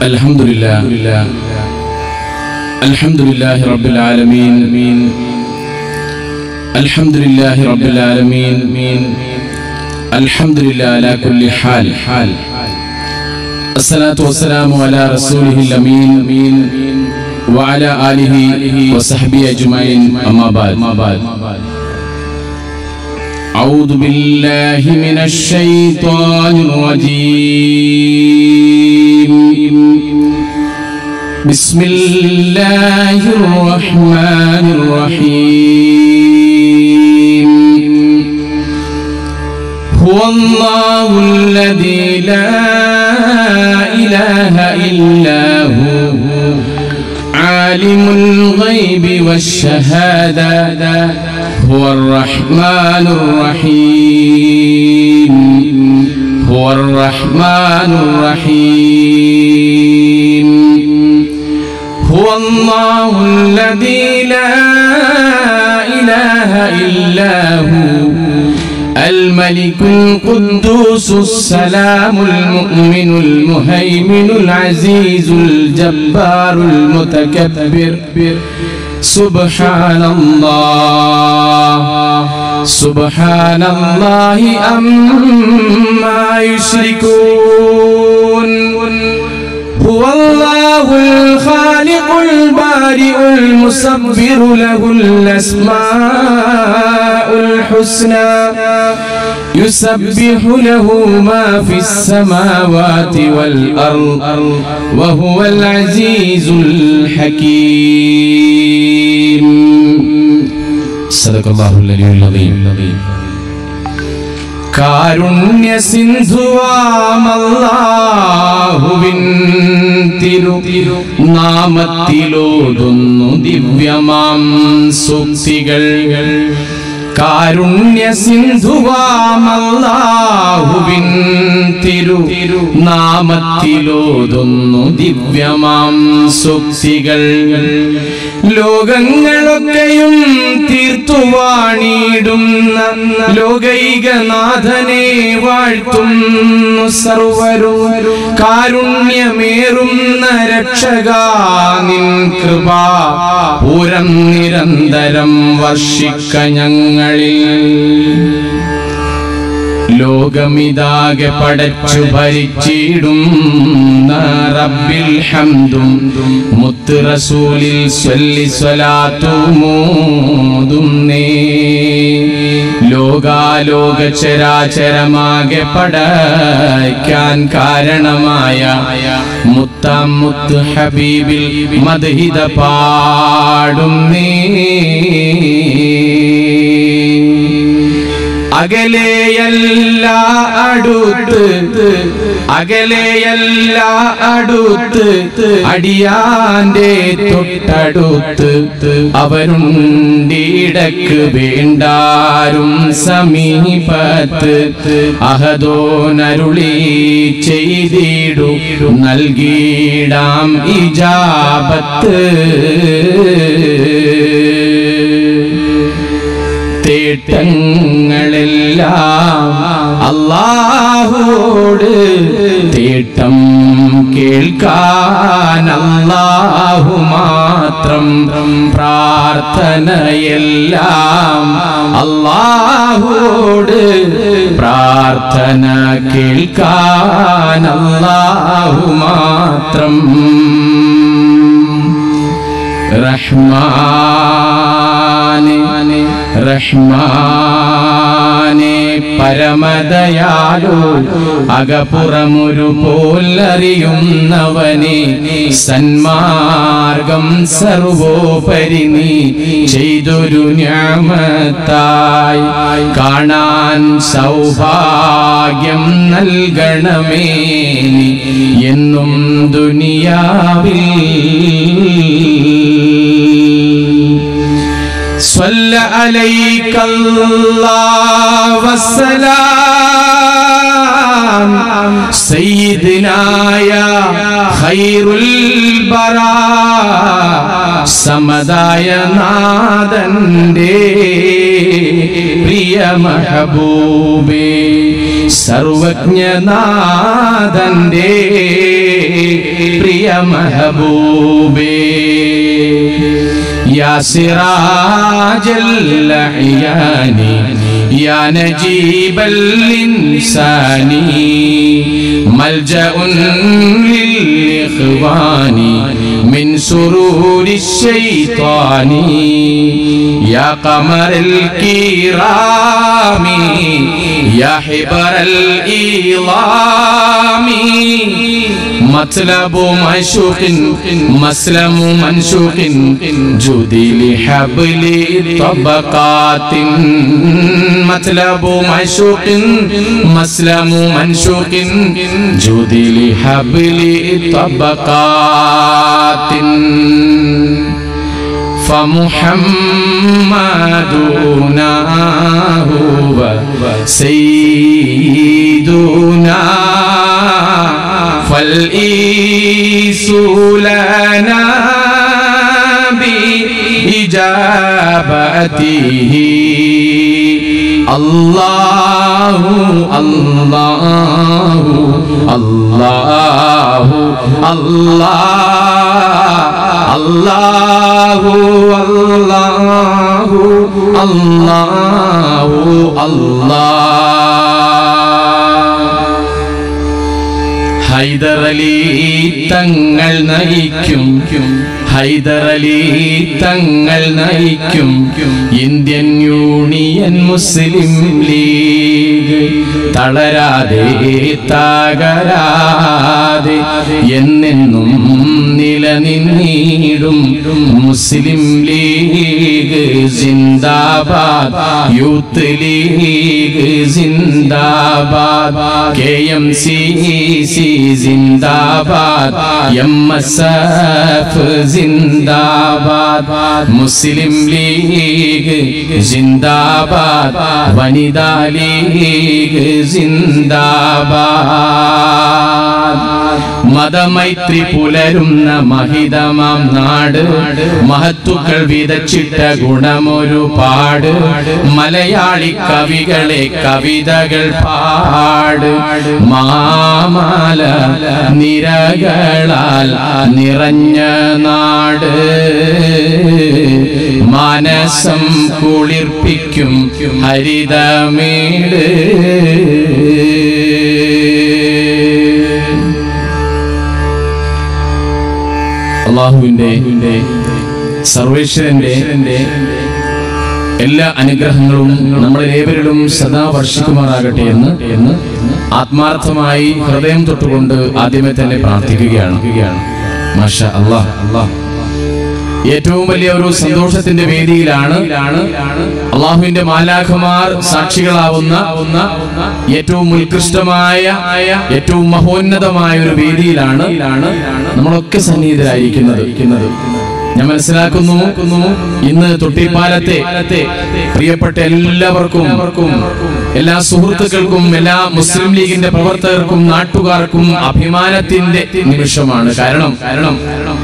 الحمد لله الحمد لله رب العالمين الحمد لله رب العالمين الحمد لله على كل حال الصلاة والسلام على رسوله الأمين وعلى آله وصحبه أجمعين أما بعد أعوذ بالله من الشيطان الرجيم بسم الله الرحمن الرحيم هو الله الذي لا إله إلا هو عالم الغيب والشهادة هو الرحمن الرحيم هو الرحمن الرحيم هو الله الذي لا إله إلا هو الملك القدوس السلام المؤمن المهيمن العزيز الجبار المتكبر سبحان الله سبحان الله أما يشركون هو الله الخالق البارئ المصبر له الأسماء الحسنى يسبح له ما في السماوات والأرض وهو العزيز الحكيم صدق الله العلي العظيم കാരുണ്യ സിന്ധുവാമല്ലാഹുവിൻ തിരു നാമത്തിലോതുന്നു ദിവ്യമാം സൂക്തികൾ കാരുണ്യ സിന്ധുവാമല്ലാഹുവിൻ തിരു നാമത്തിലോതുന്നു ദിവ്യമാം സൂക്തികൾ ലോകങ്ങളൊക്കെയും തീർത്തുവാണിടുന്ന ലോകൈകനാഥനെ വാഴ്ത്തുന്നു സർവരും കാരുണ്യമേറുന്ന രക്ഷകാ നിൻ കൃപ പൂരം നിരന്തരം വർഷിക്ക ഞങ്ങളിൽ ലോകമിതാകെ പടച്ചു ഭരിച്ചിടും റബ്ബിൽ ഹംദും മുത്ത് റസൂലിൽ സ്വല്ലി സ്വലാത്തുമോതും നേ ലോകാലോക ചരാചരമാകെ പടയ്ക്കാൻ കാരണമായ മുത്താം മുത്ത് ഹബീബിൽ മദ്ഹിത പാടും നീ അകലെയല്ല അടുത്ത് അകലെയല്ല അടുത്ത് അടിയാന്റെ തൊട്ടടുത്ത് അവരുണ്ടിടക്ക് വേണ്ടാരും സമീപത്ത് അഹദോനരുളി ചെയ്തിടു നൽകിയിടാം ഇജാബത്ത് തേട്ടങ്ങളെല്ലാം അല്ലാഹുവോട് തേട്ടം കേൾക്കാൻ അല്ലാഹു മാത്രം പ്രാർത്ഥനയെല്ലാം അല്ലാഹുവോട് പ്രാർത്ഥന കേൾക്കാൻ അല്ലാഹു മാത്രം റഹ്മാനെ റഹ്മാനെ പരമദയാലു അകപ്പുറമൊരു പോലറിയുന്നവനെ സന്മാർഗം സർവോപരി നീ ചെയ്തൊരു ഞാമത്തായി കാണാൻ സൗഭാഗ്യം നൽകണമേ നീ എന്നും ദുനിയാവിൽ صلى عليك الله والسلام سيدنا يا خير البراء സമതായ നാദന്റെ പ്രിയ മഹബൂബേ സർവജ്ഞനാഥന്റെ പ്രിയ മെഹബൂബേ യാ സിറാജൽ അഹ്യാനി യാ നജീബൽ ഇൻസാനി മൽജഉൻ للإخوان من سرور الشيطان يا قمر الكرام يا حبر الإيلام مطلب مشوق مسلم منشوق جودي لحبل طبقات مطلب مشوق مسلم منشوق جودي لحبل طبقات فمحمدنا هو سيدنا فالإيس لنا بإجابته الله الله الله الله الله الله الله الله ഹൈദറലി തങ്ങൾ നയിക്കും ഹൈദറലി തങ്ങൾ നയിക്കും ഇന്ത്യൻ യൂണിയൻ മുസ്ലിം ലീഗ് തളരാതെ തകരാതെ എന്നെന്നും നിലനിന്നിടും മുസ്ലിം ലീഗ് സിന്ദാബാദ് യൂത്ത് ലീഗ് സിന്ദാബാദ് കെ എം സി സി സിന്ദാബാദ് എം എസ് എഫ് സിന്ദാബാദ് മുസ്ലിം ലീഗ് സിന്ദാബാദ് വനിതാ ലീഗ് സിന്ദാബാദ് മതമൈത്രി പുലരുന്ന മഹിതമാം നാട് മഹത്തുക്കൾ വിതച്ചിട്ട ഗുണമൊരു പാട് മലയാളി കവികളെ കവിതകൾ പാട് മാമാല നിരകളാൽ നിറഞ്ഞ നാട് മാനസം കുളിർപ്പിക്കും ഹരിതമേട് അള്ളാഹുവിന്റെ സർവേശ്വരന്റെ എല്ലാ അനുഗ്രഹങ്ങളും നമ്മളെ ഏവരിലും സദാ വർഷിക്കുമാറാകട്ടെ എന്ന് എന്ന് ആത്മാർത്ഥമായി ഹൃദയം തൊട്ടുകൊണ്ട് ആദ്യമേ തന്നെ പ്രാർത്ഥിക്കുകയാണ് മാഷ അള്ളാഹ് അള്ളാഹ് ഏറ്റവും വലിയ ഒരു സന്തോഷത്തിന്റെ വേദിയിലാണ് അള്ളാഹുവിന്റെ മാലാഖമാർ സാക്ഷികളാവുന്ന ഏറ്റവും ഉത്കൃഷ്ടമായ ഏറ്റവും മഹോന്നതമായ ഒരു വേദിയിലാണ് നമ്മളൊക്കെ സന്നിഹിതരായിരിക്കുന്നത് ഞാൻ മനസ്സിലാക്കുന്നു ഇന്ന് തൊട്ടിപ്പാലത്തെ പ്രിയപ്പെട്ട എല്ലാവർക്കും എല്ലാ സുഹൃത്തുക്കൾക്കും എല്ലാ മുസ്ലിം ലീഗിന്റെ പ്രവർത്തകർക്കും നാട്ടുകാർക്കും അഭിമാനത്തിന്റെ നിമിഷമാണ് കാരണം കാരണം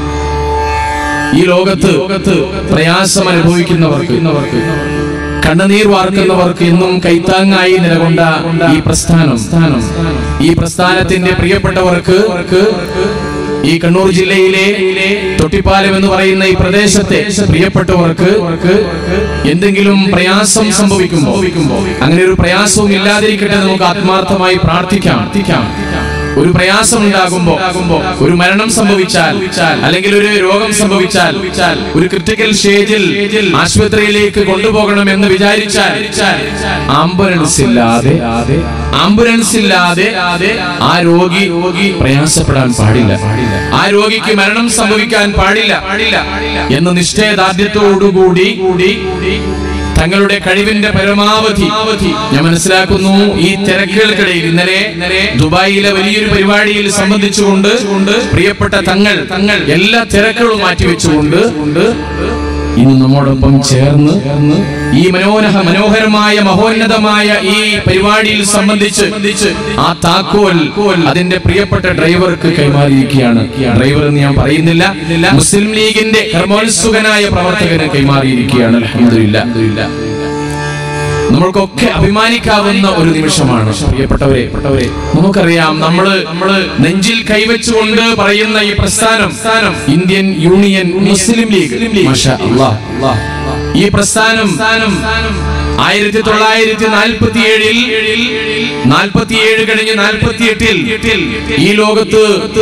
ഈ ലോകത്ത് പ്രയാസം അനുഭവിക്കുന്നവർക്ക് കണ്ണുനീർ വാർക്കുന്നവർക്ക് എന്നും കൈത്താങ്ങായി നിലകൊണ്ട ഈ പ്രസ്ഥാനം ഈ പ്രസ്ഥാനത്തിന്റെ പ്രിയപ്പെട്ടവർക്ക് ഈ കണ്ണൂർ ജില്ലയിലെ തൊട്ടിപ്പാലം എന്ന് പറയുന്ന ഈ പ്രദേശത്തെ പ്രിയപ്പെട്ടവർക്ക് എന്തെങ്കിലും പ്രയാസം സംഭവിക്കുമ്പോ അങ്ങനെ ഒരു പ്രയാസവും ഇല്ലാതിരിക്കട്ടെ എന്ന് നമുക്ക് ആത്മാർത്ഥമായി പ്രാർത്ഥിക്കാം ഒരു പ്രയാസം ഉണ്ടാകുമ്പോ ഒരു മരണം സംഭവിച്ചാൽ അല്ലെങ്കിൽ ഒരു രോഗം സംഭവിച്ചാൽ ഒരു ക്രിട്ടിക്കൽ സ്റ്റേജിൽ ആശുപത്രിയിലേക്ക് കൊണ്ടുപോകണം എന്ന് വിചാരിച്ചാൽ ആംബുലൻസ് ഇല്ലാതെ ആംബുലൻസ് ഇല്ലാതെ ആ രോഗി പ്രയാസപ്പെടാൻ പാടില്ല ആ രോഗിക്ക് മരണം സംഭവിക്കാൻ പാടില്ല എന്ന് നിശ്ചയദാർഢ്യത്തോടുകൂടി തങ്ങളുടെ കഴിവിന്റെ പരമാവധി ഞാൻ മനസ്സിലാക്കുന്നു ഈ തിരക്കുകൾക്കിടയിൽ ഇന്നലെ ദുബായിലെ വലിയൊരു പരിപാടിയിൽ സംബന്ധിച്ചുകൊണ്ട് പ്രിയപ്പെട്ട തങ്ങൾ തങ്ങൾ എല്ലാ തിരക്കുകളും മാറ്റിവെച്ചുകൊണ്ട് ഇന്ന് നമ്മോടൊപ്പം ചേർന്ന് ഈ മനോഹര മനോഹരമായ മഹോന്നതമായ ഈ പരിപാടിയിൽ സംബന്ധിച്ച് ആ താക്കോൽ അതിന്റെ പ്രിയപ്പെട്ട ഡ്രൈവർക്ക് കൈമാറിയിരിക്കുകയാണ് ഡ്രൈവർ എന്ന് ഞാൻ പറയുന്നില്ല മുസ്ലിം ലീഗിന്റെ കർമ്മോത്സുകനായ പ്രവർത്തകന് കൈമാറിയിരിക്കുകയാണ് അൽഹംദുലില്ലാ നമ്മൾക്കൊക്കെ അഭിമാനിക്കാവുന്ന ഒരു നിമിഷമാണ് പ്രിയപ്പെട്ടവരെ പ്രിയപ്പെട്ടവരെ നമുക്കറിയാം നമ്മള് നമ്മള് നെഞ്ചിൽ കൈവച്ചുകൊണ്ട് പറയുന്ന ഈ പ്രസ്ഥാനം ഇന്ത്യൻ യൂണിയൻ മുസ്ലിം ലീഗ് മാഷാ അല്ലാഹ്. ഈ പ്രസ്ഥാനം ആയിരത്തി തൊള്ളായിരത്തി നാൽപ്പത്തി ഏഴിൽ നാൽപ്പത്തിയേഴ് കഴിഞ്ഞ് നാൽപ്പത്തി എട്ടിൽ ഈ ലോകത്ത്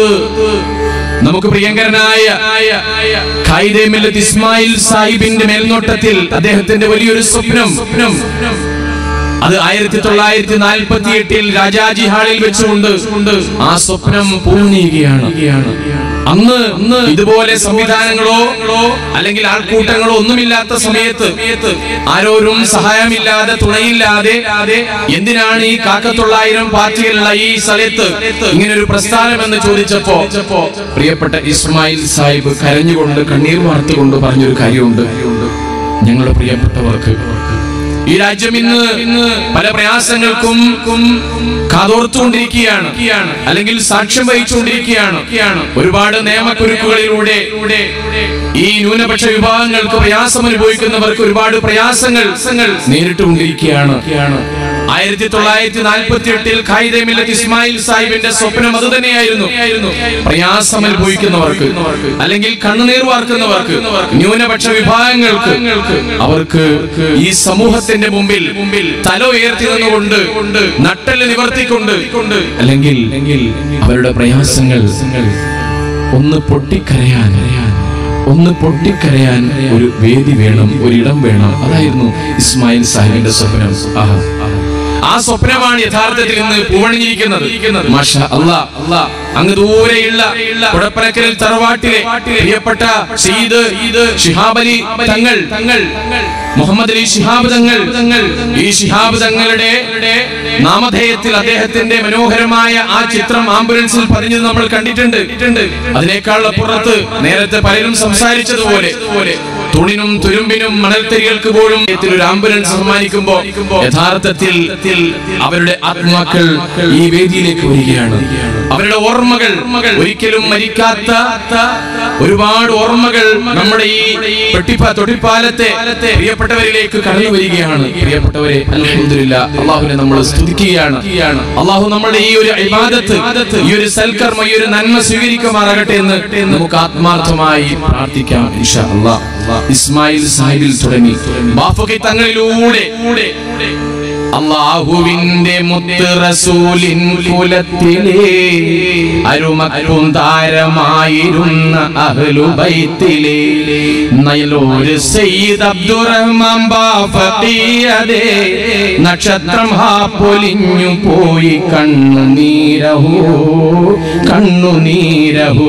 നമുക്ക് പ്രിയങ്കരനായ ഖായിദെ മില്ലത്ത് ഇസ്മായിൽ സാഹിബിന്റെ മേൽനോട്ടത്തിൽ അദ്ദേഹത്തിന്റെ വലിയൊരു സ്വപ്നം അത് ആയിരത്തി തൊള്ളായിരത്തി നാൽപ്പത്തി എട്ടിൽ രാജാജി ഹാളിൽ വെച്ചുകൊണ്ട് ആ സ്വപ്നം പൂർണ്ണീകരിക്കുകയാണ് അന്ന് അന്ന് ഇതുപോലെ സംവിധാനങ്ങളോ അല്ലെങ്കിൽ ആൾക്കൂട്ടങ്ങളോ ഒന്നുമില്ലാത്ത സമയത്ത് ആരോരും സഹായമില്ലാതെ തുണയില്ലാതെ എന്തിനാണ് ഈ കാക്കത്തൊള്ളായിരം പാർട്ടികളുള്ള ഈ സ്ഥലത്ത് ഇങ്ങനെ ഒരു പ്രസ്ഥാനം എന്ന് ചോദിച്ചപ്പോ പ്രിയപ്പെട്ട ഇസ്മായിൽ സാഹിബ് കരഞ്ഞുകൊണ്ട് കണ്ണീർ വാർത്തുകൊണ്ട് പറഞ്ഞൊരു കാര്യമുണ്ട് ഞങ്ങളുടെ പ്രിയപ്പെട്ടവർക്ക് ഈ രാജ്യം ഇന്ന് ഇന്ന് പല പ്രയാസങ്ങൾക്കും കാതോർത്തുകൊണ്ടിരിക്കുകയാണ് അല്ലെങ്കിൽ സാക്ഷ്യം വഹിച്ചുകൊണ്ടിരിക്കുകയാണ് ഒരുപാട് നിയമക്കുരുക്കുകളിലൂടെ ഈ ന്യൂനപക്ഷ വിഭാഗങ്ങൾക്ക് പ്രയാസം അനുഭവിക്കുന്നവർക്ക് ഒരുപാട് പ്രയാസങ്ങൾ നേരിട്ടുകൊണ്ടിരിക്കുകയാണ് ആയിരത്തി തൊള്ളായിരത്തി നാൽപ്പത്തി എട്ടിൽ ഖായിദെ മില്ലത്ത് ഇസ്മായിൽ സാഹിബിന്റെ സ്വപ്നം അത് തന്നെയായിരുന്നു പ്രയാസം അനുഭവിക്കുന്നവർക്ക് അല്ലെങ്കിൽ കണ്ണുനീർ വാർക്കുന്നവർക്ക് ന്യൂനപക്ഷ വിഭാഗങ്ങൾക്ക് അവർക്ക് ഈ സമൂഹത്തിന്റെ മുമ്പിൽ മുമ്പിൽ തല ഉയർത്തി നിന്നുകൊണ്ട് നട്ടല് നിവർത്തിക്കൊണ്ട് അല്ലെങ്കിൽ അവരുടെ പ്രയാസങ്ങൾ ഒന്ന് പൊട്ടിക്കരയാൻ ഒന്ന് പൊട്ടിക്കരയാൻ ഒരു വേദി വേണം ഒരിടം വേണം അതായിരുന്നു ഇസ്മായിൽ സാഹിബിന്റെ സ്വപ്നം ആഹാ ആ സ്വപ്നമാണ് യഥാർത്ഥത്തിൽ ഇന്ന് പൂവണിഞ്ഞിരിക്കുന്നത് മാഷാ അല്ലാ അല്ലാ അങ്ങ് ദൂരെയുള്ള കുടപ്പനക്കലിൽ തറവാട്ടിലെ പ്രിയപ്പെട്ട സയ്യിദ് ശിഹാബ് അലി തങ്ങൾ തങ്ങൾ മുഹമ്മദ് അലി ശിഹാബ് തങ്ങൾ തങ്ങൾ ഈ ശിഹാബ് തങ്ങളുടെ നാമധേയത്തിൽ അദ്ദേഹത്തിന്റെ മനോഹരമായ ആ ചിത്രം ആംബുലൻസിൽ പതിഞ്ഞത് നമ്മൾ കണ്ടിട്ടുണ്ട് അതിനേക്കാൾ അപ്പുറത്ത് നേരത്തെ പലരും സംസാരിച്ചതുപോലെ തുണിനും തുരുമ്പിനും മണൽത്തരികൾക്ക് പോലും ഇത്തരത്തിൽ ഒരു ആംബുലൻസ് സമ്മാനിക്കുമ്പോ യഥാർത്ഥത്തിൽ അവരുടെ ആത്മാക്കൾ ഈ വേദിയിലേക്ക് വരികയാണ് അവരുടെ ഓർമ്മകൾ ഒരിക്കലും മരിക്കാത്ത ഒരുപാട് ഓർമ്മകൾ നമ്മുടെ ഈ പെട്ടിപ്പ തൊട്ടിപ്പാലത്തെ പ്രിയപ്പെട്ടവരിലേക്ക് കടന്നു വരികയാണ് പ്രിയപ്പെട്ടവരെ അൽഹംദുലില്ലാ അള്ളാഹുവിനെ നമ്മൾ സ്തുതിക്കുകയാണ് അള്ളാഹു നമ്മുടെ ഈ ഒരു ഇബാദത്ത് ഈ ഒരു സൽക്കർമ്മ ഈ ഒരു നന്മ സ്വീകരിക്കുമാറാകട്ടെ എന്ന് നമുക്ക് ആത്മാർത്ഥമായി പ്രാർത്ഥിക്കാം ഇൻഷാ അല്ലാഹ് ഇസ്മായിൽ സാഹിബിൽ തുടങ്ങി ബാഫക്കി തങ്ങളിലൂടെ അള്ളാഹുവിന്റെ മുത്ത് റസൂലിൻ കുലത്തിലെ അരുമക്കും താരമായിരുന്ന അഹ്ലുബൈത്തിലെ നയലൂര് സയ്യിദ് അബ്ദുറഹ്മാൻ ബാഫക്കിയതേ നക്ഷത്രം ഹാ പൊലിഞ്ഞു പോയി കണ്ണുനീരഹോ കണ്ണുനീരഹോ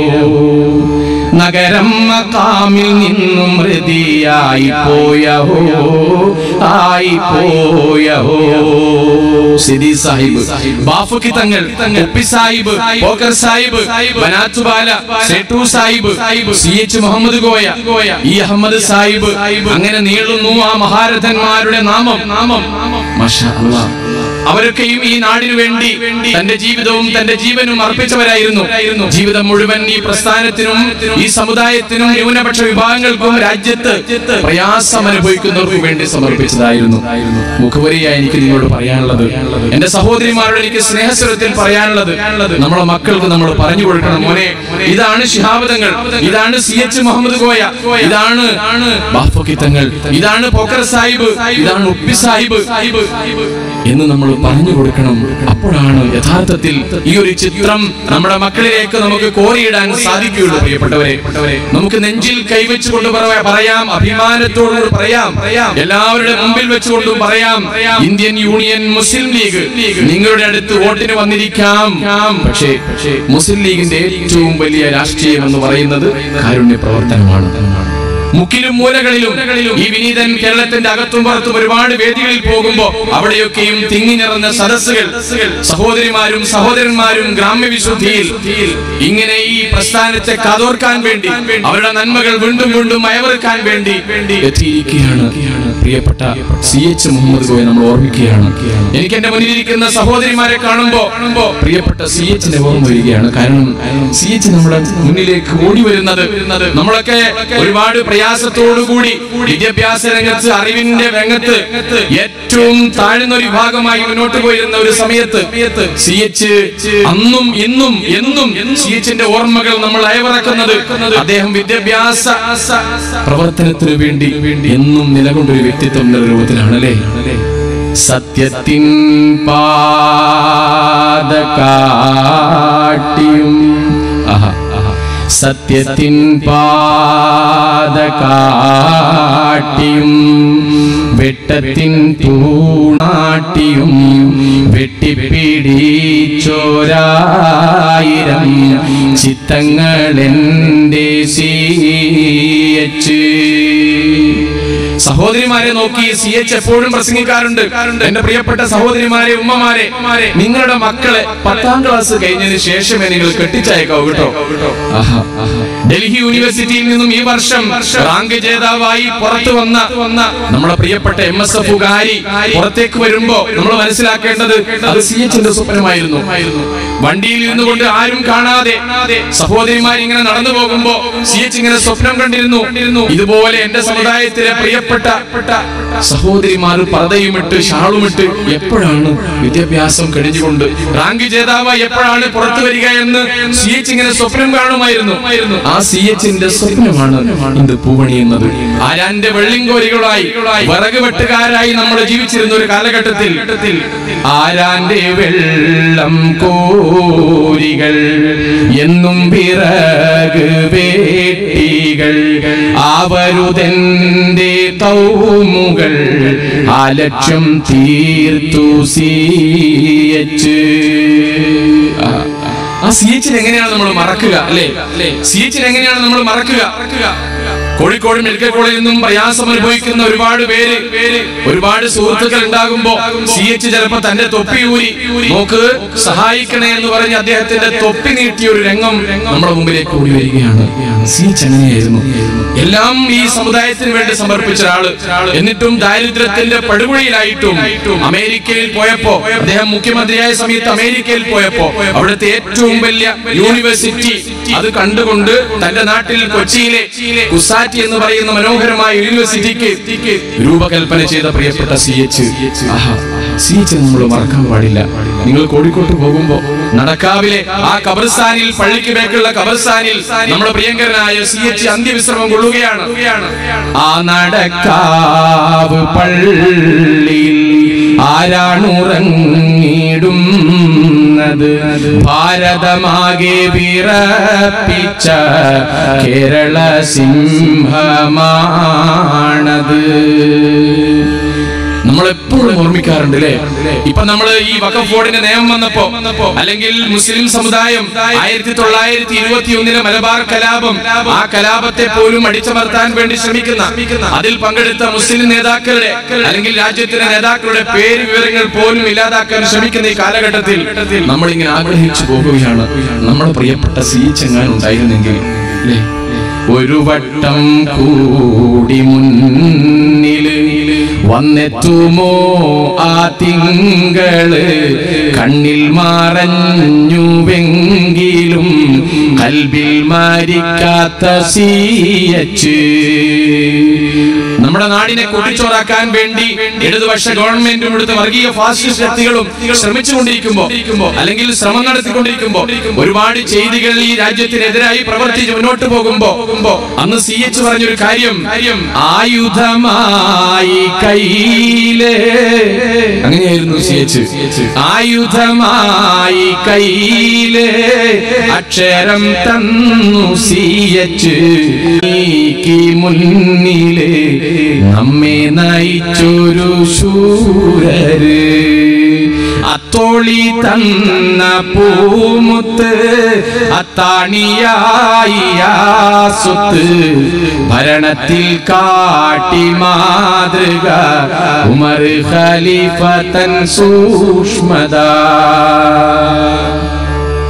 നഗരം മക്കാമിൽ നിന്നും ഹൃതിയായി പോയഹോ ആയി പോയഹോ Sidi Sahib Bafaqi Thangal Uppi Sahib Pokker Sahib Banatwala Sait Sahib C H Muhammad Koya E Ahammed Sahib അങ്ങനെ നീളുന്നു ആ മഹാരഥന്മാരുടെ നാമം നാമം മാഷാ അല്ലാഹ് അവരൊക്കെയും ഈ നാടിനു വേണ്ടി തന്റെ ജീവിതവും തന്റെ ജീവനും അർപ്പിച്ചവരായിരുന്നു ജീവിതം മുഴുവൻ ഈ പ്രസ്ഥാനത്തിനും ഈ സമുദായത്തിനും ന്യൂനപക്ഷ വിഭാഗങ്ങൾക്കും രാജ്യത്ത് പ്രയാസം അനുഭവിക്കുന്നവർക്കും വേണ്ടി സമർപ്പിച്ചതായിരുന്നു മുഖവരിയായി എനിക്ക് നിങ്ങളോട് പറയാനുള്ളത് എന്റെ സഹോദരിമാരോട് എനിക്ക് സ്നേഹസ്വരത്തിൽ പറയാനുള്ളത് നമ്മളെ മക്കൾക്ക് നമ്മൾ പറഞ്ഞു കൊടുക്കണം മോനെ ഇതാണ് ശിഹാബദങ്ങൾ ഇതാണ് സി എച്ച് മുഹമ്മദ് കോയ ഇതാണ് ബാഫക്കിത്തങ്ങൾ ഇതാണ് പോക്കർ സാഹിബ് ഇതാണ് ഉപ്പി സാഹിബ് എന്ന് നമ്മൾ പറഞ്ഞു കൊടുക്കണം അപ്പോഴാണ് യഥാർത്ഥത്തിൽ ഈ ഒരു ചിത്രം നമ്മുടെ മക്കളിലേക്ക് നമുക്ക് കോറിയിടാൻ സാധിക്കുകയുള്ളൂ പ്രിയപ്പെട്ടവരെ നമുക്ക് നെഞ്ചിൽ കൈവച്ചുകൊണ്ട് പറ- പറയാം അഭിമാനത്തോടുകൂടി പറയാം എല്ലാവരുടെ മുമ്പിൽ വെച്ചുകൊണ്ടും പറയാം ഇന്ത്യൻ യൂണിയൻ മുസ്ലിം ലീഗ് നിങ്ങളുടെ അടുത്ത് വോട്ടിന് വന്നിരിക്കാം പക്ഷേ മുസ്ലിം ലീഗിന്റെ ഏറ്റവും വലിയ രാഷ്ട്രീയം എന്ന് പറയുന്നത് കാരുണ്യ പ്രവർത്തനമാണ് മുക്കിലും മൂലകളിലും ഈ വിനീതൻ കേരളത്തിന്റെ അകത്തും പുറത്തും ഒരുപാട് വേദികളിൽ പോകുമ്പോ അവിടെയൊക്കെയും തിങ്ങി നിറഞ്ഞ സദസ്സുകൾ സഹോദരിമാരും സഹോദരന്മാരും ഗ്രാമ്യവിശുദ്ധിയിൽ ഇങ്ങനെ ഈ പ്രസ്ഥാനത്തെ കാതോർക്കാൻ വേണ്ടി അവരുടെ നന്മകൾ വീണ്ടും വീണ്ടും അയവർക്കാൻ വേണ്ടി എത്തിയിരിക്കുകയാണ് പ്രിയപ്പെട്ട സി എച്ച് മുഹമ്മദ് കോയെ നമ്മൾ ഓർമ്മിക്കുകയാണ് എനിക്ക് എന്റെ മുന്നിലിരിക്കുന്ന സഹോദരിമാരെ കാണുമ്പോ പ്രിയപ്പെട്ട സി എച്ചിന്റെ ഓർമ്മ വരികയാണ് കാരണം സി എച്ച് നമ്മുടെ മുന്നിലേക്ക് ഓടി വരുന്നത് നമ്മളൊക്കെ ഒരുപാട് പ്രയാസത്തോടുകൂടി വിദ്യാഭ്യാസ രംഗത്ത് അറിവിന്റെ രംഗത്ത് ഏറ്റവും താഴ്ന്ന ഒരു വിഭാഗമായി മുന്നോട്ട് പോയിരുന്ന ഒരു സമയത്ത് സി എച്ച് അന്നും ഇന്നും എന്നും സി എച്ചിന്റെ ഓർമ്മകൾ നമ്മൾ അയവിറക്കുന്നത് അദ്ദേഹം വിദ്യാഭ്യാസ പ്രവർത്തനത്തിന് വേണ്ടി എന്നും നിലകൊണ്ട ഒരു വ്യക്തിത്വം എന്ന രൂപത്തിലാണ് അല്ലേ സത്യത്തിൻ പാതകാട്ടിയും ആഹാ, ആഹാ. സത്യത്തിൻ പാതകാട്ടിയും വെട്ടത്തിൻ തൂണാട്ടിയും വെട്ടിപ്പിടിച്ചോരായിരം ചിത്തങ്ങളെന്റെ സീയച്ച് സഹോദരിമാരെ നോക്കി സി എച്ച് എപ്പോഴും പ്രസംഗിക്കാറുണ്ട് എന്റെ പ്രിയപ്പെട്ട സഹോദരിമാരെ ഉമ്മമാരെ നിങ്ങളുടെ മക്കളെ പത്താം ക്ലാസ് കഴിഞ്ഞതിന് ശേഷമേ നിങ്ങൾ കെട്ടിച്ചയക്കാവൂ കേട്ടോ ആഹാ, ആഹാ. ഡൽഹി യൂണിവേഴ്സിറ്റിയിൽ നിന്നും ഈ വർഷം റാങ്ക് ജേതാവായി പുറത്തു വന്ന വന്ന നമ്മുടെ പ്രിയപ്പെട്ട എം എസ് എഫുകാരി പുറത്തേക്ക് വരുമ്പോ നമ്മൾ മനസ്സിലാക്കേണ്ടത് അത് സി എച്ചിന്റെ സ്വപ്നമായിരുന്നു വണ്ടിയിൽ ഇരുന്നു കൊണ്ട് ആരും കാണാതെ സഹോദരിമാർ ഇങ്ങനെ നടന്നു പോകുമ്പോ സി എച്ച് ഇങ്ങനെ സ്വപ്നം കണ്ടിരുന്നു ഇതുപോലെ എന്റെ സമുദായത്തിലെ പ്രിയപ്പെട്ട സഹോദരിമാർ പർദ്ദയുമിട്ട് ഷാളുമിട്ട് എപ്പോഴാണ് വിദ്യാഭ്യാസം കഴിഞ്ഞുകൊണ്ട് റാങ്ക് ജേതാവായി എപ്പോഴാണ് പുറത്തു വരിക എന്ന് സി എച്ച് ഇങ്ങനെ സ്വപ്നം കാണുമായിരുന്നു ആ സി എച്ചിന്റെ സ്വപ്നമാണ് ഇന്ന് പൂവണിയുന്നത് ആരാന്റെ വെള്ളിങ്കോരികളായി വിറക് വെട്ടുകാരായി നമ്മൾ ജീവിച്ചിരുന്ന ഒരു കാലഘട്ടത്തിൽ ആരാന്റെ വെള്ളം കോരികൾ എന്നും വിറക് വേട്ടികൾ ആവരുതെന്റെ തൗമുകൾ ആ ലക്ഷ്യം തീർത്തു സീയച്ച് ആ സി എച്ചിന് എങ്ങനെയാണ് നമ്മൾ മറക്കുക അല്ലേ സി എച്ചിന് എങ്ങനെയാണ് നമ്മൾ മറക്കുക കോഴിക്കോട് മെഡിക്കൽ കോളേജിൽ നിന്നും പ്രയാസം അനുഭവിക്കുന്ന ഒരുപാട് പേര് ഒരുപാട് സുഹൃത്തുക്കൾ ഉണ്ടാകുമ്പോ സി എച്ച് ചിലപ്പോ തന്റെ തൊപ്പി ഊരി നോക്ക് സഹായിക്കണേ എന്ന് പറഞ്ഞ് അദ്ദേഹത്തിന്റെ തൊപ്പി നീട്ടിയ ഒരു രംഗം നമ്മുടെ മുമ്പിലേക്ക് ഓടി വരികയാണ് സി എച്ച് എങ്ങനെയായിരുന്നു എല്ലാം ഈ സമുദായത്തിന് വേണ്ടി സമർപ്പിച്ച ഒരാള് എന്നിട്ടും ദാരിദ്ര്യത്തിന്റെ പടുകുഴിയിലായിട്ടും അമേരിക്കയിൽ പോയപ്പോ അദ്ദേഹം മുഖ്യമന്ത്രിയായ സമയത്ത് അമേരിക്കയിൽ പോയപ്പോ അവിടുത്തെ ഏറ്റവും വലിയ യൂണിവേഴ്സിറ്റി അത് കണ്ടുകൊണ്ട് തന്റെ നാട്ടിൽ കൊച്ചിയിലെ കുസാറ്റി എന്ന് പറയുന്ന മനോഹരമായ യൂണിവേഴ്സിറ്റിക്ക് രൂപകൽപ്പന ചെയ്ത പ്രിയപ്പെട്ട സി എച്ച് സി എച്ച് നമ്മൾ മറക്കാൻ പാടില്ല നിങ്ങൾ കോഴിക്കോട്ട് പോകുമ്പോ നടക്കാവിലെ ആ കബർസ്ഥാനിൽ പള്ളിക്ക് മേക്കുള്ള കബർസ്ഥാനിൽ നമ്മുടെ പ്രിയങ്കരനായ സി എച്ച് അന്ത്യവിശ്രമം കൊള്ളുകയാണ് ആ നടക്കാവ് പള്ളിയിൽ ആരാണുറങ്ങിടുന്നത് ഭാരതമാകെ വിറപ്പിച്ച കേരള സിംഹമാണത് നമ്മൾ എപ്പോഴും ഓർമ്മിക്കാറുണ്ട് അല്ലേ ഇപ്പൊ നമ്മൾ ഈ വഖഫ് ബോർഡിന്റെ നിയമം വന്നപ്പോ അല്ലെങ്കിൽ മുസ്ലിം സമുദായം ആയിരത്തി തൊള്ളായിരത്തി ഇരുപത്തി ഒന്നിലെ മലബാർ കലാപം ആ കലാപത്തെ പോലും അടിച്ചമർത്താൻ വേണ്ടി ശ്രമിക്കുന്ന അതിൽ പങ്കെടുത്ത മുസ്ലിം നേതാക്കളുടെ അല്ലെങ്കിൽ രാജ്യത്തിലെ നേതാക്കളുടെ പേര് വിവരങ്ങൾ പോലും ഇല്ലാതാക്കാൻ ശ്രമിക്കുന്ന ഈ കാലഘട്ടത്തിൽ നമ്മൾ ഇങ്ങനെ ആഗ്രഹിച്ചു പോകുകയാണ് നമ്മുടെ പ്രിയപ്പെട്ട സി ചെങ്ങാൻ ഉണ്ടായിരുന്നെങ്കിൽ അല്ലേ ഒരു വട്ടം കൂടി മുന്നില് വന്നെത്തുമോ ആ തിങ്കള് കണ്ണിൽ മറഞ്ഞുവെങ്കിലും കൽബിൽ മരിക്കാത്ത സീയച്ച് നമ്മുടെ നാടിനെ കൂട്ടിച്ചോറാക്കാൻ വേണ്ടി ഇടതുപക്ഷ ഗവൺമെന്റും ഇവിടുത്തെ വർഗീയ ഫാസിസ്റ്റ് ശക്തികളും ശ്രമിച്ചുകൊണ്ടിരിക്കുമ്പോ അല്ലെങ്കിൽ ശ്രമം നടത്തിക്കൊണ്ടിരിക്കുമ്പോ ഒരുപാട് ചെയ്തികൾ ഈ രാജ്യത്തിനെതിരായി പ്രവർത്തിച്ച് മുന്നോട്ട് പോകുമ്പോ അന്ന് സി എച്ച് പറഞ്ഞൊരു കാര്യം ആയുധമായി കയ്യില് അങ്ങനെയായിരുന്നു സി എച്ച് ആയുധമായി കയ്യില് അക്ഷരം തന്നു സി എച്ച് നീക്കി മുന്നില് നമ്മെ നയിച്ചൊരു ശൂരര് അത്തോളി തന്ന പൂമുത്ത് അത്താണിയായി ആ സ്വത്ത് ഭരണത്തിൽ കാട്ടി മാതൃക ഉമർ ഖലീഫ തൻ സൂക്ഷ്മത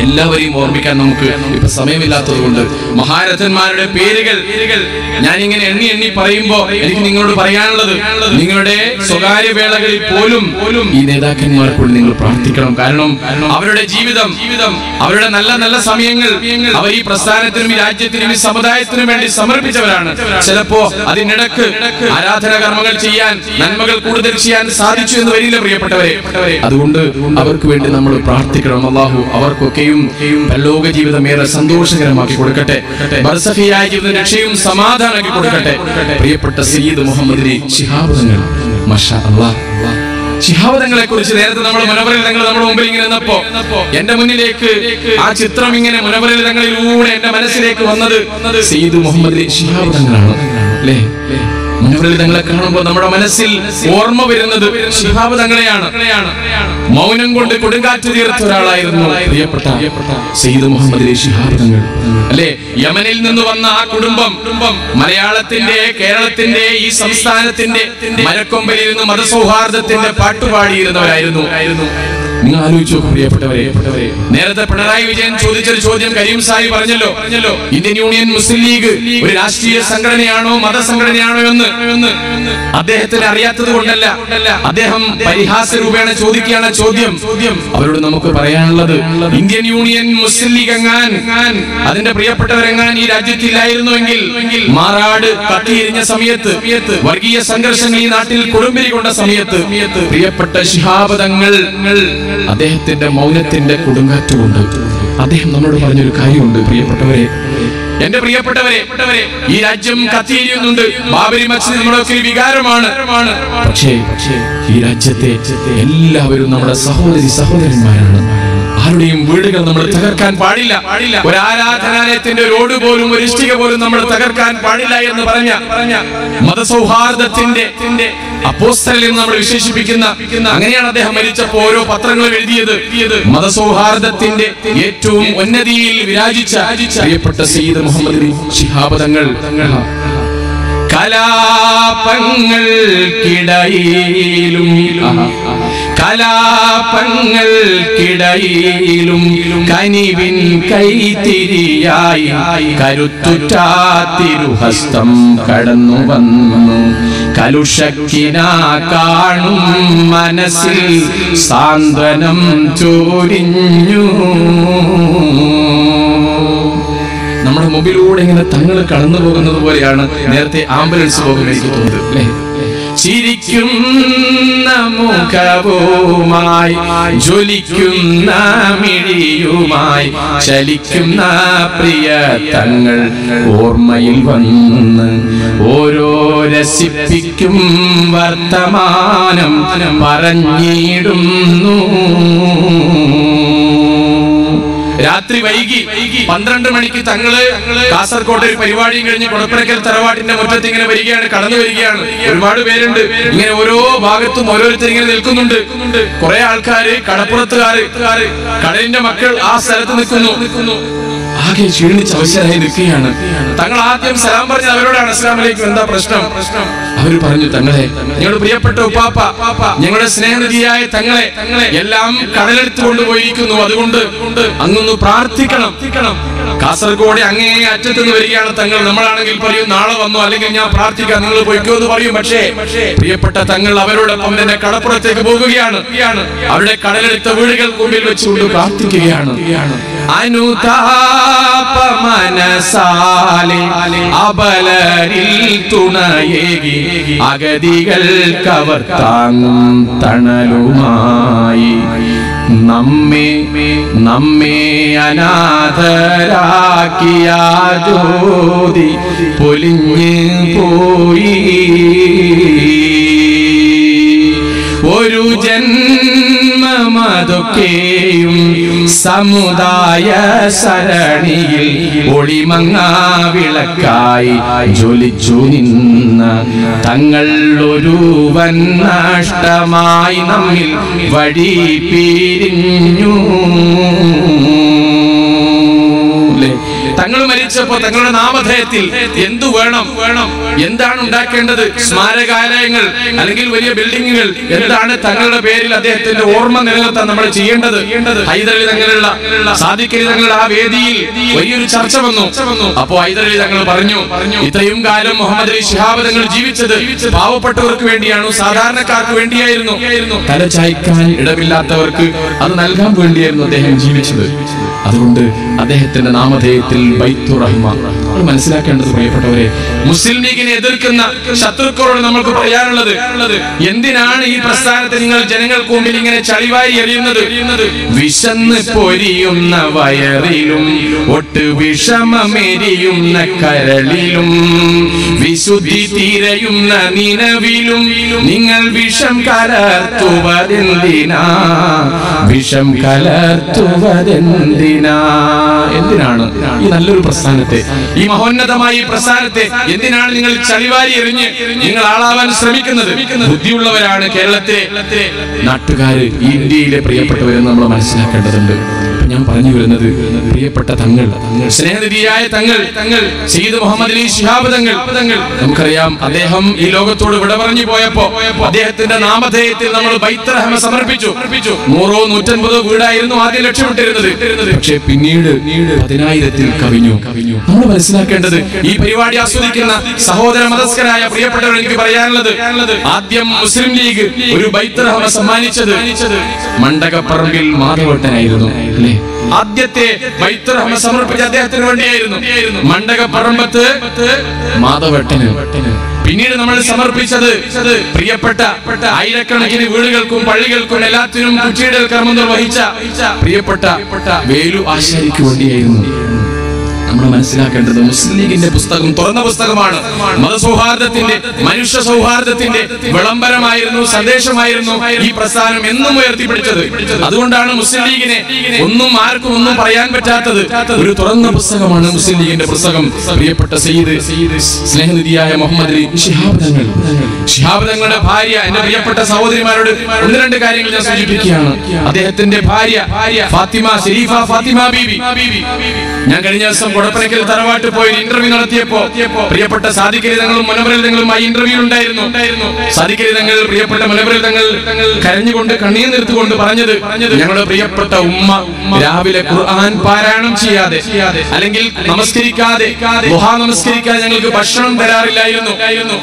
എല്ലാവരെയും ഓർമ്മിക്കാൻ നമുക്ക് ഇപ്പൊ സമയമില്ലാത്തത് കൊണ്ട് മഹാരഥന്മാരുടെ പേരുകൾ ഞാൻ ഇങ്ങനെ എണ്ണി എണ്ണി പറയുമ്പോ എനിക്ക് നിങ്ങളോട് പറയാനുള്ളത് നിങ്ങളുടെ സ്വകാര്യ വേളകളിൽ പോലും പോലും ഈ നേതാക്കന്മാർക്കുള്ളിൽ നിങ്ങൾ പ്രാർത്ഥിക്കണം കാരണം അവരുടെ ജീവിതം ജീവിതം അവരുടെ നല്ല നല്ല സമയങ്ങൾ അവർ ഈ പ്രസ്ഥാനത്തിനും ഈ രാജ്യത്തിനും ഈ സമുദായത്തിനും വേണ്ടി സമർപ്പിച്ചവരാണ് ചിലപ്പോ അതിനിടക്ക് ആരാധന കർമ്മങ്ങൾ ചെയ്യാൻ നന്മകൾ കൂടുതൽ ചെയ്യാൻ സാധിച്ചു എന്ന് വരില്ല പ്രിയപ്പെട്ടവരെ അതുകൊണ്ട് അവർക്ക് വേണ്ടി നമ്മൾ പ്രാർത്ഥിക്കണം അള്ളാഹു അവർക്കൊക്കെയും പരലോക ജീവിതം ഏറെ സന്തോഷകരമാക്കി കൊടുക്കട്ടെ ബർസഖിയായ ജീവിതം രക്ഷയും സമാധാനമാക്കി കൊടുക്കട്ടെ പ്രിയപ്പെട്ട സയ്യിദ് മുഹമ്മദ് അലി ശിഹാബ് തങ്ങൾ മഷാ അള്ളാഹ് ശിഹാബദങ്ങളെ കുറിച്ച് നേരത്തെ നമ്മൾ മുനവരലിതങ്ങൾ നമ്മുടെ മുമ്പിൽ ഇങ്ങനെ നിന്നപ്പോ എന്റെ മുന്നിലേക്ക് ആ ചിത്രം ഇങ്ങനെ മുനവരലിതങ്ങളിലൂടെ എന്റെ മനസ്സിലേക്ക് വന്നത് സയ്യിദ് മുഹമ്മദ് അലി ശിഹാബദങ്ങളാണ് അല്ലേ മുനവരലിതങ്ങളെ കാണുമ്പോൾ നമ്മുടെ മനസ്സിൽ ഓർമ്മ വരുന്നത് ശിഹാബ് തങ്ങളെയാണ് മൗനം കൊണ്ട് കൊടുങ്കാറ്റ് തീർത്ത ഒരാളായിരുന്നു പ്രിയപ്പെട്ട സയ്യിദ് മുഹമ്മദ് അലി ശിഹാബ് തങ്ങൾ അല്ലേ യമനിൽ നിന്ന് വന്ന ആ കുടുംബം കുടുംബം മലയാളത്തിന്റെ കേരളത്തിന്റെ ഈ സംസ്ഥാനത്തിന്റെ മരക്കൊമ്പലിൽ നിന്ന് മതസൗഹാർദ്ദത്തിന്റെ പാട്ടുപാടിയിരുന്നവരായിരുന്നു നിങ്ങൾ ആലോചിച്ചു നോക്കൂ പ്രിയപ്പെട്ടവരെ നേരത്തെ പിണറായി വിജയൻ ചോദിച്ചൊരു ചോദ്യം കരീം സാഹിബ് പറഞ്ഞല്ലോ പറഞ്ഞല്ലോ ഇന്ത്യൻ യൂണിയൻ മുസ്ലിം ലീഗ് ഒരു രാഷ്ട്രീയ സംഘടനയാണോ മതസംഘടനയാണോ എന്ന് എന്ന് അദ്ദേഹത്തിന് അറിയാത്തത് കൊണ്ടല്ല അദ്ദേഹം പരിഹാസ രൂപേണ ചോദിക്കുകയാണ് ചോദ്യം ചോദ്യം അവരോട് നമുക്ക് പറയാനുള്ളത് ഇന്ത്യൻ യൂണിയൻ മുസ്ലിം ലീഗ് എങ്ങാൻ അതിന്റെ പ്രിയപ്പെട്ടവരെങ്ങാൻ ഈ രാജ്യത്തില്ലായിരുന്നുവെങ്കിൽ മാറാട് കത്തിയെരിഞ്ഞ സമയത്ത് വർഗീയ സംഘർഷങ്ങൾ ഈ നാട്ടിൽ കൊടുമ്പിരി കൊണ്ട സമയത്ത് പ്രിയപ്പെട്ട ശിഹാബദങ്ങൾ അദ്ദേഹത്തിന്റെ മൗനത്തിന്റെ കൊടുങ്കാറ്റുകൊണ്ട് അദ്ദേഹം നമ്മളോട് പറഞ്ഞൊരു കാര്യമുണ്ട് പ്രിയപ്പെട്ടവരെ എന്റെ പ്രിയപ്പെട്ടവരെ ഈ രാജ്യം കത്തിയെരിയുന്നുണ്ട് ബാബരി മസ്ജിദ് നമ്മളൊക്കെ ഒരു വികാരമാണ് പക്ഷേ ഈ രാജ്യത്തെ എല്ലാവരും നമ്മുടെ സഹോദരി സഹോദരന്മാരാണ് ആരുടെയും വീടുകൾ നമ്മൾ തകർക്കാൻ പാടില്ല ഒരു ആരാധനാലയത്തിന്റെ ഒരു ഓട് പോലും ഒരു ഇഷ്ടിക പോലും നമ്മൾ തകർക്കാൻ പാടില്ല എന്ന് പറഞ്ഞ പറഞ്ഞ മതസൗഹാർദ്ദത്തിന്റെ അപ്പോസ്തലിൽ നമ്മൾ വിശേഷിപ്പിക്കുന്ന അങ്ങനെയാണ് അദ്ദേഹം മരിച്ചപ്പോ ഓരോ പത്രങ്ങളും എഴുതിയത് മതസൗഹാർദ്ദത്തിന്റെ ഏറ്റവും ഉന്നതിയിൽ വിരാജിച്ച പ്രിയപ്പെട്ട സയ്യിദ് മുഹമ്മദ് അലി ശിഹാബ് തങ്ങൾ കലാപങ്ങൾക്കിടയിലും കലാപങ്ങൾക്കിടയിലും കനിവിൻ കൈത്തിരിയായി കരുത്തുറ്റാത്തിരുഹസ്തം കടന്നു വന്നു കലുഷക്കിന കാണും മനസ്സിൽ സാന്ത്വനം ചോരിഞ്ഞു നമ്മുടെ മുമ്പിലൂടെ ഇങ്ങനെ തങ്ങൾ കടന്നു പോകുന്നത് പോലെയാണ് നേരത്തെ ആംബുലൻസ് പോകുന്നത് എനിക്ക് തോന്നുന്നത് അല്ലേ ചിരിക്കുന്ന മുഖവുമായി ജ്വലിക്കുന്ന മിഴിയുമായി ചലിക്കുന്ന പ്രിയ തങ്ങൾ ഓർമ്മയിൽ വന്ന് ഓരോ രസിപ്പിക്കും വർത്തമാനം പറഞ്ഞിടുന്നു രാത്രി വൈകി പന്ത്രണ്ട് മണിക്ക് തങ്ങള് കാസർകോട്ടെ ഒരു പരിപാടിയും കഴിഞ്ഞ് കുളപ്പുരക്കൽ തറവാട്ടിന്റെ മുറ്റത്ത് ഇങ്ങനെ വരികയാണ് കടന്നു വരികയാണ് ഒരുപാട് പേരുണ്ട് ഇങ്ങനെ ഓരോ ഭാഗത്തും ഓരോരുത്തർ ഇങ്ങനെ നിൽക്കുന്നുണ്ട് കുറെ ആൾക്കാര് കടപ്പുറത്തുകാര് കടലിന്റെ മക്കൾ ആ സ്ഥലത്ത് നിൽക്കുന്നു നിൽക്കുന്നു ആകെ ക്ഷീണിച്ച് അവശരായി നിൽക്കുകയാണ് തങ്ങൾ ആദ്യം സലാം പറഞ്ഞ അവരോടാണ് അസ്ലാം അലൈക്കും എന്താ പ്രശ്നം അവർ പറഞ്ഞു തങ്ങളെ ഞങ്ങളുടെ പ്രിയപ്പെട്ട ഉപ്പാപ്പ ഞങ്ങളുടെ സ്നേഹനിധിയായ തങ്ങളെ എല്ലാം കടലെടുത്ത് കൊണ്ടുപോയിരിക്കുന്നു അതുകൊണ്ട് അങ്ങൊന്ന് പ്രാർത്ഥിക്കണം കാസർഗോഡ് അങ്ങേ അറ്റത്ത് നിന്ന് വരികയാണ് തങ്ങൾ നമ്മളാണെങ്കിൽ പറയും നാളെ വന്നു അല്ലെങ്കിൽ ഞാൻ പ്രാർത്ഥിക്കാം നിങ്ങൾ പോയിക്കോ എന്ന് പറയും പക്ഷേ പ്രിയപ്പെട്ട തങ്ങൾ അവരോടൊപ്പം തന്നെ കടപ്പുറത്തേക്ക് പോകുകയാണ് അവരുടെ കടലെടുത്ത വീടുകൾ മുമ്പിൽ വെച്ചുകൊണ്ട് പ്രാർത്ഥിക്കുകയാണ് അനുതാപ മനസാലെ അബലരിൽ തുണയേകി അഗതികൾ കവർ താങ്ങും തണലുമായി നമ്മെ നമ്മെ അനാഥരാക്കിയ ജ്യോതി പൊലിഞ്ഞ് പോയി ഒരു ജന്മമതൊക്കെയും സമുദായ സരണിയിൽ ഒളിമങ്ങാ വിളക്കായി ജ്വലിച്ചു നിന്ന തങ്ങൾ ഒരുവൻ നഷ്ടമായി നമ്മിൽ വഴി പിരിഞ്ഞു അല്ലേ? തങ്ങൾ തങ്ങൾ മരിച്ചപ്പോ തങ്ങളുടെ നാമധേയത്തിൽ എന്തു വേണം വേണം എന്താണ് ഉണ്ടാക്കേണ്ടത് സ്മാരകാലയങ്ങൾ അല്ലെങ്കിൽ വലിയ ബിൽഡിങ്ങുകൾ എന്താണ് തങ്ങളുടെ പേരിൽ അദ്ദേഹത്തിന്റെ ഓർമ്മ നിലനിർത്താൻ നമ്മൾ ചെയ്യേണ്ടത് ഹൈദരലി തങ്ങളുള്ള സാധിക്കലി തങ്ങളുടെ ആ വേദിയിൽ വലിയൊരു ചർച്ച വന്നു അപ്പോ ഹൈദരലി തങ്ങൾ പറഞ്ഞു ഇത്രയും കാലം മുഹമ്മദ് അലി ശിഹാബ് തങ്ങൾ ജീവിച്ചത് പാവപ്പെട്ടവർക്ക് വേണ്ടിയാണ് സാധാരണക്കാർക്ക് വേണ്ടിയായിരുന്നു തല ചായ്ക്കാൻ ഇടമില്ലാത്തവർക്ക് അത് നൽകാൻ വേണ്ടിയായിരുന്നു അദ്ദേഹം ജീവിച്ചത് അതുകൊണ്ട് അദ്ദേഹത്തിന്റെ നാമധേയത്തിൽ ബൈത്തു റഹ്മ നമ്മൾ മനസ്സിലാക്കേണ്ടത് പ്രിയപ്പെട്ടവരെ മുസ്ലിം ലീഗിനെ എതിർക്കുന്ന ശത്രുക്കളോട് നമുക്ക് പറയാനുള്ളത് എന്തിനാണ് ഈ പ്രസ്ഥാനത്തെ നിങ്ങൾ ജനങ്ങൾക്ക് മുമ്പിൽ ഇങ്ങനെ ചളിവാരി എറിയുന്നത് വിശന്ന് പൊരിയുന്ന വയറിലും ഒട്ട് വിഷമമെരിയുന്ന കരളിലും വിശുദ്ധി തിരയുന്ന നിലവിലും നിങ്ങൾ വിഷം കലർത്തുവതെന്തിനാ വിഷം കലർത്തുവതെന്തിനാ എന്തിനാണ് ഈ നല്ലൊരു പ്രസ്ഥാനത്തെ ഈ മഹോന്നതമായ ഈ പ്രസ്ഥാനത്തെ എന്തിനാണ് നിങ്ങൾ ചളിവാരി എറിഞ്ഞ് നിങ്ങൾ ആളാവാൻ ശ്രമിക്കുന്നത് ബുദ്ധിയുള്ളവരാണ് കേരളത്തിലെ നാട്ടുകാര് ഈ ഇന്ത്യയിലെ പ്രിയപ്പെട്ടവരെന്ന് നമ്മൾ മനസ്സിലാക്കേണ്ടതുണ്ട് ഞാൻ പറഞ്ഞു വരുന്നത് പ്രിയപ്പെട്ട തങ്ങൾ സ്നേഹനിധിയായ തങ്ങൾ തങ്ങൾ സയ്യിദ് മുഹമ്മദ് അലി ശിഹാബ് തങ്ങൾ തങ്ങൾ നമുക്കറിയാം അദ്ദേഹം ഈ ലോകത്തോട് വിട പറഞ്ഞു പോയപ്പോ അദ്ദേഹത്തിന്റെ നാമധേയത്തിൽ നമ്മൾ ബൈത്തറഹമ സമർപ്പിച്ചു നൂറോ നൂറ്റൻപതോ വീടായിരുന്നു ആദ്യം ലക്ഷ്യമിട്ടിരുന്നത് പക്ഷേ പിന്നീട് പതിനായിരത്തിൽ കവിഞ്ഞു കവിഞ്ഞു നമ്മൾ മനസ്സിലാക്കേണ്ടത് ഈ പരിപാടി ആസ്വദിക്കുന്ന സഹോദര മതസ്കരായ പ്രിയപ്പെട്ടവർ എനിക്ക് പറയാനുള്ളത് ആദ്യം മുസ്ലിം ലീഗ് ഒരു ബൈത്തറഹമ സമ്മാനിച്ചത് മണ്ടകപ്പറമ്പിൽ മാധവട്ടനായിരുന്നു അല്ലേ ആദ്യത്തെ ബൈത്തുറഹ്മ സമർപ്പിച്ച അദ്ദേഹത്തിന് വേണ്ടിയായിരുന്നു മണ്ടകപ്പറമ്പത്ത് മാധവട്ടന് പിന്നീട് നമ്മൾ സമർപ്പിച്ചത് പ്രിയപ്പെട്ട ആയിരക്കണക്കിന് വീടുകൾക്കും പള്ളികൾക്കും എല്ലാത്തിനും കുറ്റിയിടൽ കർമ്മം നിർവഹിച്ച പ്രിയപ്പെട്ട വേലു ആശാരിക്ക് വേണ്ടിയായിരുന്നു നമ്മൾ മനസ്സിലാക്കേണ്ടത് മുസ്ലിം ലീഗിന്റെ പുസ്തകം തുറന്ന പുസ്തകമാണ് മതസൗഹാർദ്ദത്തിന്റെ മനുഷ്യ സൗഹാർദ്ദത്തിന്റെ വിളംബരമായിരുന്നു സന്ദേശമായിരുന്നു ഈ പ്രസ്ഥാനം എന്നും ഉയർത്തിപ്പിടിച്ചത് അതുകൊണ്ടാണ് മുസ്ലിം ലീഗിനെ ഒന്നും ആർക്കും ഒന്നും പറയാൻ പറ്റാത്തത് ഒരു തുറന്ന പുസ്തകമാണ് മുസ്ലിം ലീഗിന്റെ പുസ്തകം പ്രിയപ്പെട്ട സയ്യിദ് സ്നേഹനിധിയായ മുഹമ്മദ് അലി ശിഹാബ് തങ്ങൾ ശിഹാബ് തങ്ങളുടെ ഭാര്യ എന്റെ പ്രിയപ്പെട്ട സഹോദരിമാരോട് ഒന്ന് രണ്ട് കാര്യങ്ങൾ ഞാൻ സൂചിപ്പിക്കുകയാണ് അദ്ദേഹത്തിന്റെ ഭാര്യ ഫാത്തിമ ഷെരീഫ ഫാത്തിമ ബീബി ഞാൻ കഴിഞ്ഞ ദിവസം കൊടപ്പനക്കൽ തറവാട്ട് പോയി ഇന്റർവ്യൂ നടത്തിയപ്പോ പ്രിയപ്പെട്ട സാധിക്കരി തങ്ങളും മുനവരൽ തങ്ങളും ആ ഇന്റർവ്യൂ ഉണ്ടായിരുന്നു സാധിക്കരി തങ്ങൾ പ്രിയപ്പെട്ട മുനവരൽ തങ്ങൾ കരഞ്ഞുകൊണ്ട് കണ്ണീർ നിർത്തുകൊണ്ട് പറഞ്ഞത് ഞങ്ങളുടെ പ്രിയപ്പെട്ട ഉമ്മ രാവിലെ ഖുർആൻ പാരായണം ചെയ്യാതെ അല്ലെങ്കിൽ നമസ്കരിക്കാതെ ദുഹാ നമസ്കരിക്കാതെ ഞങ്ങൾക്ക് ഭക്ഷണം തരാറില്ലായിരുന്നു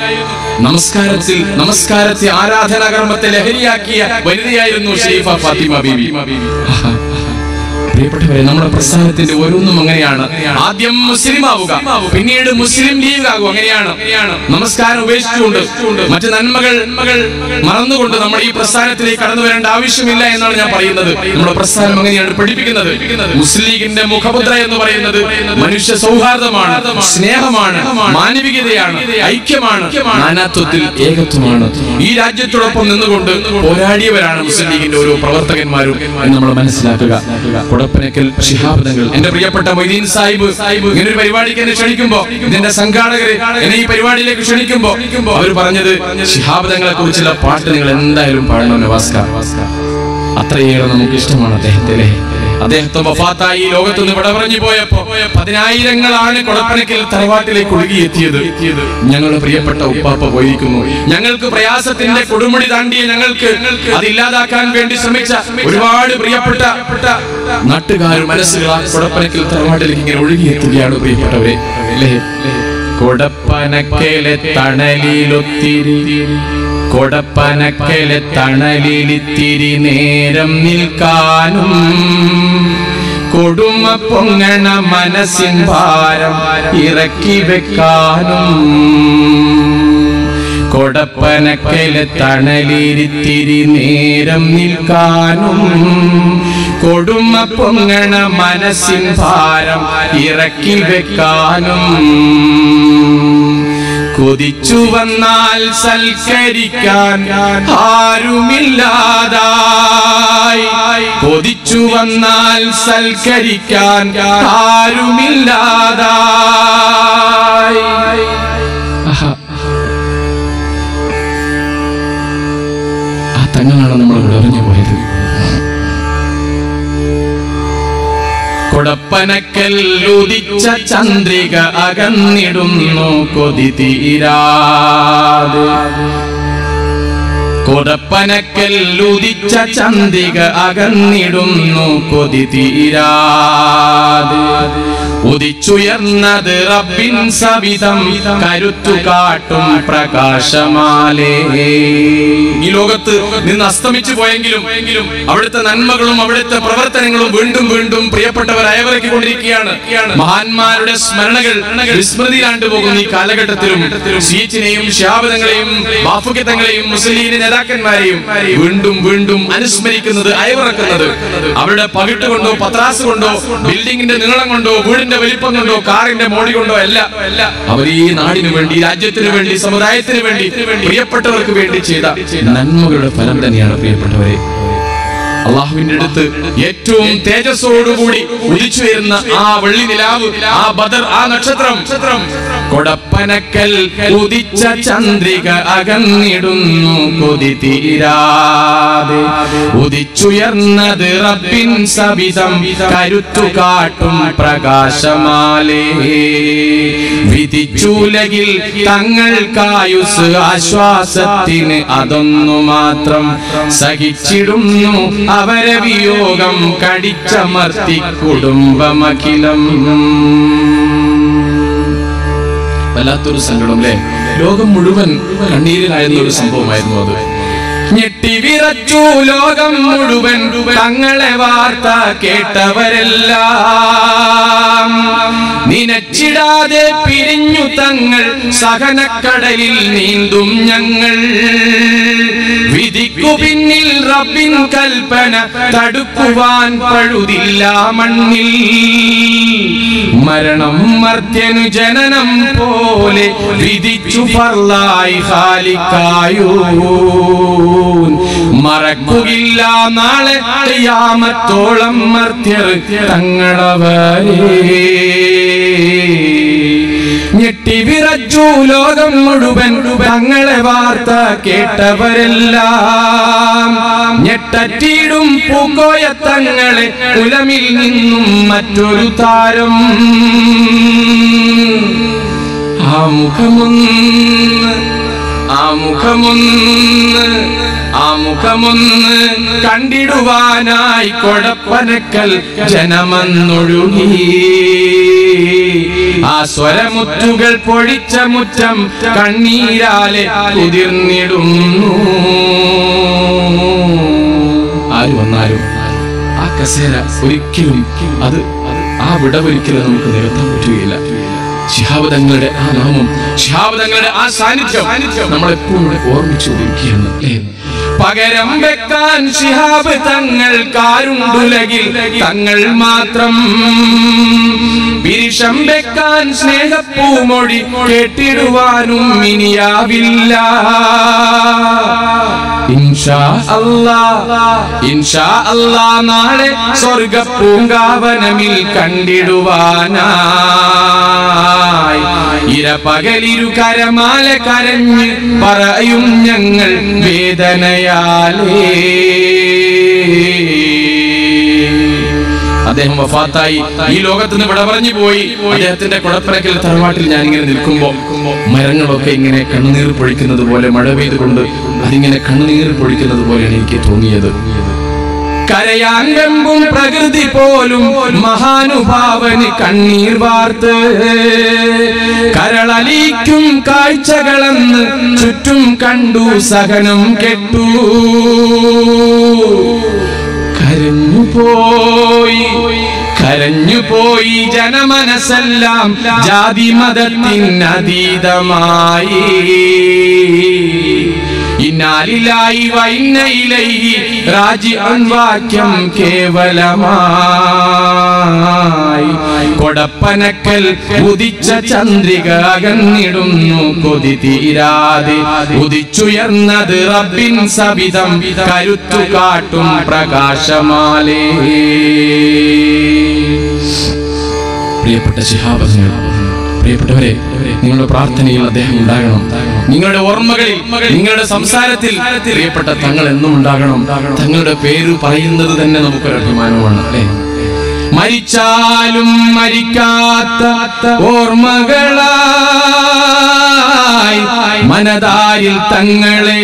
നമസ്കാരത്തിൽ നമസ്കാരത്തെ ആരാധനാ കർമ്മത്തെ ലഹരിയാക്കിയ വനിതയായിരുന്നു ഷെരീഫ ഫാത്തിമ ബീബി ആഹാ. പ്രിയപ്പെട്ടവരെ നമ്മുടെ പ്രസ്ഥാനത്തിന്റെ ഓരോന്നും അങ്ങനെയാണ് ആദ്യം മുസ്ലിം ആവുക പിന്നീട് മുസ്ലിം ലീഗ് ആകുക അങ്ങനെയാണ് നമസ്കാരം ഉപേക്ഷിച്ചുകൊണ്ട് മറ്റു നന്മകൾ മറന്നുകൊണ്ട് നമ്മൾ ഈ പ്രസ്ഥാനത്തിലേക്ക് കടന്നു വരേണ്ട ആവശ്യമില്ല എന്നാണ് ഞാൻ പറയുന്നത് നമ്മുടെ പ്രസ്ഥാനം അങ്ങനെയാണ് പഠിപ്പിക്കുന്നത് മുസ്ലിം ലീഗിന്റെ മുഖമുദ്ര എന്ന് പറയുന്നത് മനുഷ്യ സൗഹാർദ്ദമാണ് സ്നേഹമാണ് മാനവികതയാണ് ഐക്യമാണ് നാനാത്വത്തിൽ ഏകത്വമാണ് ഈ രാജ്യത്തോടൊപ്പം നിന്നുകൊണ്ട് പോരാടിയവരാണ് മുസ്ലിം ലീഗിന്റെ ഓരോ പ്രവർത്തകന്മാരും എന്ന് നമ്മൾ മനസ്സിലാക്കുക കുടപ്പനക്കൽ ശിഹാബ് തങ്ങൾ എന്റെ പ്രിയപ്പെട്ട മൊയ്തീൻ സാഹിബ് ഇങ്ങനെ ഒരു പരിപാടിക്ക് എന്നെ ക്ഷണിക്കുമ്പോ ഇതിന്റെ സംഘാടകര് എന്നെ ഈ പരിപാടിയിലേക്ക് ക്ഷണിക്കുമ്പോ അവർ പറഞ്ഞത് ശിഹാബ് തങ്ങളെ കുറിച്ചുള്ള പാട്ട് നിങ്ങൾ എന്തായാലും പാടണം നവാസ്കാർ അത്രയേറെ നമുക്ക് ഇഷ്ടമാണ് അദ്ദേഹത്തെ അല്ലേ അദ്ദേഹത്തെ വഫാത്തായി ഈ ലോകത്ത് നിന്ന് വിട പറഞ്ഞു പോയപ്പോ പതിനായിരങ്ങളാണ് കൊടപ്പനക്കൽ തറവാട്ടിലേക്ക് ഒഴുകിയെത്തിയത് ഞങ്ങളുടെ പ്രിയപ്പെട്ട ഉപ്പാപ്പ പോയിരിക്കുന്നു ഞങ്ങൾക്ക് പ്രയാസത്തിന്റെ കൊടുമുടി താണ്ടിയ ഞങ്ങൾക്ക് അത് ഇല്ലാതാക്കാൻ വേണ്ടി ശ്രമിച്ച ഒരുപാട് പ്രിയപ്പെട്ട നാട്ടുകാർ മനസ്സുകൾ ആ കൊടപ്പനക്കൽ തറവാട്ടിലേക്ക് ഇങ്ങനെ ഒഴുകിയെത്തുകയാണ് പ്രിയപ്പെട്ടവരെ അല്ലേ കൊടപ്പനക്കലെ തണലിലൊത്തിരി കൊടപ്പനക്കലെ തണലിലിത്തിരി നേരം നിൽക്കാനും കൊടുമ പൊങ്ങണ മനസ്സിൻ ഭാരം ഇറക്കി വെക്കാനും കൊടപ്പനക്കലെ തണലിരിത്തിരി നേരം നിൽക്കാനും കൊടുമ പൊങ്ങണ മനസ്സിൻ ഭാരം ഇറക്കി വെക്കാനും കൊതിച്ചു വന്നാൽ സൽക്കരിക്കാൻ ആരുമില്ലാതായി കൊതിച്ചു വന്നാൽ സൽക്കരിക്കാൻ ആരുമില്ലാതായി ആഹാ. ആ തങ്ങളാണ് നമ്മൾ വിളറിഞ്ഞു പോയത് കൊടപ്പ കൊടപ്പനക്കൽ ഉദിച്ച ചന്ദ്രിക അകന്നിടുന്നു കൊതി തീരാതെ കൊടപ്പനക്കൽ ഉദിച്ച ചന്ദ്രിക അകന്നിടുന്നു കൊതി തീരാതെ ഉദിച്ചുയർന്നത് റബ്ബിൻ സവിധം കരുത്തു കാട്ടും പ്രകാശമാലേ ഈ ലോകത്ത് നിന്ന് അസ്തമിച്ചു പോയെങ്കിലും അവിടുത്തെ നന്മകളും അവിടുത്തെ പ്രവർത്തനങ്ങളും വീണ്ടും വീണ്ടും പ്രിയപ്പെട്ടവർ അയവിറക്കിക്കൊണ്ടിരിക്കുകയാണ് മഹാന്മാരുടെ സ്മരണകൾ വിസ്മൃതിയിലാണ്ട് പോകുന്ന ഈ കാലഘട്ടത്തിലും സീച്ചിനെയും ശാപതങ്ങളെയും ബാഫുക്കത്തങ്ങളെയും മുസ്ലിം നേതാക്കന്മാരെയും വീണ്ടും വീണ്ടും അനുസ്മരിക്കുന്നത് അയവിറക്കുന്നത് അവരുടെ പകിട്ട് കൊണ്ടോ പത്രാസ് കൊണ്ടോ ബിൽഡിങ്ങിന്റെ നീളം കൊണ്ടോ വീടിന്റെ വലിപ്പം കൊണ്ടോ കാറിന്റെ മോടി കൊണ്ടോ അല്ല അവർ ഈ നാടിനു വേണ്ടി രാജ്യത്തിന് വേണ്ടി സമുദായത്തിന് വേണ്ടി പ്രിയപ്പെട്ടവർക്ക് വേണ്ടി ചെയ്ത നന്മകളുടെ ഫലം തന്നെയാണ് പ്രിയപ്പെട്ടവരെ അള്ളാഹുവിന്റെ അടുത്ത് ഏറ്റവും തേജസ്സോടുകൂടി ഉദിച്ചു വരുന്ന ആ വെള്ളി നിലാവ് ആ ബദർ ആ നക്ഷത്രം കൊടപ്പനക്കൽ ഉദിച്ച ചന്ദ്രിക അകന്നിടുന്നു കൊതി തീരാതെ ഉദിച്ചുയർന്നത് റബ്ബിൻ സവിധം കരുത്തു കാട്ടും പ്രകാശമാലേ വിധിച്ചുലകിൽ തങ്ങൾക്കായുസ് ആശ്വാസത്തിന് അതൊന്നു മാത്രം സഹിച്ചിടുന്നു അവരെ വിയോഗം കടിച്ചമർത്തി കുടുംബമഖിലം വല്ലാത്തൊരു സങ്കടം അല്ലേ ലോകം മുഴുവൻ കണ്ണീരിലായിരുന്ന ഒരു സംഭവമായിരുന്നു അത് ഞെട്ടി വിറച്ചു ലോകം മുഴുവൻ തങ്ങളെ വാർത്ത കേട്ടവരെല്ലാം നിനച്ചിടാതെ പിരിഞ്ഞു തങ്ങൾ സഹനക്കടലിൽ നീന്തും ഞങ്ങൾ വിധിക്കു പിന്നിൽ റബ്ബിൻ കൽപ്പന തടുക്കുവാൻ പഴുതില്ല മണ്ണിൽ മരണം മർത്യനു ജനനം പോലെ വിധിച്ചു ഫർലായി ഹാലിക്കായൂ മറക്കുകയില്ല നാളെ യാമത്തോളം മർത്യർ തങ്ങളവരെ ഞെട്ടി വിറച്ചു ലോകം മുഴുവൻ തങ്ങളെ വാർത്ത കേട്ടവരെല്ലാം ഞെട്ടറ്റിയിടും പൂക്കോയ തങ്ങളെ കുലമിൽ നിന്നും മറ്റൊരു താരം ആ മുഖമൊന്ന് ആ മുഖമൊന്ന് ആ മുഖമൊന്ന് കണ്ടിടുവാനായി കൊടപ്പനക്കൽ ജനമന്നൊഴുകി ആ സ്വരമുത്തുകൾ പൊഴിച്ച മുറ്റം കണ്ണീരാലെ കുതിർന്നിടുന്നു ആര് വന്നാലും ആ കസേര ഒരിക്കലും അത് ആ വിടവൊരിക്കലും നമുക്ക് നികത്താൻ പറ്റുകയില്ല ശിഹാബ് തങ്ങളുടെ ആ നാമം ശിഹാബ് തങ്ങളുടെ ആ സാന്നിധ്യം നമ്മളെപ്പോഴും ഇവിടെ ഓർമ്മിച്ചു കൊണ്ടിരിക്കുകയാണ് അല്ലേ പകരം വെക്കാൻ ശിഹാബ് തങ്ങൾ കാരുണ്ടുലകിൽ തങ്ങൾ മാത്രം വിരിഷം വെക്കാൻ സ്നേഹപ്പൂമൊഴി കേട്ടിടുവാനും ഇനിയാവില്ല ഇൻഷാ അല്ലാ ഇൻഷാ അല്ലാ നാളെ സ്വർഗ പൂങ്കാവനമിൽ കണ്ടിടുവാനായി ഇര പകലിരു കരമാല കരഞ്ഞ് പറയും ഞങ്ങൾ വേദനയാലേ അദ്ദേഹം വഫാത്തായി ഈ ലോകത്ത് നിന്ന് വിട പറഞ്ഞു പോയി അദ്ദേഹത്തിന്റെ കുടപ്പനക്കൽ തറവാട്ടിൽ ഞാൻ ഇങ്ങനെ നിൽക്കുമ്പോ മരങ്ങളൊക്കെ ഇങ്ങനെ കണ്ണുനീർ പൊഴിക്കുന്നത് പോലെ മഴ പെയ്തുകൊണ്ട് അതിങ്ങനെ കണ്ണുനീർ പൊഴിക്കുന്നത് പോലെയാണ് എനിക്ക് തോന്നിയത് കരയാൻ വെമ്പും പ്രകൃതി പോലും മഹാനുഭാവന് കണ്ണീർ വാർത്ത് കരളലിക്കും കാഴ്ചകളെന്ന് ചുറ്റും കണ്ടു സഹനം കെട്ടു കരഞ്ഞുപോയി കരഞ്ഞുപോയി ജനമനസ്സെല്ലാം ജാതി മതത്തിനതീതമായി ഇന്നാലിലായി വൈനയിലൈഹി രാജി വാക്യം കേവലമായി കൊടപ്പനക്കൽ ഉദിച്ച ചന്ദ്രിക അകന്നിടുന്നു കൊതി തീരാതെ ഉദിച്ചുയർന്നത് റബ്ബിൻ സവിധം കരുത്തു കാട്ടും പ്രകാശമാലേ പ്രിയപ്പെട്ട ശിഹാബങ്ങൾ പ്രിയപ്പെട്ടവരെ നിങ്ങളുടെ പ്രാർത്ഥനയിൽ അദ്ദേഹം ഉണ്ടാകണം നിങ്ങളുടെ ഓർമ്മകളിൽ നിങ്ങളുടെ സംസാരത്തിൽ പ്രിയപ്പെട്ട തങ്ങൾ എന്നും ഉണ്ടാകണം തങ്ങളുടെ പേര് പറയുന്നത് തന്നെ നമുക്കൊരു അഭിമാനമാണ് അല്ലേ മരിച്ചാലും മരിക്കാത്ത ഓർമ്മകളായി മനതാരിൽ തങ്ങളെ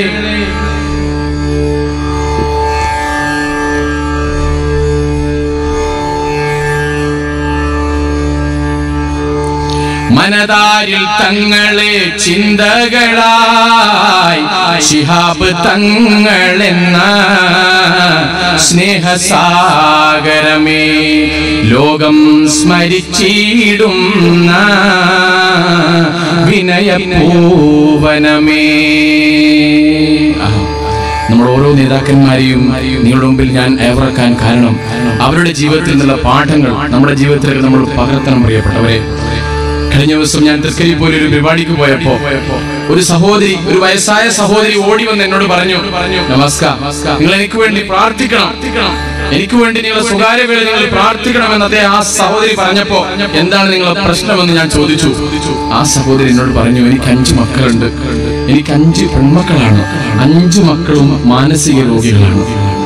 മനതാരിൽ തങ്ങളെ ചിന്തകളായി ശിഹാബ് തങ്ങളെന്ന സ്നേഹസാഗരമേ ലോകം സ്മരിച്ചിടുന്ന വിനയപൂവനമേ നമ്മൾ ഓരോ നേതാക്കന്മാരെയും നിങ്ങളുടെ മുമ്പിൽ ഞാൻ ഏവർക്കാൻ കാരണം അവരുടെ ജീവിതത്തിൽ നിന്നുള്ള പാഠങ്ങൾ നമ്മുടെ ജീവിതത്തിലേക്ക് നമ്മൾ പകർത്തണം പ്രിയപ്പെട്ടവരെ കഴിഞ്ഞ ദിവസം ഞാൻ തൃക്കരിയിൽ പോലെ ഒരു പരിപാടിക്ക് പോയപ്പോ ഒരു സഹോദരി ഒരു വയസ്സായ സഹോദരി ഓടി വന്ന് എന്നോട് പറഞ്ഞു നമസ്കാർ നിങ്ങൾ എനിക്ക് വേണ്ടി പ്രാർത്ഥിക്കണം എനിക്ക് വേണ്ടി നിങ്ങളെ സ്വകാര്യ വേള നിങ്ങൾ പ്രാർത്ഥിക്കണമെന്ന് അതേ ആ സഹോദരി പറഞ്ഞപ്പോ എന്താണ് നിങ്ങളെ പ്രശ്നമെന്ന് ഞാൻ ചോദിച്ചു ആ സഹോദരി എന്നോട് പറഞ്ഞു എനിക്ക് അഞ്ച് മക്കളുണ്ട് എനിക്ക് അഞ്ച് പെൺമക്കളാണ് അഞ്ച് മക്കളും മാനസിക രോഗികളാണ്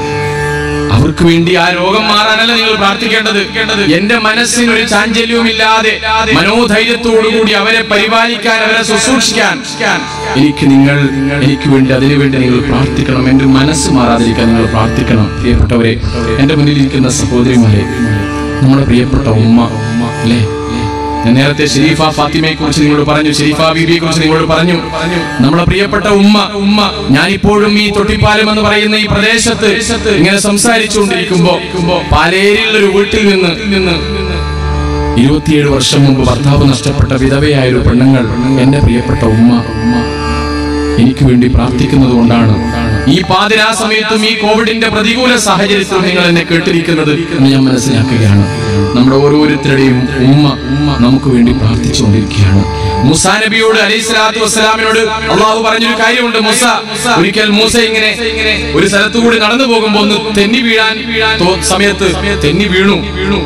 അവർക്ക് വേണ്ടി ആ രോഗം മാറാനല്ല നിങ്ങൾ പ്രാർത്ഥിക്കേണ്ടത് എന്റെ മനസ്സിന് ഒരു ചാഞ്ചല്യവും ഇല്ലാതെ മനോധൈര്യത്തോടു കൂടി അവരെ പരിപാലിക്കാൻ അവരെ ശുശ്രൂഷിക്കാൻ എനിക്ക് നിങ്ങൾ എനിക്ക് വേണ്ടി അതിനു വേണ്ടി നിങ്ങൾ പ്രാർത്ഥിക്കണം എന്റെ മനസ്സ് മാറാതിരിക്കാൻ നിങ്ങൾ പ്രാർത്ഥിക്കണം പ്രിയപ്പെട്ടവരെ എന്റെ മുന്നിൽ ഇരിക്കുന്ന സഹോദരിമാരെ നമ്മുടെ പ്രിയപ്പെട്ട ഉമ്മ അല്ലേ ഞാൻ നേരത്തെ ഷെരീഫ ഫാത്തിമയെ കുറിച്ച് നിങ്ങളോട് പറഞ്ഞു ഷെരീഫ ബീബിയെ കുറിച്ച് നിങ്ങളോട് പറഞ്ഞു നമ്മളെ പ്രിയപ്പെട്ട ഉമ്മ ഉമ്മ ഞാൻ ഇപ്പോഴും ഈ തൊട്ടിപ്പാലം എന്ന് പറയുന്ന ഈ പ്രദേശത്ത് ഇങ്ങനെ സംസാരിച്ചുകൊണ്ടിരിക്കുമ്പോ പാലേരിയുള്ള ഒരു വീട്ടിൽ നിന്ന് നിന്ന് ഇരുപത്തിയേഴ് വർഷം മുമ്പ് ഭർത്താവ് നഷ്ടപ്പെട്ട വിധവയായ ഒരു പെണ്ണുങ്ങൾ എന്റെ പ്രിയപ്പെട്ട ഉമ്മ ഉമ്മ എനിക്ക് വേണ്ടി പ്രാർത്ഥിക്കുന്നത് കൊണ്ടാണ് ഈ പാതിരാ സമയത്തും ഈ കോവിഡിന്റെ പ്രതികൂല സാഹചര്യത്തിൽ നിങ്ങൾ എന്നെ കേട്ടിരിക്കുന്നത് എന്ന് ഞാൻ മനസ്സിലാക്കുകയാണ് നമ്മുടെ ഓരോരുത്തരുടെയും ഉമ്മ ഉമ്മ നമുക്ക് വേണ്ടി പ്രാർത്ഥിച്ചുകൊണ്ടിരിക്കുകയാണ് മുസാ നബിയോട് അലൈഹി സ്വലാത്തു വസ്സലാമിനോട് അള്ളാഹു പറഞ്ഞൊരു കാര്യമുണ്ട് മൂസ ഒരിക്കൽ മൂസ ഇങ്ങനെ ഒരു സ്ഥലത്തു കൂടി നടന്നു പോകുമ്പോ ഒന്ന് തെന്നി വീഴാൻ തോ- സമയത്ത് തെന്നി വീണു വീണു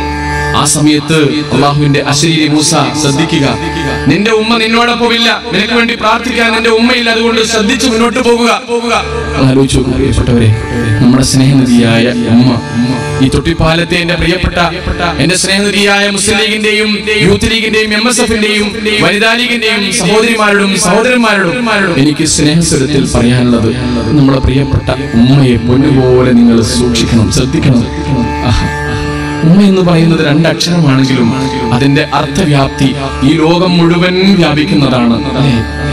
ആ സമയത്ത് അള്ളാഹുവിന്റെ അശരീരി മൂസ ശ്രദ്ധിക്കുക നിന്റെ ഉമ്മ നിന്നോടൊപ്പമില്ല നിനക്ക് വേണ്ടി പ്രാർത്ഥിക്കാൻ നിന്റെ ഉമ്മയില്ല അതുകൊണ്ട് ശ്രദ്ധിച്ചു മുന്നോട്ട് പോകുക പോകുക ആലോചിച്ചു നോക്കൂ പ്രിയപ്പെട്ടവരെ നമ്മുടെ സ്നേഹനിധിയായ ഉമ്മ ഈ തൊട്ടിപ്പാലത്തെ എന്റെ പ്രിയപ്പെട്ട എന്റെ സ്നേഹനിധിയായ മുസ്ലിം ലീഗിന്റെയും യൂത്ത് ലീഗിന്റെയും എം എസ് എഫിന്റെയും വനിതാ ലീഗിന്റെയും സഹോദരിമാരോടും സഹോദരന്മാരോടും എനിക്ക് സ്നേഹസ്വരത്തിൽ പറയാനുള്ളത് നമ്മുടെ പ്രിയപ്പെട്ട ഉമ്മയെ പൊന്നുപോലെ നിങ്ങൾ സൂക്ഷിക്കണം ശ്രദ്ധിക്കണം ആഹാ ഉമ്മ എന്ന് പറയുന്നത് രണ്ടക്ഷരമാണെങ്കിലും അതിന്റെ അർത്ഥവ്യാപ്തി ഈ ലോകം മുഴുവൻ വ്യാപിക്കുന്നതാണ് അല്ലേ?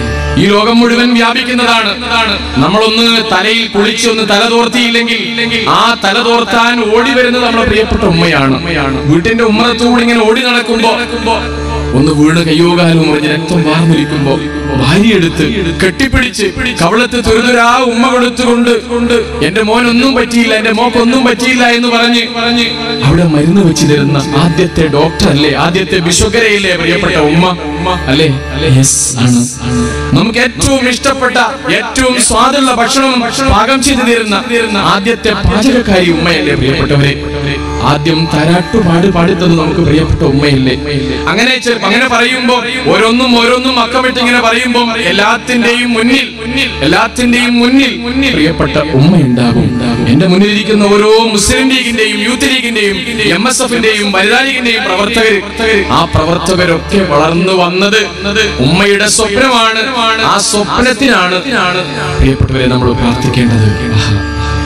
ഈ ലോകം മുഴുവൻ വ്യാപിക്കുന്നതാണ് നമ്മളൊന്ന് തലയിൽ കുളിച്ചൊന്ന് തല തോർത്തിയില്ലെങ്കിൽ ആ തല തോർത്താൻ ഓടി വരുന്നത് നമ്മുടെ പ്രിയപ്പെട്ട ഉമ്മയാണ് വീട്ടിന്റെ ഉമ്മറത്തൂടെ ഇങ്ങനെ ഓടി നടക്കുമ്പോ ഒന്ന് വീണ് കയ്യോ കാലോ മുറിഞ്ഞ് രക്തം വാർന്നിരിക്കുമ്പോ ഭാര്യയെടുത്ത് കെട്ടിപ്പിടിച്ച് കവളത്ത് തുരുതുരാ ഉമ്മ കൊടുത്തുകൊണ്ട് കൊണ്ട് എന്റെ മോനൊന്നും പറ്റിയില്ല എന്റെ മോക്കൊന്നും പറ്റിയില്ല എന്ന് പറഞ്ഞ് പറഞ്ഞ് അവിടെ മരുന്ന് വെച്ച് തരുന്ന ആദ്യത്തെ ഡോക്ടർ അല്ലേ ആദ്യത്തെ വിശ്വകരയിലെ പ്രിയപ്പെട്ട ഉമ്മ അല്ലേ യെസ് ആണ് നമുക്ക് ഏറ്റവും ഇഷ്ടപ്പെട്ട ഏറ്റവും സ്വാദുള്ള ഭക്ഷണം പാകം ചെയ്തു തരുന്ന ആദ്യത്തെ പാചകക്കാരി ഉമ്മയല്ലേ പ്രിയപ്പെട്ടവരെ ആദ്യം തരാട്ടു പാട് പാടുന്നത് നമുക്ക് പ്രിയപ്പെട്ട ഉമ്മയല്ലേ അങ്ങനെ ചെ- അങ്ങനെ പറയുമ്പോ ഓരോന്നും ഓരോന്നും അക്കമിട്ട് ഇങ്ങനെ പറയുമ്പോ എല്ലാത്തിന്റെയും മുന്നിൽ എല്ലാത്തിന്റെയും മുന്നിൽ പ്രിയപ്പെട്ട ഉമ്മ ഉണ്ടാകും എന്റെ മുന്നിലിരിക്കുന്ന ഓരോ മുസ്ലിം ലീഗിന്റെയും യൂത്ത് ലീഗിന്റെയും എം എസ് എഫിന്റെയും വനിതാ ലീഗിന്റെയും പ്രവർത്തകർ ആ പ്രവർത്തകരൊക്കെ വളർന്നു വന്നത് ഉമ്മയുടെ സ്വപ്നമാണ് ആ സ്വപ്നത്തിനാണ് പ്രിയപ്പെട്ടവരെ നമ്മൾ പ്രാർത്ഥിക്കേണ്ടത് ആഹാ.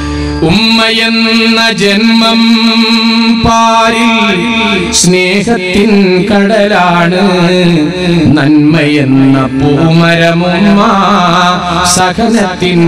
ഉമ്മയെന്ന ജന്മം പാരിൽ സ്നേഹത്തിൻ കടലാണ് നന്മയെന്ന പൂമരമുമ്മ സഹനത്തിൻ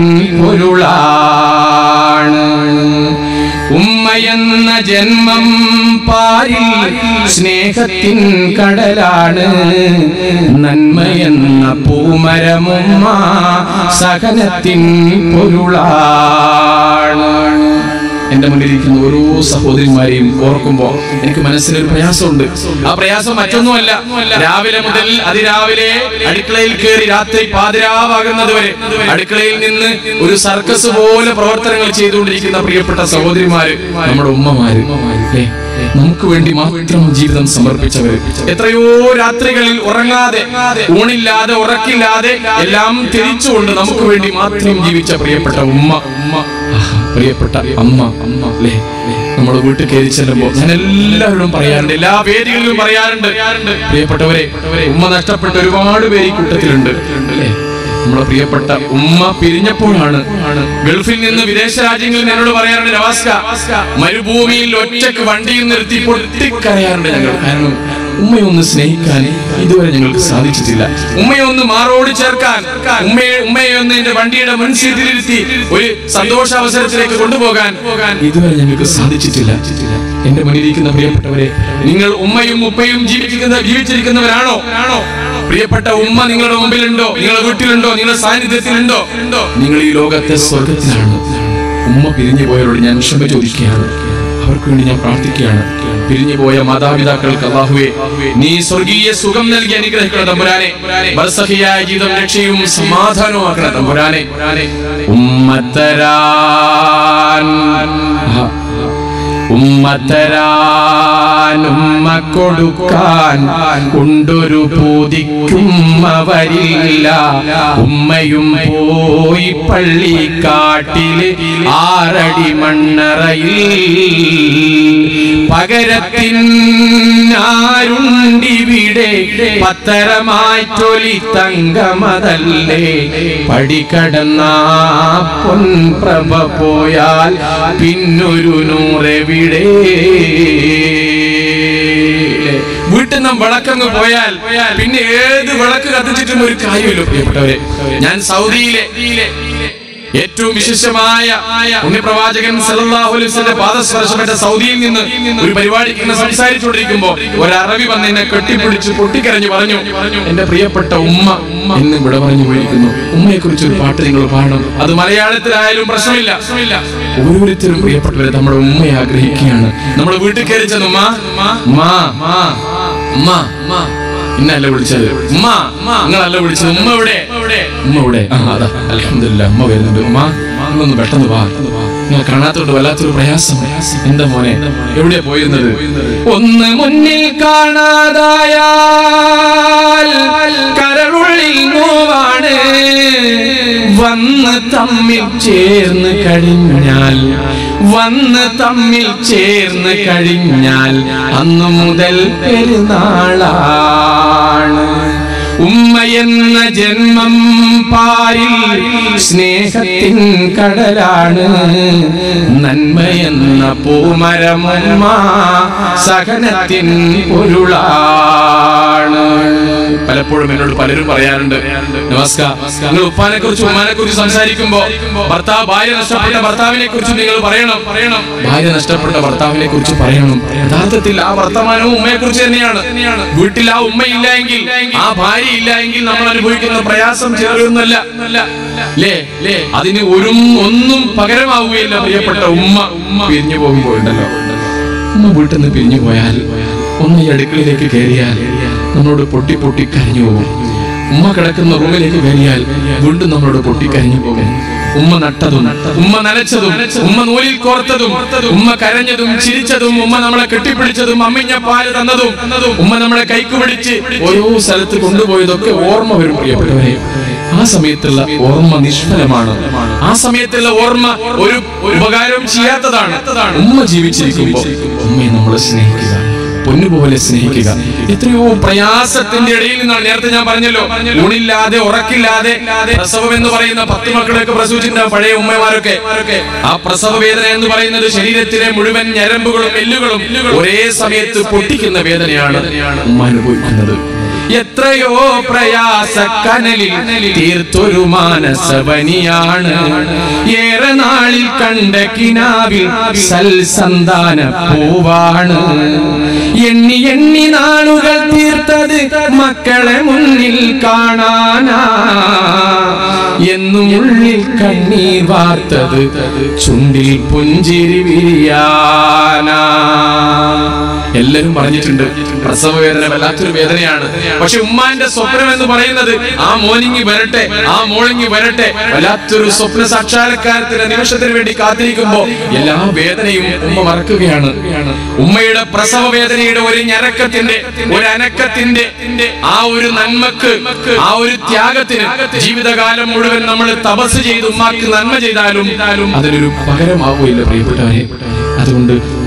പൊരുളാണ് ഉമ്മയെന്ന ജന്മം പാരിൽ സ്നേഹത്തിൻ കടലാണ് നന്മയെന്ന പൂമരമുമ്മ സഹനത്തിൻ പൊരുളാണ് എന്റെ മുന്നിലിരിക്കുന്ന ഓരോ സഹോദരിമാരെയും ഓർക്കുമ്പോ എനിക്ക് മനസ്സിനൊരു പ്രയാസമുണ്ട് ആ പ്രയാസം മറ്റൊന്നുമല്ല രാവിലെ മുതൽ അതിരാവിലെ അടുക്കളയിൽ കയറി രാത്രി പാതിരാവാകുന്നത് വരെ അടുക്കളയിൽ നിന്ന് ഒരു സർക്കസ് പോലെ പ്രവർത്തനങ്ങൾ ചെയ്തുകൊണ്ടിരിക്കുന്ന പ്രിയപ്പെട്ട സഹോദരിമാര് നമ്മുടെ ഉമ്മമാര് അല്ലേ? നമുക്ക് വേണ്ടി മാത്രം ജീവിതം സമർപ്പിച്ചവര് എത്രയോ രാത്രികളിൽ ഉറങ്ങാതെ ഊണില്ലാതെ ഉറക്കില്ലാതെ എല്ലാം തിരിച്ചുകൊണ്ട് നമുക്ക് വേണ്ടി മാത്രം ജീവിച്ച പ്രിയപ്പെട്ട ഉമ്മ ഉമ്മ ആഹാ, പ്രിയപ്പെട്ട അമ്മ അമ്മ അല്ലേ നമ്മൾ വീട്ടിൽ കയറി ചെല്ലുമ്പോ ഞാൻ എല്ലാവരോടും പറയാറുണ്ട് എല്ലാ വേദികളിലും പറയാറുണ്ട് പ്രിയപ്പെട്ടവരെ ഉമ്മ നഷ്ടപ്പെട്ട ഒരുപാട് പേര് ഈ കൂട്ടത്തിലുണ്ട് അല്ലേ നമ്മളെ പ്രിയപ്പെട്ട ഉമ്മ പിരിഞ്ഞപ്പോഴാണ് ഗൾഫിൽ നിന്ന് വിദേശ രാജ്യങ്ങളിൽ നിന്ന് എന്നോട് പറയാറുണ്ട് നവാസ്ക മരുഭൂമിയിൽ ഒറ്റക്ക് വണ്ടിയിൽ നിർത്തി പൊട്ടിക്കരയാറുണ്ട് ഞങ്ങൾ കാരണം ഉമ്മയെ ഒന്ന് സ്നേഹിക്കാൻ ഇതുവരെ ഞങ്ങൾക്ക് സാധിച്ചിട്ടില്ല ഉമ്മയെ ഒന്ന് മാറോട് ചേർക്കാൻ ഉമ്മയെ ഉമ്മയെ ഒന്ന് എന്റെ വണ്ടിയുടെ മുൻ സീറ്റിലിരുത്തി ഒരു സന്തോഷാവസരത്തിലേക്ക് കൊണ്ടുപോകാൻ ഇതുവരെ ഞങ്ങൾക്ക് സാധിച്ചിട്ടില്ല എന്റെ മുന്നിലിരിക്കുന്ന പ്രിയപ്പെട്ടവരെ നിങ്ങൾ ഉമ്മയും ഉപ്പയും ജീവിക്കുന്ന ജീവിച്ചിരിക്കുന്നവരാണോ പ്രിയപ്പെട്ട ഉമ്മ നിങ്ങളുടെ മുമ്പിലുണ്ടോ നിങ്ങളുടെ വീട്ടിലുണ്ടോ നിങ്ങളുടെ സാന്നിധ്യത്തിലുണ്ടോ നിങ്ങൾ ഈ ലോകത്തെ സ്വർഗത്തിലാണ് ഉമ്മ പിരിഞ്ഞു പോയവരോട് ഞാൻ ക്ഷമ ചോദിക്കുകയാണ് അവർക്ക് വേണ്ടി ഞാൻ പ്രാർത്ഥിക്കുകയാണ് പിരിഞ്ഞു പോയ മാതാപിതാക്കൾക്ക് അള്ളാഹുവേ നീ സ്വർഗീയ സുഖം നൽകി അനുഗ്രഹിക്കണം തമ്പുരാനെ ബർസഹിയായ ജീവിതം രക്ഷയും സമാധാനവുമാക്കണം തമ്പുരാനെ ഉമ്മത്തരാൻ ആഹാ. ഉമ്മത്തരാൻ ഉമ്മ കൊടുക്കാൻ ഉണ്ടൊരു പൂതിക്കും അവരില്ല ഉമ്മയും പോയി പള്ളിക്കാട്ടില് ആറടി മണ്ണറയിൽ പകരത്തിനാരുണ്ടിവിടെ പത്തരമായി തൊലി തങ്കമതല്ലേ പടികടന്ന പൊൻപ്രഭ പോയാൽ പിന്നൊരു നൂറെവിടെ വീട്ടിൽ നിന്നും വിളക്കങ്ങ് പോയാൽ പിന്നെ ഏത് വിളക്ക് കത്തിച്ചിട്ടും ഒരു കാര്യമില്ല പ്രിയപ്പെട്ടവരെ ഞാൻ സൗദിയിലെ ഏറ്റവും വിശിഷ്ടമായ പുണ്യപ്രവാചകൻ സല്ലല്ലാഹു അലൈഹി വസല്ലം പാദസ്പർശമേറ്റ സൗദിയിൽ നിന്ന് ഒരു പരിപാടിക്ക് ഇങ്ങനെ സംസാരിച്ചുകൊണ്ടിരിക്കുമ്പോ ഒരു അറബി വന്ന് എന്നെ കെട്ടിപ്പിടിച്ച് പൊട്ടിക്കരഞ്ഞു പറഞ്ഞു എന്റെ പ്രിയപ്പെട്ട ഉമ്മ എന്ന് ഇവിടെ പറഞ്ഞു പോയിരിക്കുന്നു ഉമ്മയെ കുറിച്ച് ഒരു പാട്ട് നിങ്ങൾ പാടണം അത് മലയാളത്തിലായാലും പ്രശ്നമില്ല ഓരോരുത്തരും പ്രിയപ്പെട്ടവരെ നമ്മുടെ ഉമ്മയെ ആഗ്രഹിക്കുകയാണ് നമ്മൾ വീട്ടിൽ കയറി ചെന്ന് ഉമ്മ ഉമ്മ ഉമ്മ ഉമ്മ ഇന്നല്ല വിളിച്ചത് ഉമ്മ നിങ്ങളല്ല വിളിച്ചത് ഉമ്മ എവിടെ ഉമ്മ എവിടെ ആ അതാ അൽഹംദുലില്ലാ ഉമ്മ വരുന്നുണ്ട് ഉമ്മ നിങ്ങളൊന്ന് പെട്ടെന്ന് വാ നിങ്ങൾ കാണാത്തോണ്ട് വല്ലാത്തൊരു പ്രയാസം എന്താ മോനെ എവിടെയാ പോയിരുന്നത് ഒന്ന് മുന്നിൽ കാണാതായാൽ കരളുള്ളിൽ നോവാണ് വന്ന് തമ്മിൽ ചേർന്ന് കഴിഞ്ഞാൽ വന്ന് തമ്മിൽ ചേർന്ന് കഴിഞ്ഞാൽ അന്നു മുതൽ പെരുന്നാളാണ് ഉമ്മ എന്ന ജന്മം പാരിൽ സ്നേഹത്തിൻ കടലാണ് നന്മ എന്ന പൂമരമുമ്മ സഹനത്തിൻ പൊരുളാണ് പലപ്പോഴും എന്നോട് പലരും പറയാറുണ്ട് നമസ്കാർ നിങ്ങൾ ഉപ്പാനെ കുറിച്ച് ഉമ്മാനെ കുറിച്ച് സംസാരിക്കുമ്പോ ഭർത്താവ് ഭാര്യ നഷ്ടപ്പെട്ട ഭർത്താവിനെ കുറിച്ച് നിങ്ങൾ പറയണം പറയണം ഭാര്യ നഷ്ടപ്പെട്ട ഭർത്താവിനെ കുറിച്ച് പറയണം യഥാർത്ഥത്തിൽ ആ വർത്തമാനവും ഉമ്മയെ കുറിച്ച് തന്നെയാണ് വീട്ടിൽ ആ ഉമ്മ ഇല്ല എങ്കിൽ ആ ഭാര്യ ഇല്ല എങ്കിൽ നമ്മൾ അനുഭവിക്കുന്ന പ്രയാസം ചെറിയൊന്നുമല്ല ലേ ലേ അതിന് ഒരു ഒന്നും പകരമാവുകയില്ല പ്രിയപ്പെട്ട ഉമ്മ ഉമ്മ പിരിഞ്ഞു പോകുമ്പോഴുണ്ടല്ലോ ഉമ്മ വീട്ടിൽ നിന്ന് പിരിഞ്ഞു പോയാൽ ഒന്ന് ഈ അടുക്കളയിലേക്ക് കയറിയാൽ നമ്മളോട് പൊട്ടി പൊട്ടി കരഞ്ഞു പോകും ഉമ്മ കിടക്കുന്ന റൂമിലേക്ക് കയറിയാൽ വീണ്ടും നമ്മളോട് പൊട്ടി കരഞ്ഞു പോകും ഉമ്മ നട്ടതും ഉമ്മ നനച്ചതും ഉമ്മ നൂലിൽ കോർത്തതും ഉമ്മ കരഞ്ഞതും ചിരിച്ചതും ഉമ്മ നമ്മളെ കെട്ടിപ്പിടിച്ചതും അമ്മിഞ്ഞ പാല് തന്നതും ഉമ്മ നമ്മളെ കൈക്ക് പിടിച്ച് ഓരോ സ്ഥലത്ത് കൊണ്ടുപോയതൊക്കെ ഓർമ്മ വരും പ്രിയപ്പെട്ടവരെ ആ സമയത്തുള്ള ഓർമ്മ നിഷ്ഫലമാണ് ആ സമയത്തുള്ള ഓർമ്മ ഒരു ഉപകാരവും ചെയ്യാത്തതാണ് ഉമ്മ ജീവിച്ചിരിക്കുമ്പോ ഉമ്മയെ നമ്മൾ സ്നേഹിക്കുക പൊന്നുപോലെ സ്നേഹിക്കുക എത്രയോ പ്രയാസത്തിന്റെ ഇടയിൽ നിന്നാണ് നേരത്തെ ഞാൻ പറഞ്ഞല്ലോ ഊണില്ലാതെ ഉറക്കില്ലാതെ പ്രസവം എന്ന് പറയുന്ന പത്ത് മക്കളെയൊക്കെ പ്രസവിച്ചിട്ടുണ്ട് പഴയ ഉമ്മമാരൊക്കെ ആ പ്രസവ വേദന എന്ന് പറയുന്നത് ശരീരത്തിലെ മുഴുവൻ ഞരമ്പുകളും എല്ലുകളും ഒരേ സമയത്ത് പൊട്ടിക്കുന്ന വേദനയാണ് ഉമ്മ അനുഭവിക്കുന്നത് എത്രയോ പ്രയാസ കനലിൽ തീർത്തൊരു മാനസവനിയാണ് ഏറെ നാളിൽ കണ്ട കിനാവിൽ സൽസന്താന പൂവാണ് എണ്ണി എണ്ണി നാളുകൾ തീർത്തത് മക്കളെ മുന്നിൽ കാണാനാ എന്നും ഉള്ളിൽ കണ്ണീർ വാർത്തത് ചുണ്ടിൽ പുഞ്ചിരി വിരിയാനാ എല്ലാരും പറഞ്ഞിട്ടുണ്ട് പ്രസവ വേദന വല്ലാത്തൊരു വേദനയാണ് പക്ഷെ ഉമ്മാന്റെ സ്വപ്നം എന്ന് പറയുന്നത് ആ മോനിങ്ങി വരട്ടെ ആ മോളിങ്ങി വരട്ടെ വല്ലാത്തൊരു സ്വപ്ന സാക്ഷാത്കാരത്തിന്റെ നിമിഷത്തിന് വേണ്ടി കാത്തിരിക്കുമ്പോ എല്ലാ വേദനയും ഉമ്മ മറക്കുകയാണ് ഉമ്മയുടെ പ്രസവ വേദനയുടെ ഒരു ഞരക്കത്തിന്റെ ഒരു അനക്കത്തിന്റെ ആ ഒരു നന്മക്ക് ആ ഒരു ത്യാഗത്തിന് ജീവിതകാലം മുഴുവൻ നമ്മൾ തപസ് ചെയ്ത് ഉമ്മാക്ക് നന്മ ചെയ്താലും അതിനൊരു പകരമാവുകയില്ല പ്രിയപ്പെട്ടവരെ അതുകൊണ്ട്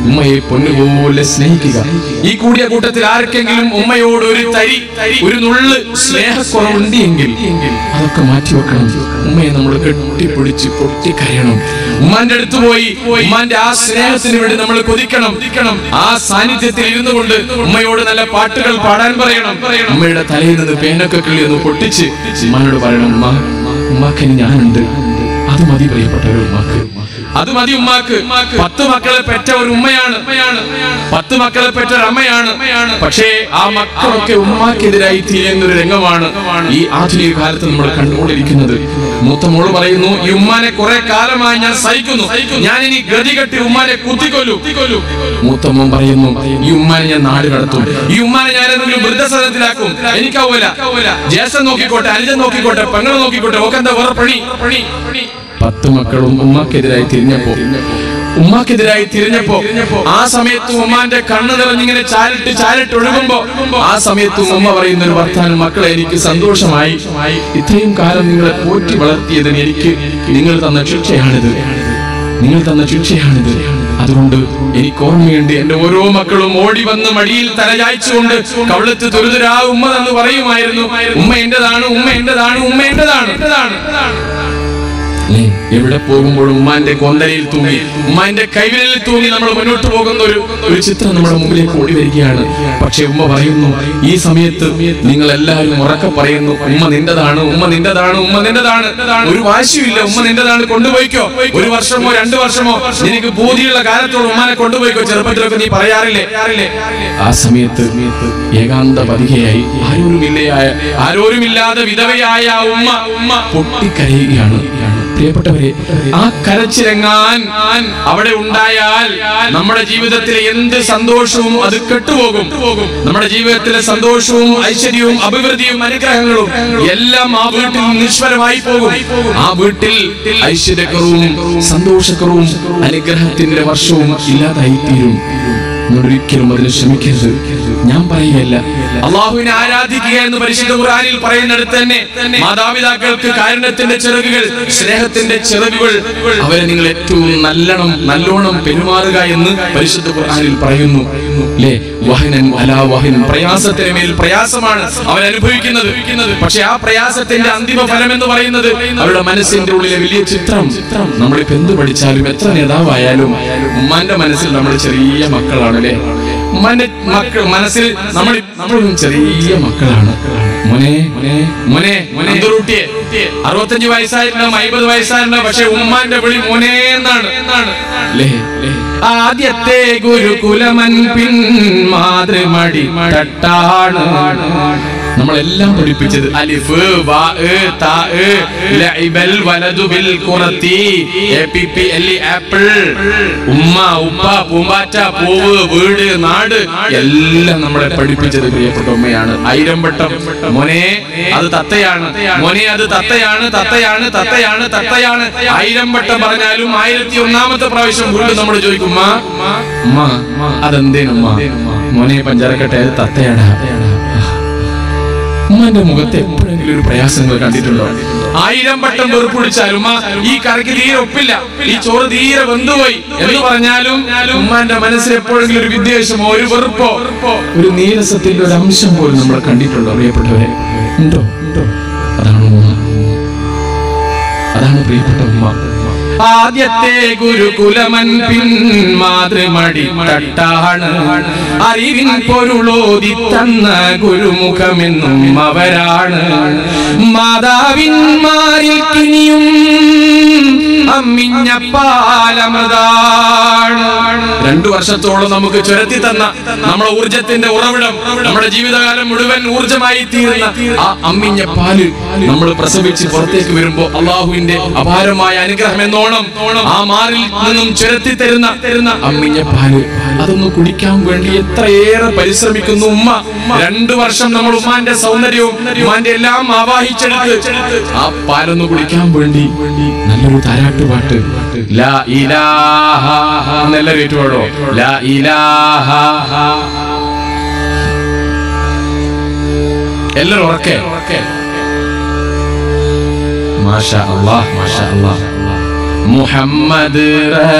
ഉമ്മയെ പൊന്നുപോലെ സ്നേഹിക്കുക ഈ കൂടിയ കൂട്ടത്തിൽ ആർക്കെങ്കിലും ഉമ്മയോട് ഒരു തരി ഒരു നുള്ള് സ്നേഹക്കുറവുണ്ട് എങ്കിൽ അതൊക്കെ മാറ്റി വെക്കണം ഉമ്മയെ നമ്മൾ കെട്ടിപ്പിടിച്ച് പൊട്ടിക്കരയണം ഉമ്മാന്റെ അടുത്ത് പോയി ഉമ്മാന്റെ ആ സ്നേഹത്തിന് വേണ്ടി നമ്മൾ കൊതിക്കണം ആ സാന്നിധ്യത്തിൽ ഇരുന്നു കൊണ്ട് ഉമ്മയോട് നല്ല പാട്ടുകൾ പാടാൻ പറയണം ഉമ്മയുടെ തലയിൽ നിന്ന് പേനൊക്കെ കിളി ഒന്ന് പൊട്ടിച്ച് ഉമ്മാനോട് പറയണം ഉമ്മ ഉമ്മാക്കിന് ഞാനുണ്ട് അത് മതി പ്രിയപ്പെട്ട ഒരു ഉമ്മാക്ക് അത് മതി ഉമ്മാക്ക് പത്ത് മക്കളെ പെറ്റ ഒരു ഉമ്മയാണ് പത്ത് മക്കളെ പെറ്റ ഒരു അമ്മയാണ് പക്ഷേ ആ മക്കളൊക്കെ ഉമ്മാക്കെതിരായി തീരുന്ന ഒരു രംഗമാണ് ഈ ആധുനിക കാലത്ത് നമ്മൾ കണ്ടുകൊണ്ടിരിക്കുന്നത് മൂത്ത മോള് പറയുന്നു ഈ ഉമ്മാനെ കുറെ കാലമായി ഞാൻ സഹിക്കുന്നു ഞാൻ ഇനി ഗതി കെട്ടി ഉമ്മാനെ കുത്തിക്കൊല്ലു മൂത്ത മോൻ പറയുന്നു ഈ ഉമ്മാനെ ഞാൻ നാട് കടത്തും ഈ ഉമ്മാനെ ഞാൻ ഏതെങ്കിലും വൃദ്ധസദനത്തിലാക്കും എനിക്കാവൂല ജ്യേഷ്ഠൻ നോക്കിക്കോട്ടെ അനുജൻ നോക്കിക്കോട്ടെ പെങ്ങൾ നോക്കിക്കോട്ടെ ഒക്കെ എന്താ വേറെ പണി പണി പണി പത്ത് മക്കളും ഉമ്മാക്കെതിരായി തിരിഞ്ഞപ്പോ ഉമ്മാക്കെതിരായി തിരിഞ്ഞപ്പോ ആ സമയത്ത് ഉമ്മാന്റെ കണ്ണ് നിറഞ്ഞിങ്ങനെ ചാലിട്ട് ചാലിട്ട് ഒഴുകുമ്പോ ആ സമയത്ത് ഉമ്മ പറയുന്ന ഒരു വർത്താനം മക്കളെ എനിക്ക് സന്തോഷമായി ഇത്രയും കാലം നിങ്ങളെ പോറ്റി വളർത്തിയതിന് എനിക്ക് നിങ്ങൾ തന്ന ശിക്ഷയാണിത് നിങ്ങൾ തന്ന ശിക്ഷയാണിത് അതുകൊണ്ട് എനിക്ക് ഓർമ്മയുണ്ട് എന്റെ ഓരോ മക്കളും ഓടി വന്ന് മടിയിൽ തലചായ്ച്ചുകൊണ്ട് കവിളത്ത് തുരുതുരാ ഉമ്മ എന്ന് പറയുമായിരുന്നു ഉമ്മ എന്റേതാണ് ഉമ്മ എന്റേതാണ് ഉമ്മ എന്റേതാണ് അല്ലേ? എവിടെ പോകുമ്പോഴും ഉമ്മാന്റെ കൊന്തലയിൽ തൂങ്ങി ഉമ്മാന്റെ കൈവിരലിൽ തൂങ്ങി നമ്മൾ മുന്നോട്ട് പോകുന്ന ഒരു ഒരു ചിത്രം നമ്മുടെ മുമ്പിലേക്ക് ഓടി വരികയാണ് പക്ഷെ ഉമ്മ പറയുന്നു ഈ സമയത്ത് നിങ്ങൾ എല്ലാവരും ഉറക്കെ പറയുന്നു ഉമ്മ നിന്റെതാണ് ഉമ്മ നിന്റെതാണ് ഉമ്മ നിന്റെതാണ് ഒരു വാശിയില്ല ഉമ്മ നിന്റെതാണ് കൊണ്ടുപോയിക്കോ ഒരു വർഷമോ രണ്ടു വർഷമോ നിനക്ക് ബോധിയുള്ള കാലത്തോളം ഉമ്മാനെ കൊണ്ടുപോയിക്കോ ചെറുപ്പത്തിലൊക്കെ നീ പറയാറില്ലേ ആ സമയത്ത് ഏകാന്ത പതികയായി ആരോരുമില്ലയായ ആരോരുമില്ലാതെ വിധവയായ ആ ഉമ്മ ഉമ്മ പൊട്ടിക്കരയുകയാണ് പ്രിയപ്പെട്ടവരെ ആ കരച്ചിലെങ്ങാൻ അവിടെ ഉണ്ടായാൽ നമ്മുടെ ജീവിതത്തിലെ എന്ത് സന്തോഷവും അത് കെട്ടുപോകും നമ്മുടെ ജീവിതത്തിലെ സന്തോഷവും ഐശ്വര്യവും അഭിവൃദ്ധിയും അനുഗ്രഹങ്ങളും എല്ലാം ആ വീട്ടിൽ നിഷ്ഫലമായി പോകും ആ വീട്ടിൽ ഐശ്വര്യക്കറവും സന്തോഷക്കറവും അനുഗ്രഹത്തിന്റെ വർഷവും ഇല്ലാതായി തീരും നിങ്ങൾ ഒരിക്കലും അതിന് ശ്രമിക്കരുത് ഞാൻ പറയുകയല്ല അള്ളാഹുവിനെ ആരാധിക്കുക എന്ന് പരിശുദ്ധ ഖുർആനിൽ പറയുന്നിടത്ത് തന്നെ മാതാപിതാക്കൾക്ക് കാരുണ്യത്തിന്റെ ചിറകുകൾ സ്നേഹത്തിന്റെ ചിറകുകൾ അവരെ നിങ്ങൾ ഏറ്റവും നല്ലോണം നല്ലോണം പെരുമാറുക എന്ന് പരിശുദ്ധ ഖുർആനിൽ പറയുന്നു അല്ലേ വഹനൻ അലാ വഹൻ പ്രയാസത്തിന് മേൽ പ്രയാസമാണ് അവൻ അനുഭവിക്കുന്നത് പക്ഷെ ആ പ്രയാസത്തിന്റെ അന്തിമ ഫലം എന്ന് പറയുന്നത് അവരുടെ മനസ്സിന്റെ ഉള്ളിലെ വലിയ ചിത്രം നമ്മളിപ്പോ എന്ത് പഠിച്ചാലും എത്ര നേതാവായാലും ഉമ്മാന്റെ മനസ്സിൽ നമ്മൾ ചെറിയ മക്കളാണ് അല്ലേ ഉമ്മാന്റെ മക്കൾ മനസ്സിൽ നമ്മൾ നമ്മളും ചെറിയ മക്കളാണ് മോനെ മോനെ മോനെ മോനെ എന്തൊരുട്ടിയെ അറുപത്തഞ്ച് വയസ്സായിട്ടുണ്ടാവും അമ്പത് വയസ്സായിട്ടുണ്ടാവും പക്ഷെ ഉമ്മാന്റെ വിളി മോനെ എന്നാണ് എന്നാണ് അല്ലേ ആദ്യത്തെ ഗുരുകുലമൻ പിൻ മാതൃമടി തട്ടാണ് നമ്മളെല്ലാം പഠിപ്പിച്ചത് അലിഫ് വാ ഇ, താ ഇ, ലഇബൽ വലദു ബിൽ ഖുറത്തി A P P L E apple ഉമ്മ ഉപ്പ പൂമ്പാറ്റ പൂവ് വീട് നാട് എല്ലാം നമ്മളെ പഠിപ്പിച്ചത് പ്രിയപ്പെട്ട ഉമ്മയാണ് ആയിരം വട്ടം മോനെ അത് തത്തയാണ് മോനെ അത് തത്തയാണ് തത്തയാണ് തത്തയാണ് തത്തയാണ് ആയിരം വട്ടം പറഞ്ഞാലും ആയിരത്തി ഒന്നാമത്തെ പ്രാവശ്യം വീണ്ടും നമ്മൾ ചോദിക്കും ഉമ്മ ഉമ്മ അതെന്തേനുമ്മ മോനെ പഞ്ചാരക്കട്ടെ അത് തത്തയാടാ ഉമ്മാന്റെ മുഖത്ത് എപ്പോഴെങ്കിലും ഒരു പ്രയാസങ്ങൾ കണ്ടിട്ടുണ്ടോ ആയിരം വട്ടം വെറുപ്പിടിച്ചാലും ഉമ്മ ഈ കറിക്ക് തീരെ ഒപ്പില്ല ഈ ചോറ് തീരെ വെന്തുപോയി എന്ന് പറഞ്ഞാലും ഉമ്മാന്റെ മനസ്സിൽ എപ്പോഴെങ്കിലും ഒരു വിദ്വേഷമോ ഒരു വെറുപ്പോ ഒരു നീരസത്തിന്റെ ഒരു അംശം പോലും നമ്മൾ കണ്ടിട്ടുണ്ടോ അറിയപ്പെട്ടവരെ ഉണ്ടോ ഉണ്ടോ അതാണ് ഉമ്മ അതാണ് പ്രിയപ്പെട്ട ഉമ്മ ആദ്യത്തെ ഗുരുകുലമൻ പിൻ മാതൃമടി തട്ടാണ് അറിവിൻ പൊരുളോതി തന്ന ഗുരുമുഖമെന്നും അവരാണ് മാതാവിന്മാരിൽ കിനിയും അമ്മിഞ്ഞ പാലമൃതാണ് രണ്ടു വർഷത്തോളം നമുക്ക് ചുരത്തി തന്ന നമ്മുടെ ഊർജത്തിന്റെ ഉറവിടം നമ്മുടെ ജീവിതകാലം മുഴുവൻ ഊർജമായി തീരുന്ന ആ അമ്മിഞ്ഞ പാല് നമ്മൾ പ്രസവിച്ച് പുറത്തേക്ക് വരുമ്പോ അള്ളാഹുവിന്റെ അപാരമായ അനുഗ്രഹം എന്നോണം ആ മാറിൽ നിന്നും ചുരത്തി തരുന്ന തരുന്ന അമ്മിഞ്ഞ പാല് അതൊന്ന് കുടിക്കാൻ വേണ്ടി എത്രയേറെ പരിശ്രമിക്കുന്നു ഉമ്മ രണ്ടു വർഷം നമ്മൾ ഉമ്മാന്റെ സൗന്ദര്യവും ഉമ്മാന്റെ എല്ലാം ആവാഹിച്ചെടുത്ത് ആ പാലൊന്ന് കുടിക്കാൻ വേണ്ടി നല്ലൊരു താരാട്ടുപാട്ട് ലാ ഇലാഹ എന്നെല്ലാവരും ഏറ്റുപാടോ ലാ ഇലാഹ എല്ലാവരും ഉറക്കെ മാഷാ അല്ലാഹ് മാഷാ അല്ലാഹ് മുഹമ്മദ്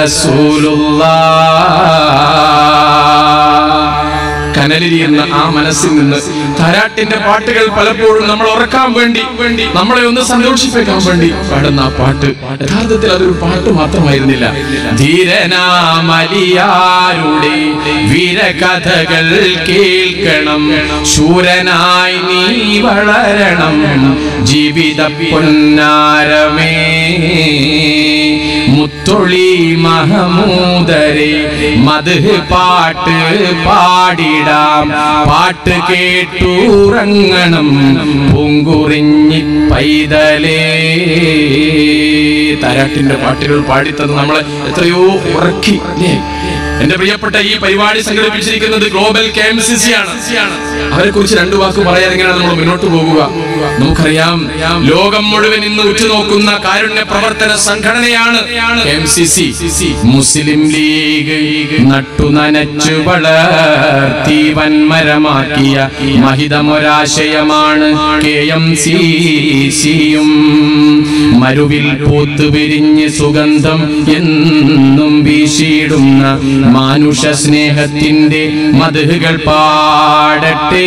കനലിരിയുന്ന ആ മനസ്സിൽ നിന്ന് താരാട്ടിന്റെ പാട്ടുകൾ പലപ്പോഴും നമ്മൾ ഉറക്കാൻ വേണ്ടി വേണ്ടി നമ്മളെ ഒന്ന് സന്തോഷിപ്പിക്കാൻ വേണ്ടി പാടുന്ന ആ പാട്ട് യഥാർത്ഥത്തിൽ അതൊരു പാട്ട് മാത്രമായിരുന്നില്ല ധീരനാമലിയാരുടെ വീരകഥകൾ കേൾക്കണം ശൂരനായി നീ വളരണം ജീവിത പൊന്നാരമേ മുത്തൊളി മഹമൂദരെ മധു പാട്ട് പാടിടാം പാട്ട് കേട്ടുറങ്ങണം പൂങ്കുറിഞ്ഞി പൈതലേ താരാട്ടിന്റെ പാട്ടുകൾ പാടിത്തത് നമ്മളെ എത്രയോ ഉറക്കി അല്ലേ എന്റെ പ്രിയപ്പെട്ട ഈ പരിപാടി സംഘടിപ്പിച്ചിരിക്കുന്നത് global K M C C ആണ് അവരെ കുറിച്ച് രണ്ടു വാക്ക് പറയാൻ എങ്ങനെയാണ് നമ്മൾ മുന്നോട്ട് പോകുക നമുക്കറിയാം ലോകം മുഴുവൻ ഇന്ന് ഉറ്റുനോക്കുന്ന കാരുണ്യ പ്രവർത്തന സംഘടനയാണ് M C C Muslim League നട്ടു നനച്ചു വളർത്തി വൻമരമാക്കിയ മഹിതമൊരാശയമാണ് കെ എം സി സിയും മരുവിൽ പൂത്തു വിരിഞ്ഞ് സുഗന്ധം എന്നും വീശിയിടുന്ന മാനുഷ സ്നേഹത്തിന്റെ മധുകൾ പാടട്ടെ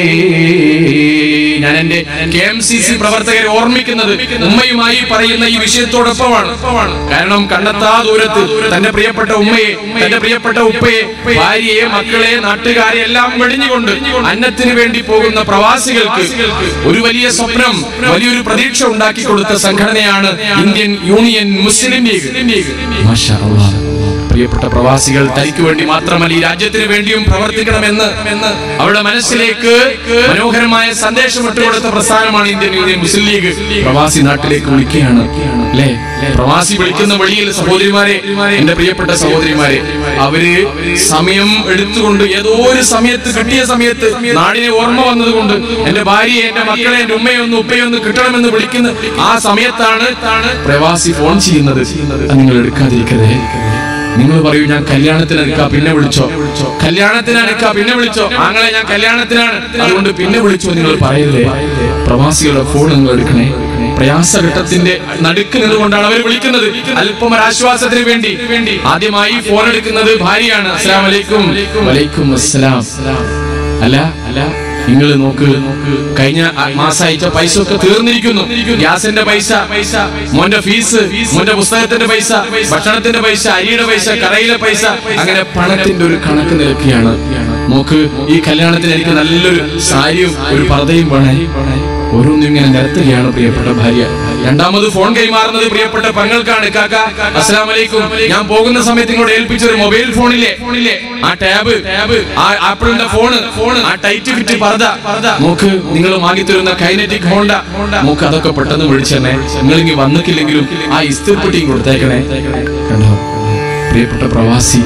ഞാൻ എന്റെ കെ എം സി സി പ്രവർത്തകരെ ഓർമ്മിക്കുന്നത് ഉമ്മയുമായി പറയുന്ന ഈ വിഷയത്തോടൊപ്പമാണ് കാരണം കണ്ടെത്താ ദൂരത്ത് തന്റെ പ്രിയപ്പെട്ട ഉമ്മയെ തന്റെ പ്രിയപ്പെട്ട ഉപ്പയെ ഭാര്യയെ മക്കളെ നാട്ടുകാരെ എല്ലാം വെടിഞ്ഞുകൊണ്ട് അന്നത്തിന് വേണ്ടി പോകുന്ന പ്രവാസികൾക്ക് ഒരു വലിയ സ്വപ്നം വലിയൊരു പ്രതീക്ഷ ഉണ്ടാക്കി കൊടുത്ത സംഘടനയാണ് ഇന്ത്യൻ യൂണിയൻ മുസ്ലിം ലീഗ് മാഷാ അല്ലാഹ്. പ്രിയപ്പെട്ട പ്രവാസികൾ തനിക്ക് വേണ്ടി മാത്രമല്ല ഈ രാജ്യത്തിന് വേണ്ടിയും പ്രവർത്തിക്കണമെന്ന് എന്ന് അവരുടെ മനസ്സിലേക്ക് മനോഹരമായ സന്ദേശം ഇട്ടുകൊടുത്ത പ്രസ്ഥാനമാണ് ഇന്ത്യൻ യൂണിയൻ മുസ്ലിം ലീഗ് പ്രവാസി നാട്ടിലേക്ക് വിളിക്കുകയാണ് അല്ലേ പ്രവാസി വിളിക്കുന്ന വഴിയിൽ സഹോദരിമാരെ എന്റെ പ്രിയപ്പെട്ട സഹോദരിമാരെ അവര് സമയം എടുത്തുകൊണ്ട് ഏതോ ഒരു സമയത്ത് കിട്ടിയ സമയത്ത് നാടിനെ ഓർമ്മ വന്നതുകൊണ്ട് എന്റെ ഭാര്യയെ എന്റെ മക്കളെ എന്റെ ഉമ്മയെ ഒന്ന് ഉപ്പയെ ഒന്ന് കിട്ടണമെന്ന് വിളിക്കുന്ന ആ സമയത്താണ് പ്രവാസി ഫോൺ ചെയ്യുന്നത് അത് നിങ്ങൾ എടുക്കാതിരിക്കരുതേ നിങ്ങൾ പറയൂ ഞാൻ കല്യാണത്തിന് എടുക്കാം പിന്നെ വിളിച്ചോ കല്യാണത്തിന് എടുക്കാം പിന്നെ വിളിച്ചോ ആങ്ങളെ ഞാൻ കല്യാണത്തിനാണ് അതുകൊണ്ട് പിന്നെ വിളിച്ചോ നിങ്ങൾ പറയരുതേ പ്രവാസികളുടെ ഫോൺ നിങ്ങൾ എടുക്കണേ പ്രയാസഘട്ടത്തിന്റെ നടുക്ക് നിന്നുകൊണ്ടാണ് അവർ വിളിക്കുന്നത് അല്പം ഒരു ആശ്വാസത്തിന് വേണ്ടി വേണ്ടി ആദ്യമായി ഫോൺ എടുക്കുന്നത് ഭാര്യയാണ് അസ്സലാം വലൈക്കും വലൈക്കും അസ്സലാം അല്ല അല്ല നിങ്ങൾ നോക്ക് കഴിഞ്ഞ മാസം അയച്ച പൈസ ഒക്കെ തീർന്നിരിക്കുന്നു ഗ്യാസിന്റെ പൈസ പൈസ മോന്റെ ഫീസ് മോന്റെ പുസ്തകത്തിന്റെ പൈസ ഭക്ഷണത്തിന്റെ പൈസ അരിയുടെ പൈസ കടയിലെ പൈസ അങ്ങനെ പണത്തിന്റെ ഒരു കണക്ക് നിരക്കുകയാണ് നോക്ക് ഈ കല്യാണത്തിന് എനിക്ക് നല്ലൊരു സാരിയും ഒരു പർദ്ദയും വേണേ ഓരോന്നും ഇങ്ങനെ നിരത്തുകയാണ് പ്രിയപ്പെട്ട ഭാര്യ രണ്ടാമത് ഫോൺ കൈമാറുന്നത് പ്രിയപ്പെട്ട പെങ്ങൾക്കാണ് കാക്ക അസ്സലാം വലൈക്കും ഞാൻ പോകുന്ന സമയത്ത് ഇങ്ങോട്ട് ഏൽപ്പിച്ച ഒരു മൊബൈൽ ഫോണിലെ ഫോണിലെ ആ ടാബ് ടാബ് ആ ആപ്പിളിന്റെ ഫോണ് ഫോണ് ആ ടൈറ്റ് ഫിറ്റ് പർദ്ദ പർദ്ദ നോക്ക് നിങ്ങൾ വാങ്ങി തരുന്ന കൈനറ്റിക് ഹോണ്ട നോക്ക് അതൊക്കെ പെട്ടെന്ന് വിളിച്ചെന്നെ നിങ്ങൾ ഇങ്ങനെ വന്നിട്ടില്ലെങ്കിലും ആ ഇസ്തിരിപ്പെട്ടിയും കൊടുത്തേക്കണേ കണ്ടോ പ്രിയപ്പെട്ട പ്രവാസി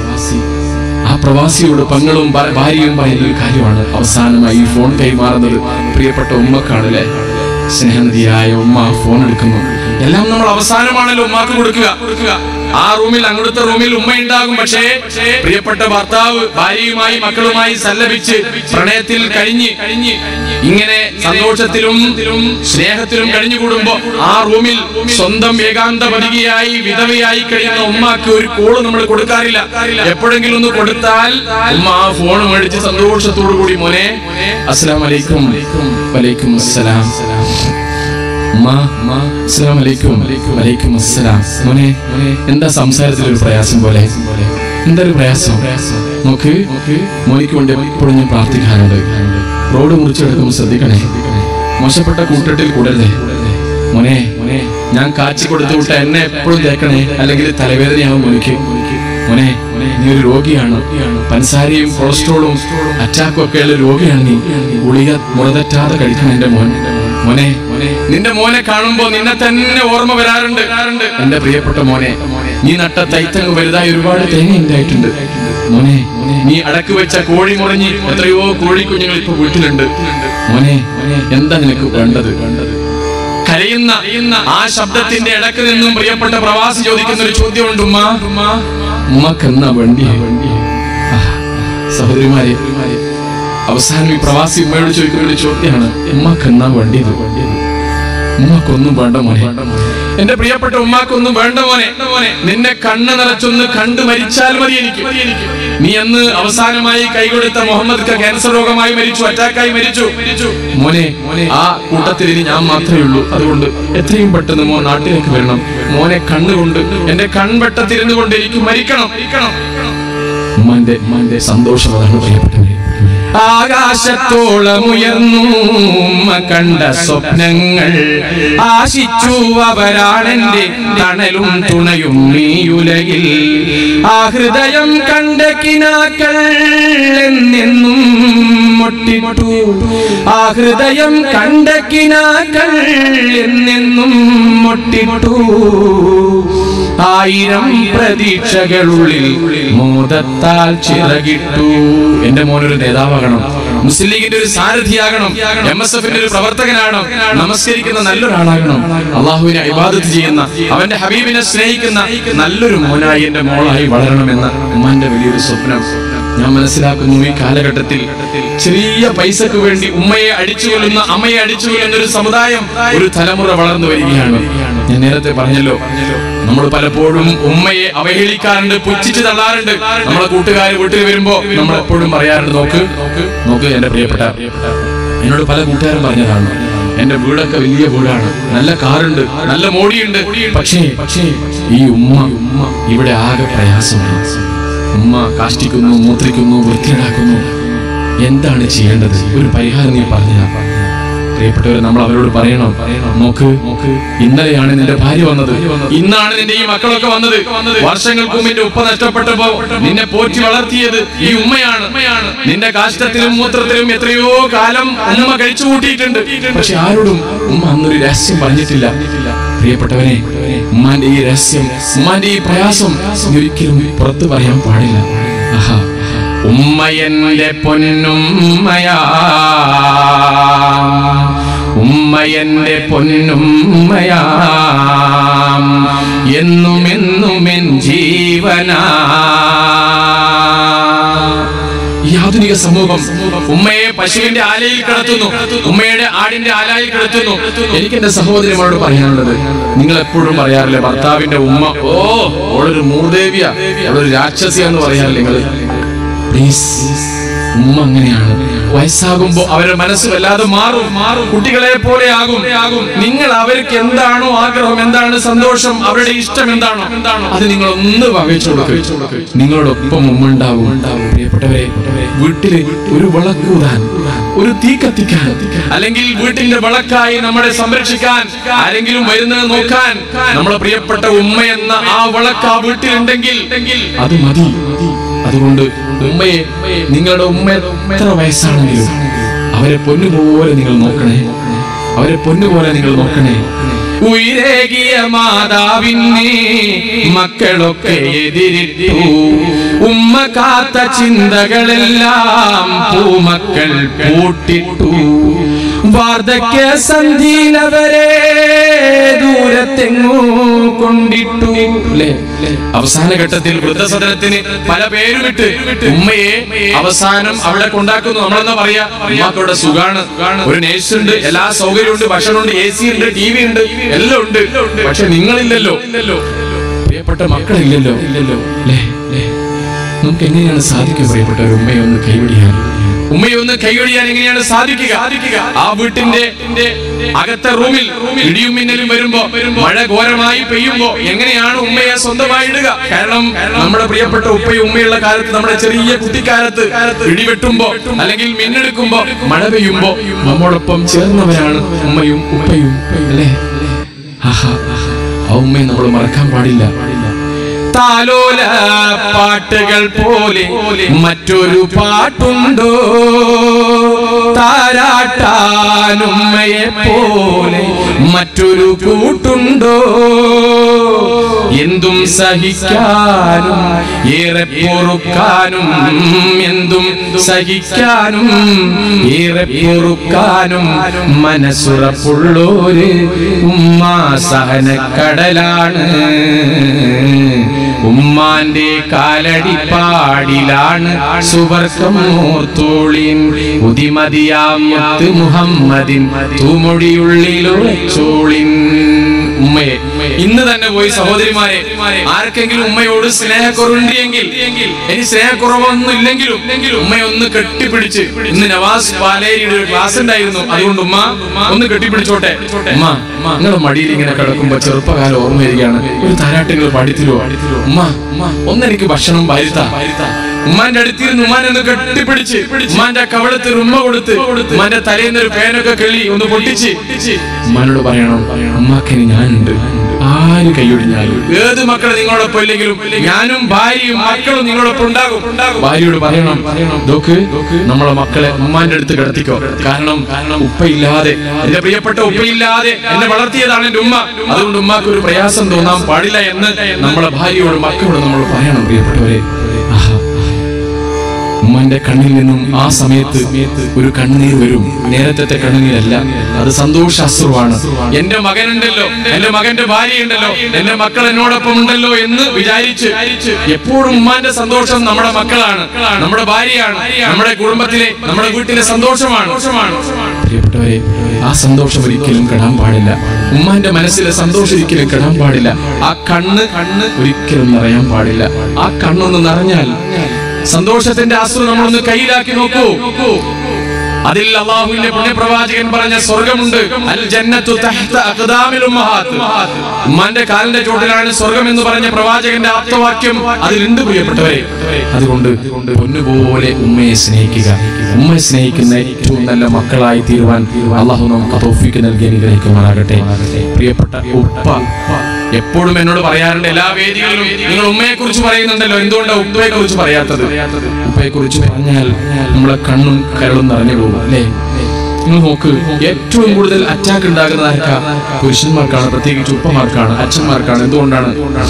ആ പ്രവാസിയോട് പങ്ങളും ഭ- ഭാര്യയും പറയുന്ന ഒരു കാര്യമാണ് അവസാനമായി ഈ ഫോൺ കൈമാറുന്നത് പ്രിയപ്പെട്ട ഉമ്മക്കാണല്ലേ സ്നേഹനദിയായ ഉമ്മ ആ ഫോൺ എടുക്കുന്നു എല്ലാം നമ്മൾ അവസാനമാണല്ലോ ഉമ്മാക്ക് കൊടുക്കുക കൊടുക്കുക ആ റൂമിൽ അങ്ങോട്ടത്തെ റൂമിൽ ഉമ്മ ഉണ്ടാകും പക്ഷേ പ്രിയപ്പെട്ട ഭർത്താവ് ഭാര്യയുമായി മക്കളുമായി സല്ലപിച്ച് പ്രണയത്തിൽ കഴിഞ്ഞ് കഴിഞ്ഞ് ഇങ്ങനെ സന്തോഷത്തിലും സ്നേഹത്തിലും കഴിഞ്ഞുകൂടുമ്പോ ആ റൂമിൽ സ്വന്തം ഏകാന്ത പതികയായി വിധവയായി കഴിയുന്ന ഉമ്മാക്ക് ഒരു കോള് നമ്മൾ കൊടുക്കാറില്ല എപ്പോഴെങ്കിലും ഒന്ന് കൊടുത്താൽ ഉമ്മ ആ ഫോൺ മേടിച്ച് സന്തോഷത്തോടു കൂടി മോനെ അസ്സലാം വലൈക്കും വലൈക്കും അസ്സലാം ഉമ്മ, ഉമ്മ, അസ്സലാം വലൈക്കും വലൈക്കും അസ്സലാം മോനെ എന്താ സംസാരത്തിൽ ഒരു പ്രയാസം പോലെ എന്താ ഒരു പ്രയാസം നോക്ക് മോനിക്ക് വേണ്ടി എപ്പോഴും ഞാൻ പ്രാർത്ഥിക്കാറുണ്ട് റോഡ് മുറിച്ചെടുക്കുമ്പോൾ ശ്രദ്ധിക്കണേ മോശപ്പെട്ട കൂട്ടത്തിൽ കൂടരുതേ മോനെ മോനെ ഞാൻ കാച്ചി കൊടുത്തു വിട്ട എന്നെ എപ്പോഴും തേക്കണേ അല്ലെങ്കിൽ തലവേദനയാവും മോനിക്ക് മോനെ നീ ഒരു രോഗിയാണ് പഞ്ചസാരയും കൊളസ്ട്രോളും അറ്റാക്കും ഒക്കെ ഉള്ള രോഗിയാണ് നീ ഗുളിക മുറതെറ്റാതെ കഴിക്കണം എന്റെ മോൻ മോനെ നിന്റെ മോനെ കാണുമ്പോ നിന്നെ തന്നെ ഓർമ്മ വരാറുണ്ട് എന്റെ പ്രിയപ്പെട്ട മോനെ നീ നട്ട തൈത്തങ്ങ് വലുതായി ഒരുപാട് തേങ്ങ ഉണ്ടായിട്ടുണ്ട് മോനെ നീ അടക്ക് വെച്ച കോഴി മുറിഞ്ഞ് എത്രയോ കോഴിക്കുഞ്ഞുങ്ങൾ ഇപ്പൊ വീട്ടിലുണ്ട് മോനെ എന്താ നിനക്ക് വേണ്ടത് വേണ്ടത് കരയുന്ന ആ ശബ്ദത്തിന്റെ ഇടക്ക് നിന്നും പ്രിയപ്പെട്ട പ്രവാസി ചോദിക്കുന്ന ഒരു ചോദ്യമുണ്ട് ഉമ്മ ഉമ്മക്ക് എന്നാ വണ്ടി സഹോദരിമാരെ അവസാനം ഈ പ്രവാസി ഉമ്മയോട് ചോദിക്കുന്ന ഒരു ചോദ്യമാണ് ഉമ്മക്ക് എന്നാ വേണ്ടിയത് ഉമ്മക്കൊന്നും വേണ്ട മോനെ എന്റെ പ്രിയപ്പെട്ട ഉമ്മാക്കൊന്നും വേണ്ട മോനെ മോനെ നിന്നെ കണ്ണ് നിറച്ചൊന്ന് കണ്ടു മരിച്ചാൽ മതി എനിക്ക് നീ അന്ന് അവസാനമായി കൈകൊടുത്ത മുഹമ്മദ് ക ക്യാൻസർ രോഗമായി മരിച്ചു അറ്റാക്കായി മരിച്ചു മോനെ മോനെ ആ കൂട്ടത്തിൽ ഇനി ഞാൻ മാത്രമേ ഉള്ളൂ അതുകൊണ്ട് എത്രയും പെട്ടെന്ന് മോൻ നാട്ടിലേക്ക് വരണം മോനെ കണ്ണുകൊണ്ട് എന്റെ കൺവെട്ടത്തിരുന്നു കൊണ്ട് എനിക്ക് മരിക്കണം മരിക്കണം ഉമ്മാന്റെ ഉമ്മാന്റെ സന്തോഷം അതാണ് പ്രിയപ്പെട്ടവരെ ആകാശത്തോളം ഉയർന്നു ഉമ്മ കണ്ട സ്വപ്നങ്ങൾ ആശിച്ചു അവരാണെന്റെ തണലും തുണയും ഈ ഉലകിൽ ആ ഹൃദയം കണ്ട കിനാക്കൾ എന്നെന്നും മുട്ടിട്ടു ആ ഹൃദയം കണ്ട കിനാക്കൾ എന്നെന്നും മുട്ടിട്ടു ആയിരം പ്രതീക്ഷകളുള്ളിൽ മോദത്താൽ ചിറകിട്ടു എന്റെ മോനൊരു നേതാവാകണം മുസ്ലിം ലീഗിന്റെ ഒരു സാരഥിയാകണം എം എസ് എഫിന്റെ ഒരു പ്രവർത്തകനാകണം നമസ്കരിക്കുന്ന നല്ലൊരാളാകണം അള്ളാഹുവിനെ ഇബാദത്ത് ചെയ്യുന്ന അവന്റെ ഹബീബിനെ സ്നേഹിക്കുന്ന നല്ലൊരു മോനായി എന്റെ മോളായി വളരണമെന്ന ഉമ്മാന്റെ വലിയൊരു സ്വപ്നം ഞാൻ മനസ്സിലാക്കുന്നു ഈ കാലഘട്ടത്തിൽ ചെറിയ പൈസക്ക് വേണ്ടി ഉമ്മയെ അടിച്ചു കൊല്ലുന്ന അമ്മയെ അടിച്ചു കൊല്ലുന്ന ഒരു സമുദായം ഒരു തലമുറ വളർന്നു വരികയാണ് ഞാൻ നേരത്തെ പറഞ്ഞല്ലോ നമ്മൾ പലപ്പോഴും ഉമ്മയെ അവഹേളിക്കാറുണ്ട് പുച്ഛിച്ച് തള്ളാറുണ്ട് നമ്മളെ കൂട്ടുകാർ വീട്ടിൽ വരുമ്പോ നമ്മൾ എപ്പോഴും പറയാറുണ്ട് നോക്ക് നോക്ക് എന്റെ പ്രിയപ്പെട്ട എന്നോട് പല കൂട്ടുകാരും പറഞ്ഞതാണ് എന്റെ വീടൊക്കെ വലിയ വീടാണ് നല്ല കാറുണ്ട് നല്ല മോടിയുണ്ട് പക്ഷേ പക്ഷേ ഈ ഉമ്മ ഉമ്മ ഇവിടെ ആകെ പ്രയാസമാണ് ഉമ്മ കാഷ്ടിക്കുന്നു മൂത്രിക്കുന്നു വൃത്തിയുണ്ടാക്കുന്നു എന്താണ് ചെയ്യേണ്ടത് ഒരു പരിഹാരം നീ പറഞ്ഞാ പ്രിയപ്പെട്ടവരെ നമ്മൾ അവരോട് പറയണം നോക്ക് നോക്ക് ഇന്നലെയാണ് നിന്റെ ഭാര്യ വന്നത് ഇന്നാണ് നിന്റെ ഈ മക്കളൊക്കെ വന്നത് വർഷങ്ങൾക്ക് മുമ്പ് നിന്റെ ഉപ്പ നഷ്ടപ്പെട്ടപ്പോ നിന്നെ പോറ്റി വളർത്തിയത് ഈ ഉമ്മയാണ് നിന്റെ കാഷ്ടത്തിലും മൂത്രത്തിലും എത്രയോ കാലം ഉമ്മ കഴിച്ചു കൂട്ടിയിട്ടുണ്ട് പക്ഷെ ആരോടും ഉമ്മ അന്നൊരു രഹസ്യം പറഞ്ഞിട്ടില്ല പ്രിയപ്പെട്ടവനെ ഉമ്മാന്റെ ഈ രഹസ്യം ഉമ്മാന്റെ ഈ പ്രയാസം നീ ഒരിക്കലും പുറത്തു പറയാൻ പാടില്ല ആഹാ ഉമ്മയന്റെ പൊന്നുമ്മയാ ഉമ്മയന്റെ പൊന്നുമ്മയാ എന്നും എന്നും എൻ ജീവനാ ഈ ആധുനിക സമൂഹം ഉമ്മയെ പശുവിന്റെ ആലയിൽ കിടത്തുന്നു ഉമ്മയുടെ ആടിന്റെ ആലയിൽ കിടത്തുന്നു എനിക്ക് എന്റെ സഹോദരിമാരോട് പറയാനുള്ളത് നിങ്ങൾ എപ്പോഴും പറയാറില്ലേ ഭർത്താവിന്റെ ഉമ്മ ഓ ഓളൊരു മൂർദേവിയ ഓളൊരു രാക്ഷസിയാന്ന് പറയാറില്ലേ നിങ്ങൾ പ്ലീസ് ഉമ്മ അങ്ങനെയാണ് വയസ്സാകുമ്പോ അവരുടെ മനസ്സ് വല്ലാതെ മാറും മാറും കുട്ടികളെ പോലെ ആകും ആകും നിങ്ങൾ അവർക്ക് എന്താണോ ആഗ്രഹം എന്താണ് സന്തോഷം അവരുടെ ഇഷ്ടം എന്താണോ എന്താണോ അത് നിങ്ങൾ ഒന്ന് വകച്ചു കൊടുക്കുക നിങ്ങളോടൊപ്പം ഉമ്മ ഉണ്ടാവും പ്രിയപ്പെട്ടവരെ വീട്ടില് ഒരു വിളക്കൂതാൻ ഒരു തീ കത്തിക്കാൻ അല്ലെങ്കിൽ വീട്ടിന്റെ വിളക്കായി നമ്മളെ സംരക്ഷിക്കാൻ ആരെങ്കിലും വരുന്നത് നോക്കാൻ നമ്മളെ പ്രിയപ്പെട്ട ഉമ്മ എന്ന ആ വിളക്ക് ആ വീട്ടിലുണ്ടെങ്കിൽ അത് മതി അതുകൊണ്ട് ഉമ്മയെ നിങ്ങളുടെ ഉമ്മ എത്ര വയസ്സാണെങ്കിലും അവരെ പൊന്നുപോലെ നിങ്ങൾ നോക്കണേ അവരെ പൊന്നുപോലെ നിങ്ങൾ നോക്കണേ ഉയരേകിയ മാതാവിനെ മക്കളൊക്കെ എതിരിട്ടു ഉമ്മ കാത്ത ചിന്തകളെല്ലാം പൂമക്കൾ പൂട്ടിട്ടു വാർദ്ധക്യ സന്ധിയിലവരെ ദൂരത്തെങ്ങോ കൊണ്ടിട്ടു അല്ലേ അവസാന ഘട്ടത്തിൽ വൃദ്ധസദനത്തിന് പല പേരുമിട്ട് ഉമ്മയെ അവസാനം അവിടെ കൊണ്ടാക്കുന്നു നമ്മളെന്താ പറയാ ഉമ്മാക്കവിടെ സുഖാണ് ഒരു നേഴ്സ് ഉണ്ട് എല്ലാ സൗകര്യമുണ്ട് ഭക്ഷണമുണ്ട് എ സി ഉണ്ട് ടി വി ഉണ്ട് എല്ലാം ഉണ്ട് പക്ഷെ നിങ്ങളില്ലല്ലോ പ്രിയപ്പെട്ട മക്കളില്ലല്ലോ ഇല്ലല്ലോ അല്ലേ അല്ലേ നമുക്ക് എങ്ങനെയാണ് സാധിക്കുക പ്രിയപ്പെട്ട ഒരു ഉമ്മയെ ഒന്ന് കൈവിടിയാൻ ഉമ്മയെ ഒന്ന് കൈയൊഴിയാൻ എങ്ങനെയാണ് സാധിക്കുക ആ വീട്ടിന്റെ അകത്തെ റൂമിൽ ഇടിയും മിന്നലും വരുമ്പോ മഴ ഘോരമായി പെയ്യുമ്പോ എങ്ങനെയാണ് ഉമ്മയെ സ്വന്തമായി ഇടുക കാരണം നമ്മുടെ പ്രിയപ്പെട്ട ഉപ്പയും ഉമ്മയുള്ള കാലത്ത് നമ്മുടെ ചെറിയ കുട്ടിക്കാലത്ത് ഇടിവെട്ടുമ്പോ അല്ലെങ്കിൽ മിന്നെടുക്കുമ്പോ മഴ പെയ്യുമ്പോ നമ്മോടൊപ്പം ചേർന്നവരാണ് ഉമ്മയും ഉപ്പയും അല്ലേ ആഹാ ആ ഉമ്മയെ നമ്മൾ മറക്കാൻ പാടില്ല താലോല പാട്ടുകൾ പോലെ മറ്റൊരു പാട്ടുണ്ടോ താരാട്ടാനുമ്മയെ പോലെ മറ്റൊരു കൂട്ടുണ്ടോ എന്തും സഹിക്കാനും ഏറെ പൊറുക്കാനും എന്തും സഹിക്കാനും ഏറെ പൊറുക്കാനും മനസ്സുറപ്പുള്ളോര് ഉമ്മാ സഹനക്കടലാണ് ഉമ്മാന്റെ കാലടിപ്പാടിലാണ് സുവർക്കം ഓർത്തോളിൻ ഉദിമതിയാമത്ത് മുഹമ്മദിൻ തൂമൊഴിയുള്ളിലുളച്ചോളിൻ ഉമ്മയെ ഇന്ന് തന്നെ പോയി സഹോദരിമാരെ ആർക്കെങ്കിലും ഉമ്മയോട് സ്നേഹക്കുറവുണ്ടെങ്കിൽ ഇനി സ്നേഹക്കുറവൊന്നും ഇല്ലെങ്കിലും ഉമ്മയെ ഒന്ന് കെട്ടിപ്പിടിച്ച് ഇന്ന് നവാസ് പാലേരിയുടെ ഒരു ക്ലാസ് ഉണ്ടായിരുന്നു അതുകൊണ്ട് ഉമ്മ ഒന്ന് കെട്ടിപ്പിടിച്ചോട്ടെ ഉമ്മ നിങ്ങളുടെ മടിയിൽ ഇങ്ങനെ കിടക്കുമ്പോ ചെറുപ്പകാലം ഓർമ്മ വരികയാണ് ഒരു താരാട്ടുകൾ പാടിത്തരുവോ ഉമ്മ ഒന്ന് എനിക്ക് ഭക്ഷണം വരുത്താ ഉമ്മാന്റെ അടുത്തിരുന്ന് ഉമ്മാനെ ഒന്ന് കെട്ടിപ്പിടിച്ച് ഉമ്മാന്റെ കവളത്തിൽ ഉമ്മ കൊടുത്ത് ഉമ്മാന്റെ തലയിൽ നിന്ന് ഒരു പേനൊക്കെ കിളി ഒന്ന് പൊട്ടിച്ച് ഉമ്മാനോട് പറയണം ഉമ്മാക്കിന് ഞാനുണ്ട് ആര് കൈയൊടിഞ്ഞാലും ഏത് മക്കൾ നിങ്ങളോടൊപ്പം ഇല്ലെങ്കിലും ഞാനും ഭാര്യയും മക്കളും നിങ്ങളോടൊപ്പം ഉണ്ടാകും ഭാര്യയോട് പറയണം നോക്ക് നമ്മളെ മക്കളെ ഉമ്മാന്റെ അടുത്ത് കിടത്തിക്കോ കാരണം കാരണം ഉപ്പയില്ലാതെ എന്റെ പ്രിയപ്പെട്ട ഉപ്പയില്ലാതെ എന്നെ വളർത്തിയതാണ് എന്റെ ഉമ്മ അതുകൊണ്ട് ഉമ്മാക്ക് ഒരു പ്രയാസം തോന്നാൻ പാടില്ല എന്ന് നമ്മളെ ഭാര്യയോട് മക്കളോട് നമ്മൾ പറയണം പ്രിയപ്പെട്ടവരെ ആഹാ ഉമ്മന്റെ കണ്ണിൽ നിന്നും ആ സമയത്ത് ഒരു കണ്ണുനീർ വരും നേരത്തെ കണ്ണുനീരല്ല അത് സന്തോഷാശ്രുവാണ് എന്റെ മകനുണ്ടല്ലോ എന്റെ മകന്റെ ഭാര്യയുണ്ടല്ലോ എന്റെ മക്കൾ എന്നോടൊപ്പം ഉണ്ടല്ലോ എന്ന് വിചാരിച്ച് എപ്പോഴും ഉമ്മാന്റെ സന്തോഷം നമ്മുടെ മക്കളാണ് നമ്മുടെ ഭാര്യയാണ് നമ്മുടെ കുടുംബത്തിലെ നമ്മുടെ വീട്ടിലെ സന്തോഷമാണ് പ്രിയപ്പെട്ടവരെ ആ സന്തോഷം ഒരിക്കലും കെടാൻ പാടില്ല ഉമ്മാന്റെ മനസ്സിലെ സന്തോഷം ഒരിക്കലും കെടാൻ പാടില്ല ആ കണ്ണ് കണ്ണ് ഒരിക്കലും നിറയാൻ പാടില്ല ആ കണ്ണൊന്ന് നിറഞ്ഞാൽ സന്തോഷത്തിന്റെ അശ്രു നമ്മളൊന്ന് കയ്യിലാക്കി നോക്കൂ അതിൽ അള്ളാഹുവിന്റെ പുണ്യപ്രവാചകൻ പറഞ്ഞ സ്വർഗമുണ്ട് അൽ ജന്നത്തു തഹ്ത അഖ്ദാമിൽ ഉമ്മഹാത്ത് ഉമ്മാന്റെ കാലിന്റെ ചോട്ടിലാണ് സ്വർഗം എന്ന് പറഞ്ഞ പ്രവാചകന്റെ ആപ്തവാക്യം അതിലുണ്ട് പ്രിയപ്പെട്ടവരെ അതുകൊണ്ട് പൊന്നുപോലെ ഉമ്മയെ സ്നേഹിക്കുക ഉമ്മയെ സ്നേഹിക്കുന്ന ഏറ്റവും നല്ല മക്കളായി തീരുവാൻ അള്ളാഹു നമുക്ക് തൗഫീക്ക് നൽകി അനുഗ്രഹിക്കുമാറാകട്ടെ പ്രിയപ്പെട്ട ഉപ്പ എപ്പോഴും എന്നോട് പറയാറുണ്ട് എല്ലാ വേദികളിലും നിങ്ങൾ ഉമ്മയെ കുറിച്ച് പറയുന്നുണ്ടല്ലോ എന്തുകൊണ്ടാണ് ഉപ്പയെ കുറിച്ച് പറയാത്തത് ഉപ്പയെ കുറിച്ച് പറഞ്ഞാൽ നമ്മളെ കണ്ണും കരളും നിറഞ്ഞു പോകും അല്ലേ നിങ്ങൾ നോക്ക് ഏറ്റവും കൂടുതൽ അറ്റാക്ക് ഉണ്ടാകുന്നത് ആർക്കാ പുരുഷന്മാർക്കാണ് പ്രത്യേകിച്ച് ഉപ്പമാർക്കാണ് അച്ഛന്മാർക്കാണ് എന്തുകൊണ്ടാണ്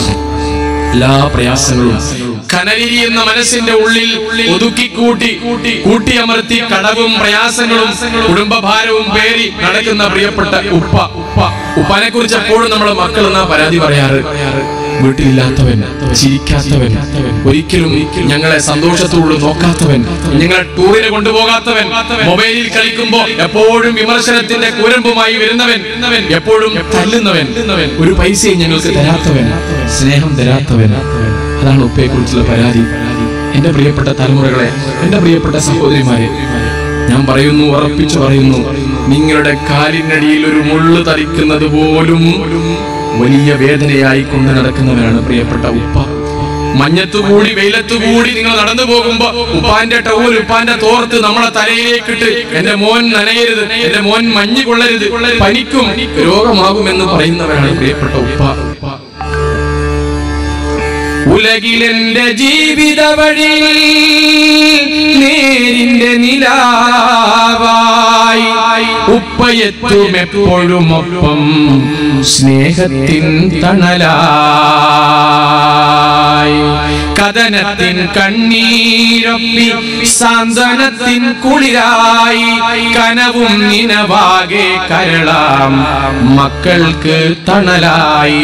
എല്ലാ പ്രയാസങ്ങളും കനലിരി എന്ന മനസ്സിന്റെ ഉള്ളിൽ ഒതുക്കി കൂട്ടി കൂട്ടിയമർത്തി കടവും പ്രയാസങ്ങളും കുടുംബഭാരവും പേറി നടക്കുന്ന പ്രിയപ്പെട്ട ഉപ്പ ഉപ്പ ഉപ്പാനെ കുറിച്ച് എപ്പോഴും നമ്മളെ മക്കൾ എന്നാ പരാതി പറയാറ് വീട്ടിലില്ലാത്തവൻ ചിരിക്കാത്തവൻ ഒരിക്കലും ഞങ്ങളെ സന്തോഷത്തോട് നോക്കാത്തവൻ ഞങ്ങളെ ടൂറിന് കൊണ്ടുപോകാത്തവൻ മൊബൈലിൽ കളിക്കുമ്പോ എപ്പോഴും വിമർശനത്തിന്റെ കൂരമ്പുമായി വരുന്നവൻ എപ്പോഴും തല്ലുന്നവൻ ഒരു പൈസയും ഞങ്ങൾക്ക് തരാത്തവൻ സ്നേഹം തരാത്തവൻ അതാണ് ഉപ്പയെ കുറിച്ചുള്ള പരാതി എന്റെ പ്രിയപ്പെട്ട തലമുറകളെ എന്റെ പ്രിയപ്പെട്ട സഹോദരിമാരെ ഞാൻ പറയുന്നു ഉറപ്പിച്ചു പറയുന്നു നിങ്ങളുടെ കാലിനടിയിൽ ഒരു മുള്ളു തറിക്കുന്നത് പോലും വലിയ വേദനയായി കൊണ്ട് നടക്കുന്നവരാണ് പ്രിയപ്പെട്ട ഉപ്പ മഞ്ഞത്തുകൂടി വെയിലത്തുകൂടി നിങ്ങൾ നടന്നു പോകുമ്പോ ഉപ്പാന്റെ ടൗൽ ഉപ്പാന്റെ തോർത്ത് നമ്മളെ തലയിലേക്കിട്ട് എന്റെ മോൻ നനയരുത് എന്റെ മോൻ മഞ്ഞ് കൊള്ളരുത് പനിക്കും രോഗമാകുമെന്ന് പറയുന്നവരാണ് പ്രിയപ്പെട്ട ഉപ്പ ഉലകിലെന്റെ ജീവിത വഴി നേരിന്റെ നിലാവായി ഉപ്പയെത്തും എപ്പോഴും ഒപ്പം സ്നേഹത്തിൻ തണലായി കഥനത്തിൻ കണ്ണീരൊപ്പി സാന്ത്വനത്തിൻ കുളിരായി കനവും നിനവാകെ കരളാം മക്കൾക്ക് തണലായി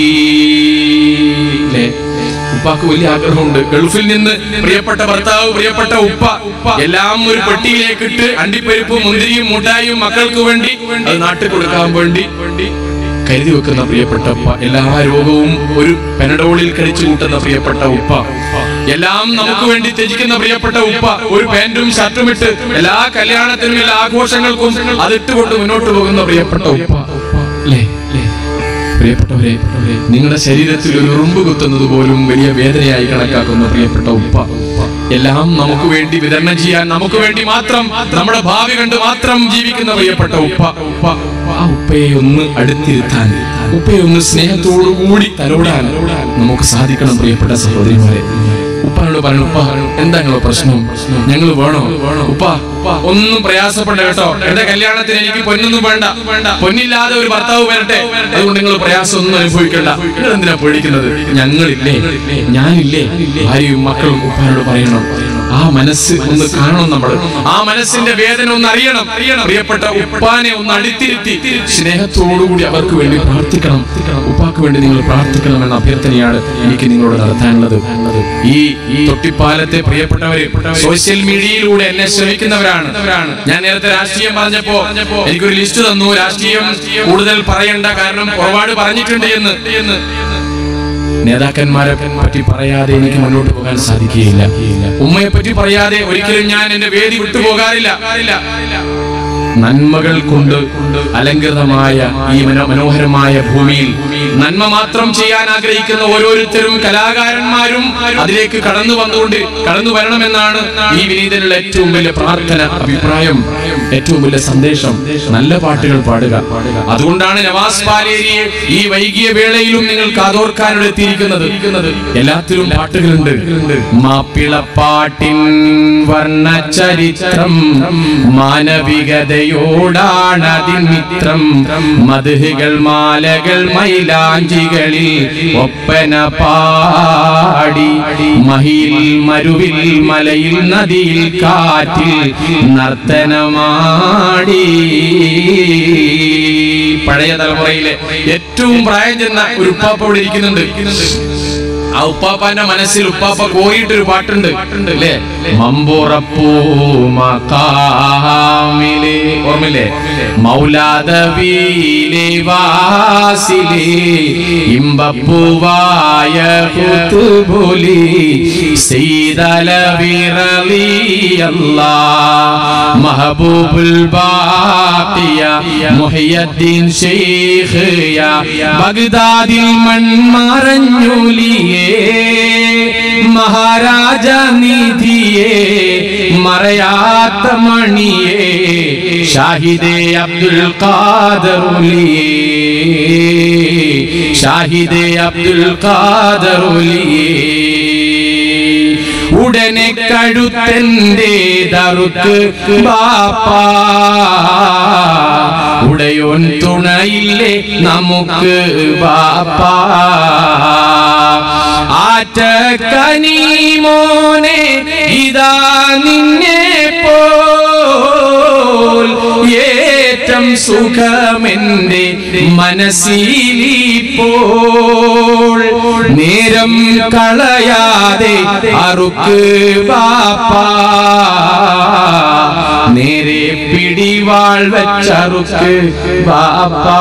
ല്ലേ? ഉപ്പാക്ക് വലിയ ആഗ്രഹമുണ്ട് ഗൾഫിൽ നിന്ന് പ്രിയപ്പെട്ട ഭർത്താവ് പ്രിയപ്പെട്ട ഉപ്പ എല്ലാം ഒരു പെട്ടിയിലേക്ക് ഇട്ട് അണ്ടിപ്പരിപ്പും മുന്തിരിയും മുട്ടായും മക്കൾക്ക് വേണ്ടി അത് നാട്ടിൽ കൊടുക്കാൻ വേണ്ടി കരുതി വെക്കുന്ന പ്രിയപ്പെട്ട ഉപ്പ എല്ലാ രോഗവും ഒരു പെനഡോളിൽ കഴിച്ചു കൂട്ടുന്ന പ്രിയപ്പെട്ട ഉപ്പ എല്ലാം നമുക്ക് വേണ്ടി ത്യജിക്കുന്ന പ്രിയപ്പെട്ട ഉപ്പ ഒരു പാന്റും ഷർട്ടും ഇട്ട് എല്ലാ കല്യാണത്തിനും എല്ലാ ആഘോഷങ്ങൾക്കും അതിട്ടുകൊണ്ട് മുന്നോട്ട് പോകുന്ന പ്രിയപ്പെട്ട ഉപ്പ അല്ലേ അല്ലേ പ്രിയപ്പെട്ടവരെ നിങ്ങളുടെ ശരീരത്തിൽ ഒരു ഉറുമ്പ് കുത്തുന്നത് പോലും വലിയ വേദനയായി കണക്കാക്കുന്ന പ്രിയപ്പെട്ട ഉപ്പ എല്ലാം നമുക്ക് വേണ്ടി വിതരണം ചെയ്യാൻ നമുക്ക് വേണ്ടി മാത്രം നമ്മുടെ ഭാവി കണ്ട് മാത്രം ജീവിക്കുന്ന പ്രിയപ്പെട്ട ഉപ്പ ഉപ്പ ആ ഉപ്പയെ ഒന്ന് അടുത്തിരുത്താൻ ഉപ്പയെ ഒന്ന് സ്നേഹത്തോടു കൂടി തലോടാൻ നമുക്ക് സാധിക്കണം പ്രിയപ്പെട്ട സഹോദരിമാരെ ഉപ്പാനോട് പറഞ്ഞു ഉപ്പ എന്താ നിങ്ങളെ പ്രശ്നം ഞങ്ങൾ വേണോ ഉപ്പ ഒന്നും പ്രയാസപ്പെട കേട്ടോ എന്റെ കല്യാണത്തിന് എനിക്ക് പൊന്നൊന്നും വേണ്ട പൊന്നില്ലാതെ ഒരു ഭർത്താവ് വരട്ടെ അതുകൊണ്ട് നിങ്ങൾ പ്രയാസം ഒന്നും അനുഭവിക്കണ്ട നിങ്ങൾ എന്തിനാ പേടിക്കുന്നത് ഞങ്ങളില്ലേ ഞാനില്ലേ ഭാര്യയും മക്കളും ഉപ്പാനോട് പറയണം ആ മനസ്സ് ഒന്ന് കാണണം നമ്മൾ ആ മനസ്സിന്റെ വേദന ഒന്ന് അറിയണം പ്രിയപ്പെട്ട ഉപ്പാനെ ഒന്ന് അടുത്തിരുത്തി സ്നേഹത്തോടുകൂടി അവർക്ക് വേണ്ടി പ്രാർത്ഥിക്കണം ഉപ്പാക്ക് വേണ്ടി നിങ്ങൾ പ്രാർത്ഥിക്കണം എന്ന അഭ്യർത്ഥനയാണ് എനിക്ക് നിങ്ങളോട് നടത്താനുള്ളത് ഈ ഈ തൊട്ടിപ്പാലത്തെ പ്രിയപ്പെട്ടവര് സോഷ്യൽ മീഡിയയിലൂടെ എന്നെ ശ്രമിക്കുന്നവരാണ് ഞാൻ നേരത്തെ രാഷ്ട്രീയം പറഞ്ഞപ്പോ എനിക്കൊരു ലിസ്റ്റ് തന്നു രാഷ്ട്രീയം കൂടുതൽ പറയണ്ട കാരണം ഒരുപാട് പറഞ്ഞിട്ടുണ്ട് എന്ന് എന്ന് നേതാക്കന്മാരെ പറ്റി പറയാതെ എനിക്ക് മുന്നോട്ട് പോകാൻ സാധിക്കുകയില്ല ഉമ്മയെ പറ്റി പറയാതെ ഒരിക്കലും ഞാൻ എന്റെ വേദി വിട്ടുപോകാറില്ല നന്മകൾ കൊണ്ട് അലങ്കൃതമായ ഈ മനോ- മനോഹരമായ ഭൂമിയിൽ നന്മ മാത്രം ചെയ്യാൻ ആഗ്രഹിക്കുന്ന ഓരോരുത്തരും കലാകാരന്മാരും അതിലേക്ക് കടന്നു വന്നുകൊണ്ട് കടന്നു വരണമെന്നാണ് ഈ വിനീതനുള്ള ഏറ്റവും വലിയ പ്രാർത്ഥന അഭിപ്രായം ഏറ്റവും വലിയ സന്ദേശം നല്ല പാട്ടുകൾ പാടുക അതുകൊണ്ടാണ് നവാസ് പാലേരിയെ ഈ വൈകിയ വേളയിലും നിങ്ങൾ കാതോർക്കാനോട് എത്തിയിരിക്കുന്നത് എല്ലാത്തിലും പാട്ടുകളുണ്ട് മാപ്പിളപ്പാട്ടിൻ വർണ്ണ ചരിത്രം മാനവികതയോടാണ് അതിൻ മിത്രം മധുകൾ മാലകൾ മൈലാഞ്ചികളിൽ ഒപ്പന പാടി മഹിയിൽ മരുവിൽ മലയിൽ നദിയിൽ കാറ്റിൽ നർത്തനമാടി പഴയ തലമുറയിലെ ഏറ്റവും പ്രായം ചെന്ന ഒരു ഉപ്പാപ്പ ഇവിടെ ഇരിക്കുന്നുണ്ട് ആ ഉപ്പാപ്പാന്റെ മനസ്സിൽ ഉപ്പാപ്പ കോരിയിട്ടൊരു പാട്ടുണ്ട് അല്ലേ മമ്പുറപ്പൂ മക്കാമിലെ ഓർമ്മയില്ലേ മൗലാദവീലെ വാസിലെ ഇമ്പപ്പൂവായ കുത്തുബുലി സീതലവിറലിയല്ലാ മഹബൂബുൽ ബാക്കിയ മുഹിയദ്ദീൻ ശൈഖ് യാ ബഗ്ദാദിൽ മൺമറഞ്ഞൂലിയേ മഹാരാജ നിധിയേ മറയാത്ത മണിയേ ഷാഹിദേ അബ്ദുൽ ഖാദറുലിയേ ഷാഹിദേ അബ്ദുൽ ഖാദറുലിയേ ഉടനെ കഴുത്തന്റെ ദറുക്ക് ബാപ്പാ ഉടയോൻ തുണയില്ലേ നമുക്ക് ബാപ്പാ ആറ്റ കനീമോനെ ഇതാ നിന്നെ പോൽ ഏറ്റം സുഖമെന്റെ മനസ്സിലിപ്പോൾ നേരം കളയാതെ അറുക്ക് ബാപ്പാ നേരെ പിടിവാൾ വെച്ചറുക്ക് ബാപ്പാ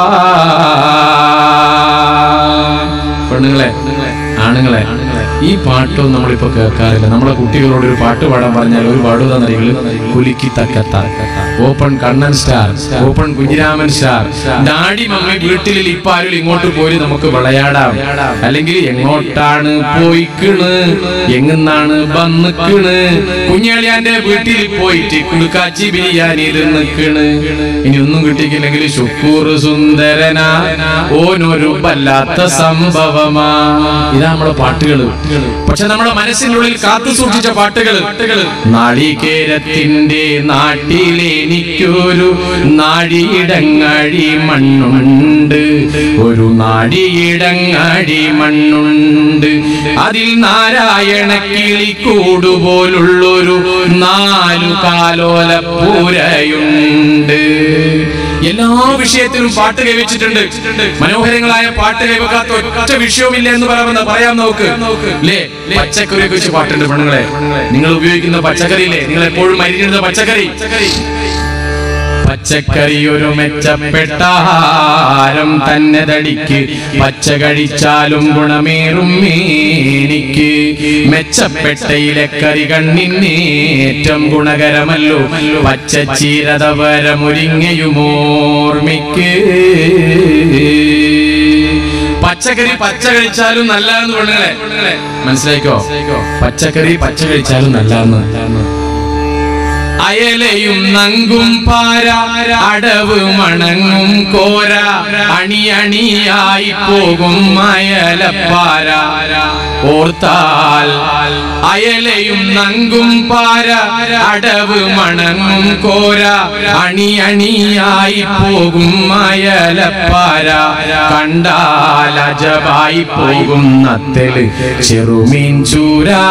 പെണ്ണുങ്ങളെ ആണുങ്ങളെ ഈ പാട്ടും നമ്മളിപ്പോ കേൾക്കാറില്ല നമ്മളെ കുട്ടികളോട് ഒരു പാട്ട് പാടാൻ പറഞ്ഞാൽ ഒരു പാടുന്നറികള് കുലുക്കി തക്കത്ത open Kannan star open Kunhiraman star daddy mummy വീട്ടിൽ ഇപ്പൊ ആരും ഇങ്ങോട്ട് പോയി നമുക്ക് വിളയാടാം അല്ലെങ്കിൽ എങ്ങോട്ടാണ് പോയിക്കണ് എങ്ങുന്നാണ് വന്നിക്കണ് കുഞ്ഞളിയാന്റെ വീട്ടിൽ പോയിട്ട് കുടുക്കാച്ചി ബിരിയാണി നിൽക്കണ് ഇനി ഒന്നും കിട്ടിയില്ലെങ്കിൽ ശുക്കൂർ സുന്ദരനാ ഓനൊരു വല്ലാത്ത സംഭവമാ ഇതാ നമ്മുടെ പാട്ടുകള് പക്ഷെ നമ്മുടെ മനസ്സിനുള്ളിൽ കാത്തു സൂക്ഷിച്ച പാട്ടുകൾ നാളികേരത്തിന്റെ നാട്ടിലെ എനിക്കൊരു നാടിയിടങ്ങഴി മണ്ണുണ്ട് ഒരു നാടിയിടങ്ങഴി മണ്ണുണ്ട് അതിൽ നാരായണ കിളിക്കൂടുപോലുള്ളൊരു നാലു കാലോലപ്പൂരയുണ്ട് എല്ലാ വിഷയത്തിലും പാട്ട് കൈവച്ചിട്ടുണ്ട് മനോഹരങ്ങളായ പാട്ട് കൈവക്കാത്ത ഒറ്റ വിഷയവുമില്ല എന്ന് പറയുന്ന പറയാം നോക്ക് അല്ലേ പച്ചക്കറിയൊക്കെ വെച്ച് പാട്ടുണ്ട് പെണ്ണുങ്ങളെ നിങ്ങൾ ഉപയോഗിക്കുന്ന പച്ചക്കറിയില്ലേ നിങ്ങൾ എപ്പോഴും മരിക്കുന്നത് പച്ചക്കറി പച്ചക്കറി ഒരു മെച്ചപ്പെട്ട ആഹാരം തന്നെ തടിക്ക് പച്ച കഴിച്ചാലും ഗുണമേറും മേനിക്ക് മെച്ചപ്പെട്ട ഇലക്കറി കണ്ണിനേറ്റം ഗുണകരമല്ലോ പച്ച ചീരതവരമുരിങ്ങയുമോർമിക്ക് പച്ചക്കറി പച്ച കഴിച്ചാലും നല്ലതെന്ന് പെണ്ണുങ്ങളെ മനസ്സിലായിക്കോ പച്ചക്കറി പച്ച കഴിച്ചാലും നല്ലതെന്ന് അയലയും നങ്കും പാര അടവ് മണങ്ങും കോര അണിയണിയായി പോകും അയലപ്പാര ഓർത്താൽ അയലയും നങ്കും പാര അടവ് മണങ്ങും കോര അണിയണിയായി പോകും അയലപ്പാര കണ്ടാൽ അജബായി പോകും നത്തല് ചെറുമീൻ ചൂരാ